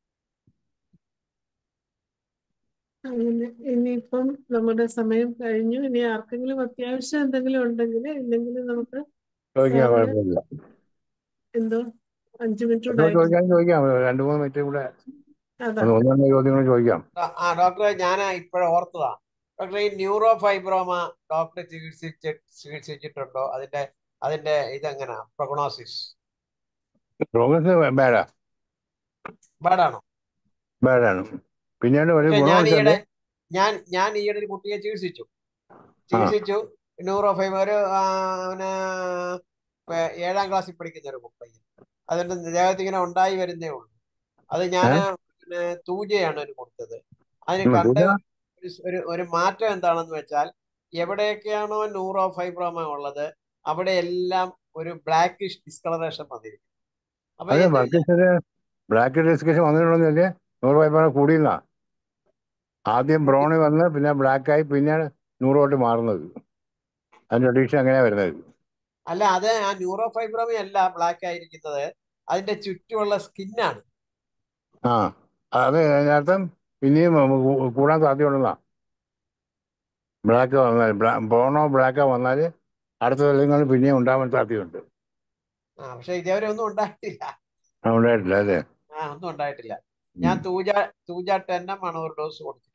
അങ്ങനെ ഇനിയിപ്പം നമ്മുടെ സമയം കഴിഞ്ഞു ഇനി ആർക്കെങ്കിലും അത്യാവശ്യം എന്തെങ്കിലും ഉണ്ടെങ്കിൽ ഇല്ലെങ്കിൽ നമുക്ക് ചോദിക്കാം സാറിന് കുഴപ്പമില്ല എന്തോ അഞ്ചു മിനിറ്റ് എന്തോ കൂടെ ചോദിക്കാൻ ചോദിക്കാം രണ്ടു മൂന്ന് മിനിറ്റ് കൂടെ അതാ ഒന്ന് ഒന്ന് രണ്ട് ചോദ്യങ്ങൾ ചോദിക്കാം ആ ആ, ഡോക്ടറെ ഞാൻ ഇപ്പോഴും ഓർത്തതാ ഡോക്ടറെ ഈ ന്യൂറോ ഫൈബ്രോമ ഡോക്ടർ ചികിത്സിച്ച് ചികിത്സിച്ചിട്ടുണ്ടോ അതിന്റെ അതിന്റെ ഇതെങ്ങനാ പ്രൊഗ്നോസിസ് പ്രോഗ്രസ് ബാഡാ ബാഡാണോ ബാഡാണ് പിന്നീട് ഒരു പക്ഷെ ഗുണം ഞാൻ വെച്ചാല് ഈയിടെ ഞാൻ ഞാൻ ഈയിടെ ഒരു കുട്ടിയെ ചികിത്സിച്ചു ആ ചികിത്സിച്ചു ന്യൂറോ ഫൈബർ ഒരു ആ, അവന് പ- ഏഴാം ക്ലാസ്സിൽ പഠിക്കുന്ന ഒരു പയ്യൻ അതിന്റെ ദേഹത്ത് ഇങ്ങനെ ഉണ്ടായി വരുന്നേ ഉള്ളൂ അത് ഞാൻ ഏ പിന്നെ തൂജയാണ് അതിന് കൊടുത്തത് അതിന് ഉം, കണ്ട ദൂര ഒരു സ് ഒരു ഒരു മാറ്റം എന്താണെന്ന് വെച്ചാൽ എവിടെയൊക്കെയാണോ ന്യൂറോ ഫൈബ്രോമ ഉള്ളത് അവിടെ എല്ലാം ഒരു ബ്ലാക്കിഷ് ഡിസ്കളറേഷൻ വന്നിരിക്കും അപ്പൊ അതെ എന്ത് ബ്ലാക്ക് ബ്ലാക്ക് ഡിസ്കഷൻ വന്നിട്ടുണ്ടെന്നല്ലേ നൂറ് വൈപ്പാണ് കൂടിയെന്നാ ആദ്യം ബ്രൗണി വന്ന് പിന്നെ ബ്ലാക്കായി പിന്നെയാണ് നൂറോട്ട് മാറുന്നത് അതിന്റെ അഡീഷൻ അങ്ങനെയാ വരുന്നത് അല്ല അത് ആ ന്യൂറോ ഫൈബ്രോമ അല്ല ബ്ലാക്ക് ആയിരിക്കുന്നത് അതിന്റെ ചുറ്റുമുള്ള സ്കിന്നാണ് ആ അത് അതിനർത്ഥം പിന്നെയും കൂ- കൂടാൻ സാധ്യതയുണ്ടെന്നാ ബ്ലാക്ക് വന്നാൽ ബ്രൗണോ ബ്ലാക്കോ വന്നാൽ അടുത്ത കൊല്ലങ്ങളിൽ പിന്നെയും ഉണ്ടാവാൻ സാധ്യതയുണ്ട് ആ പക്ഷെ ഇതേവരെ ഒന്നും ഉണ്ടായിട്ടില്ല ആ, ഉണ്ടായിട്ടില്ല അല്ലേ ആ ഒന്നും ഉണ്ടായിട്ടില്ല ഞാൻ ഉം. തൂജ തൂജ ടെന്നം ആണ് ഒരു ഡോസ് കൊടുത്തിരിക്കുന്നത്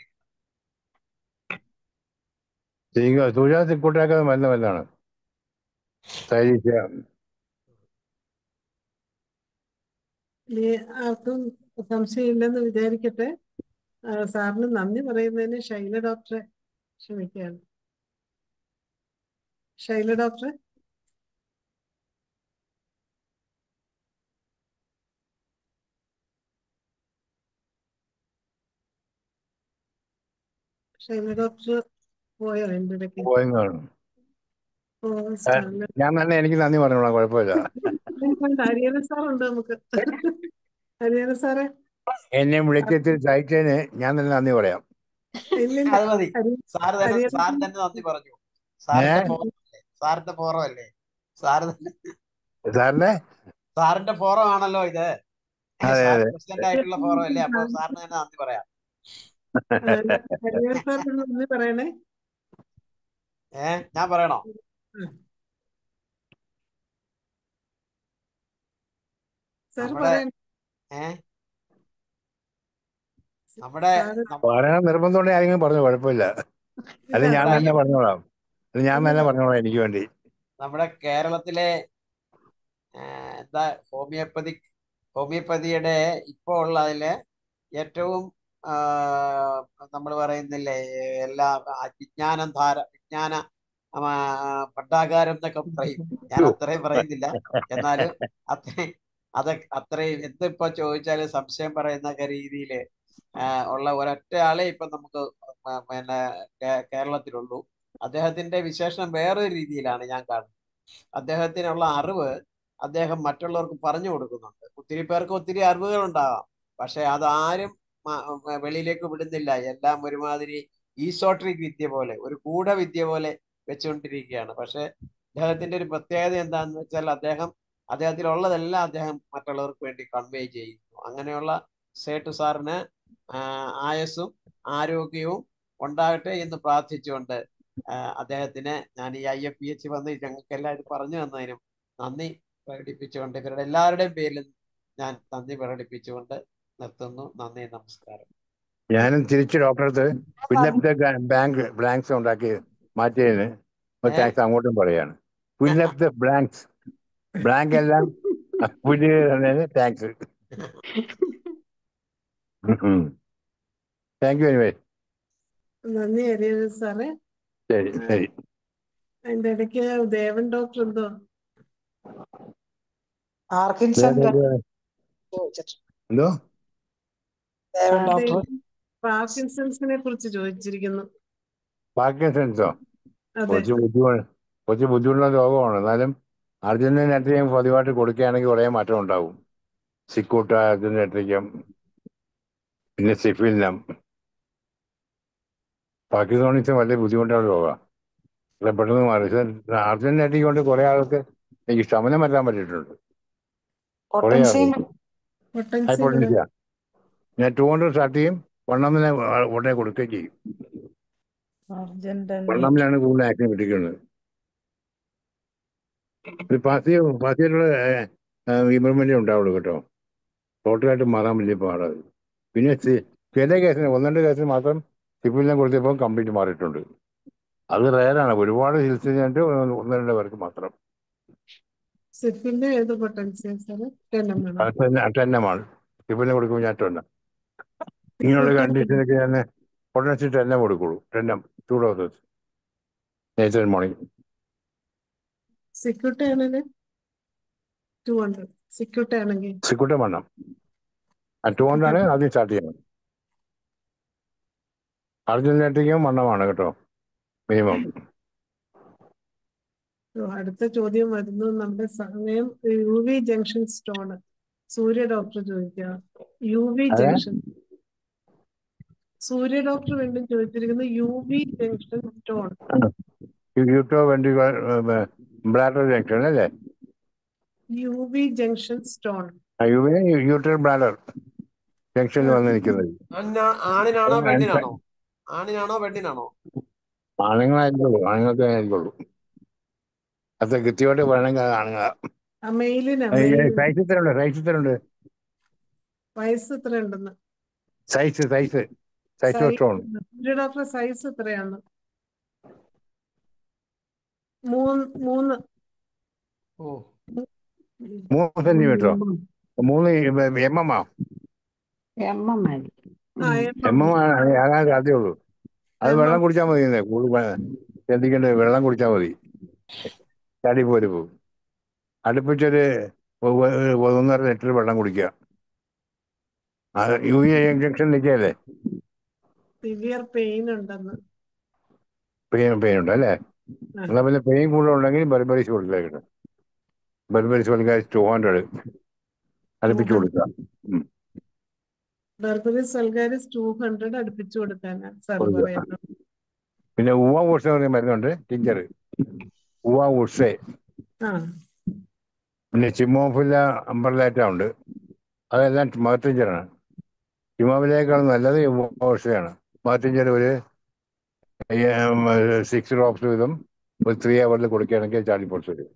തീ- തുജാ കുട്ടിയൊക്കെ മരുന്ന് മരുന്നാണ് തൈരിച്ച ഇനി ആർക്കും സംശയമില്ലെന്ന് വിചാരിക്കട്ടെ ആ, സാറിന് നന്ദി പറയുന്നതിന് ശൈല ഡോക്ടറെ ക്ഷമിക്കുകയാണ് ശൈല ഡോക്ടറെ ശൈല ഡോക്ടർ പോയോ എൻ്റെ ഇടയ്ക്ക് പോയെന്ന് കാണും ഓ ആ, സ്റ്റാൻഡേർഡ് ഞാൻ തന്നെ എനിക്ക് നന്ദി പറഞ്ഞോളാം കുഴപ്പമില്ല ഹരിഹരൻ സാറുണ്ട് നമുക്ക് ഹരിഹരൻ സാറേ എന്നെ വിളിച്ചതിൽ സഹിച്ചതിന് ഞാൻ തന്നെ നന്ദി പറയാം ഇല്ലില്ല അത് മതി ഹരി സാറ് തന്നെ ഹരിഹരൻ സാർ തന്നെ നന്ദി പറഞ്ഞു സാറിന്റെ ഏ ഫോറം അല്ലേ സാറിന്റെ ഫോറം അല്ലേ സാറ് തന്നെ സാറിന്റെ സാറിന്റെ ഫോറം ആണല്ലോ ഇത് അതെ സാർ അതെ പ്രസിഡന്റ് ആയിട്ടുള്ള ഫോറം അല്ലേ അപ്പൊ സാറിന് തന്നെ നന്ദി പറയാം ഹരിഹരൻ സാറിന് നന്ദി പറയണേ ഏ ഞാൻ പറയണോ ഉം. സാർ നമ്മുടെ പറയണേ ഏ നമ്മുടെ സാറ് നം- പറയാൻ നിർബന്ധമുണ്ടെങ്കിൽ ആരെങ്കിലും പറഞ്ഞു കുഴപ്പമില്ല ഇല്ല അല്ല ഞാൻ നമ്മുടെ തന്നെ ഈ- പറഞ്ഞോളാം അത് ഞാൻ തന്നെ ഇല്ലില്ല പറഞ്ഞോളാം എനിക്ക് വേണ്ടി നമ്മുടെ കേരളത്തിലെ ഏ, എന്താ ഹോമിയോപ്പതി ഹോമിയോപ്പതിയുടെ ഇപ്പോ ഉള്ളതില് ഏറ്റവും നമ്മൾ പറയുന്നില്ലേ എല്ലാ ആ, വിജ്ഞാനം ധാര വിജ്ഞാന ആ, ഭണ്ഡാകാരം എന്നൊക്കെ പറയും ഞാൻ അത്രയും പറയുന്നില്ല എന്നാലും അത്രയും അത് അത്രയും എന്തിപ്പോ ചോദിച്ചാലും സംശയം പറയുന്ന രീതിയിൽ ഉള്ള ഒരൊറ്റ ആളെ ഇപ്പൊ നമുക്ക് പ- പിന്നെ കേ- കേരളത്തിലുള്ളൂ അദ്ദേഹത്തിന്റെ വിശേഷണം വേറൊരു രീതിയിലാണ് ഞാൻ കാണുന്നത് അദ്ദേഹത്തിനുള്ള അറിവ് അദ്ദേഹം മറ്റുള്ളവർക്ക് പറഞ്ഞു കൊടുക്കുന്നുണ്ട് ഒത്തിരി പേർക്ക് ഒത്തിരി അറിവുകൾ ഉണ്ടാകാം പക്ഷെ അതാരും മ- മ- വെളിയിലേക്ക് വിടുന്നില്ല എല്ലാം ഒരുമാതിരി ഈസോട്രിക് വിദ്യ പോലെ ഒരു ഗൂഢവിദ്യ പോലെ വെച്ചുകൊണ്ടിരിക്കുകയാണ് പക്ഷെ അദ്ദേഹത്തിന്റെ ഒരു പ്രത്യേകത എന്താണെന്ന് വെച്ചാൽ അദ്ദേഹം അദ്ദേഹത്തിലുള്ളതെല്ലാം അദ്ദേഹം മറ്റുള്ളവർക്ക് വേണ്ടി കൺവേ ചെയ്യുന്നു അങ്ങനെയുള്ള സേട്ടു സാറിന് ആ, ആയുസ്സും ആരോഗ്യവും ഉണ്ടാകട്ടെ എന്ന് പ്രാർത്ഥിച്ചുകൊണ്ട് ആ, അദ്ദേഹത്തിന് ഞാൻ ഈ ഐ എഫ് പി എച്ച് വന്ന് ഞങ്ങൾക്കെല്ലാം ഇത് പറഞ്ഞു തന്നതിനും നന്ദി പ്രകടിപ്പിച്ചുകൊണ്ട് ഇവരുടെ എല്ലാവരുടെയും പേരിൽ ഞാൻ നന്ദി പ്രകടിപ്പിച്ചുകൊണ്ട് നിർത്തുന്നു നന്ദി നമസ്കാരം ഞാനും തിരിച്ച് ഡോക്ടറടുത്ത് ഫില്ലപ്പ് ദ ബാങ്ക് ബ്ലാങ്ക്സ് ഉണ്ടാക്കി മാറ്റിയതിന് ഒരു ഏ താങ്ക്സ് അങ്ങോട്ടും പറയാണ് ഫില്ലപ്പ് ദ ബ്ലാങ്ക്സ് ബ്ലാങ്ക് എല്ലാം പുതിയ താങ്ക്സ് താങ്ക് യു എനിവേ നന്ദി ഹരിഹരൻ സാറേ ശരി ആ, ശരി അതിന്റെ ഇടയ്ക്ക് ദേവൻ ഡോക്ടർ എന്തോ പാർക്കിൻസന്റെ വേറെ- ചോദിച്ചിട്ടുണ്ട് എന്തോ ദേവൻ ആ, ഡോക്ടർ ദേവൻ പാർക്കിൻസൺസിനെ കുറിച്ച് ചോദിച്ചിരിക്കുന്നു പാർക്കിൻസൺസോ അതെ കുറച്ച് ബുദ്ധിമുട്ട് കുറച്ച് ബുദ്ധിമുട്ടുള്ള രോഗമാണ് എന്നാലും അർജന്റീന അട്രിയം പതിവായിട്ട് കൊടുക്കുകയാണെങ്കിൽ കുറേ മാറ്റം ഉണ്ടാവും സിക്കൂട്ട അർജന്റീന അട്രിയം പിന്നെ സിഫിലിനം പാക്കിസോണിസം വലിയ ബുദ്ധിമുട്ടുള്ള രോഗമാണ് അത് പെട്ടെന്ന് മാറി പക്ഷേ അർജന്റീന അട്രിയം കൊണ്ട് കുറേ ആൾക്ക് എനിക്ക് ശമനം വരാൻ പറ്റിയിട്ടുണ്ട് കുറേ പൊട്ടൻസിയും ആൾക്ക് പൊട്ടൻസി ഹൈപ്പോട്ടൻസിയ ഞാൻ ടു ഹൺഡ്രഡ് സ്റ്റാർട്ട് ചെയ്യും വണ്ണമ്മിനെ ഉടനെ കൊടുക്കുകയും ചെയ്യും അർജന്റീന വണ്ണമ്മിലാണ് കൂടുതൽ ആക്ഷൻ കിട്ടിക്കുന്നത് ഒരു പാസീവ് പാസീവായിട്ടുള്ള ഇമ്പ്രൂവ്മെന്റേ ഉണ്ടാവുള്ളൂ കേട്ടോ ടോട്ടലായിട്ട് മാറാൻ വലിയ പാടാണ് പിന്നെ സി- ചില കേസിന് ഒന്ന് രണ്ട് കേസിന് മാത്രം സിപ്പിളിനെ കൊടുത്തപ്പോൾ കംപ്ലീറ്റ് മാറിയിട്ടുണ്ട് അത് റയറാണ് ഒരുപാട് ചികിത്സ ചെയ്തിട്ട് ഒന്ന് രണ്ട് പേർക്ക് മാത്രം സിഫിന്റെ ഏത് പൊട്ടൻസിയാ സാറ് ടെണ്ണം വേണം ടെന്നമാണ് സിപ്പിളിനെ കൊടുക്കുമ്പോൾ ഞാൻ ടെന്ന ഇങ്ങനെയുള്ള കണ്ടീഷനൊക്കെ ഞാൻ പൊട്ടൻസി ടെന്നെ കൊടുക്കുള്ളൂ ടെന്നം ടു ഡോസസ് നേച്ചർ മോർണിംഗ് സിക്യൂട്ട ആണെങ്കിൽ ടു ഹൺഡ്രഡ് സിക്യൂട്ട ആണെങ്കിൽ സിക്കുട്ട വേണം ആ ടു ഹൺഡ്രഡ് ആണ് ആദ്യം സ്റ്റാർട്ട് ചെയ്യണം അർജന്റീനയ്ക്കും വണ്ണമാണ് കേട്ടോ മിനിമം ഓ, അടുത്ത ചോദ്യം വരുന്നു നമ്മുടെ സമയം U V junction stone Surya doctor ചോദിക്കുക യു വി അതെ ജംഗ്ഷൻ സൂര്യ ഡോക്ടർ വീണ്ടും ചോദിച്ചിരിക്കുന്നു യു വി ജംഗ്ഷൻ സ്റ്റോൺ യൂട്ടോ വെണ്ടി ബ്ലാഡർ ജംഗ്ഷൻ അല്ലേ U V junction stone ureter bladder ജംഗ്ഷനിൽ വന്ന് നിൽക്കുന്നത് അന്ന- ആണിനാണോ പെണ്ണിനാണോ ആണിനാണോ പെണ്ണിനാണോ ആണുങ്ങളായിരിക്കുള്ളൂ ആണുങ്ങൾക്ക് ആയിരിക്കുള്ളൂ അത് കൃത്യമായിട്ട് വേണമെങ്കിൽ കാണുക ആ മെയിലിനാ മെയിലിന് സൈസ് ഇത്രയുണ്ട് സൈസ് ഇത്രയുണ്ട് വയസ്സ് എത്ര ഉണ്ടെന്ന് size size size size stone Surya doctor size എത്രയാണ് മൂന്ന് മൂന്ന് ഓ മൂന്ന് സെന്റിമീറ്ററോ മൂന്ന് എം എം ആ എം എം മതി ആ എം എം ആകാൻ സാധ്യതയുള്ളൂ അത് എം വെള്ളം എം കുടിച്ചാൽ മതി ഇന്ന്. കൂടുതൽ വേ- ശ്രദ്ധിക്കേണ്ടത് വെള്ളം കുടിച്ചാൽ മതി ചാടി പോര് പോകും അടുപ്പിച്ചൊരു ഒ- ഒ- ഒന്നര ലിറ്റർ വെള്ളം കുടിക്കുക അത് യു എ ഇഞ്ചക്ഷൻ നിൽക്കുകയല്ലേ സിവിയർ പെയിൻ ഉണ്ടെന്ന് പെയിൻ പെയിൻ ഉണ്ട് അല്ലേ ആ എന്നാൽ പിന്നെ പെയിൻ കൂടുതലുണ്ടെങ്കിൽ ബർബറീസ് കൊടുക്കുക ബർബറീസ് കൊടുക്കുക ടു ഹൺഡ്രഡ് ടു അടുപ്പിച്ച് ഹൺഡ്രഡ് കൊടുക്കുക ഉം. ബർബറിസ് സൽഗാരിസ് ടു ഹൺഡ്രഡ് അടുപ്പിച്ചു കൊടുക്കാനാ സാർ കൊടുക്കുക പറയുന്നത് പിന്നെ ഉവ വുഡ്സ് എന്ന് പറയുന്ന മരുന്നുണ്ട് ടിഞ്ചർ ഉവ വുഡ്സേ ആ പിന്നെ ചിമോഫില്ല അമ്പർലാറ്റ ഉണ്ട് അതെല്ലാം മകത്തിഞ്ചറാണ് ചിമോഫിലേക്കാളും നല്ലത് ഉവ വുഡ്സയാണ് മകത്തിഞ്ചർ ഒരു സിക്സ് ഡ്രോപ്സ് വീതം ഒരു ത്രീ അവറിൽ കൊടുക്കുകയാണെങ്കിൽ ചാർജ് പൊട്സ് വരും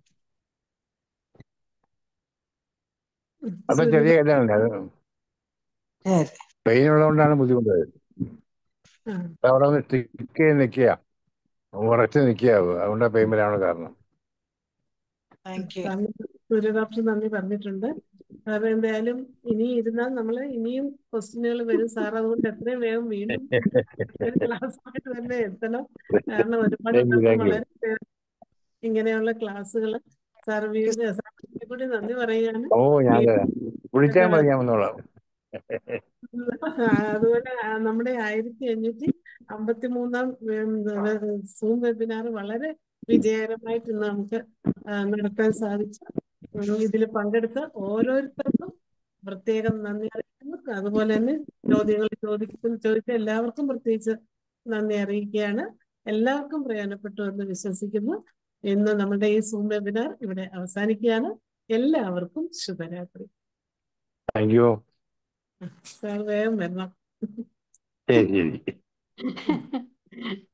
അപ്പൊ സൂര്യ ചെറിയ കാര്യമാണ് അത് ശരി പെയിൻ ഉള്ളതുകൊണ്ടാണ് ബുദ്ധിമുട്ട് ആ അത് അവിടെ ഒന്ന് സ്റ്റിക്ക് ചെയ്ത് നിൽക്കുക ഉറച്ച് നിൽക്കുക അതുകൊണ്ടാണ് പെയിൻ വരാനുള്ള കാരണം താങ്ക് യു സാറിന് സൂര്യ ഡോക്ടർ നന്ദി പറഞ്ഞിട്ടുണ്ട് സാർ എന്തായാലും ഇനി ഇരുന്നാൽ നമ്മൾ ഇനിയും ക്വസ്റ്റ്യനുകൾ വരും സാർ അതുകൊണ്ട് എത്രയും വേഗം വീണ്ടും ഒരു ക്ലാസ്സായിട്ട് തന്നെ എത്തണം കാരണം ഒരുപാട് താങ്ക് യു പേർക്ക് താങ്ക് യു വളരെ പേർ ഇങ്ങനെയുള്ള ക്ലാസ്സുകൾ സാർ വീണ്ടും സാറിനെ കൂടി നന്ദി പറയുകയാണ് ഓ ഞാൻ വീണ്ടും വിളിച്ചാൽ മതി ഞാൻ വന്നോളാം ആ, അതുപോലെ ആ, നമ്മുടെ ആയിരത്തി അഞ്ഞൂറ്റി അമ്പത്തി മൂന്നാം സൂം വെബിനാർ വളരെ വിജയകരമായിട്ട് ഇന്ന് നമുക്ക് ആ, നടത്താൻ സാധിച്ചു ഇതിൽ പങ്കെടുത്ത ഓരോരുത്തർക്കും പ്രത്യേകം നന്ദി അറിയിക്കുന്നു അതുപോലെ തന്നെ ചോദ്യങ്ങൾ ചോദിക്കുന്ന ചോദിച്ച എല്ലാവർക്കും പ്രത്യേകിച്ച് നന്ദി അറിയിക്കുകയാണ് എല്ലാവർക്കും പ്രയോജനപ്പെട്ടു എന്ന് വിശ്വസിക്കുന്നു ഇന്ന് നമ്മുടെ ഈ സൂം വെബിനാർ ഇവിടെ അവസാനിക്കുകയാണ് എല്ലാവർക്കും ശുഭരാത്രി താങ്ക് യു സാർ വേഗം വരണം ശരി ശരി മതി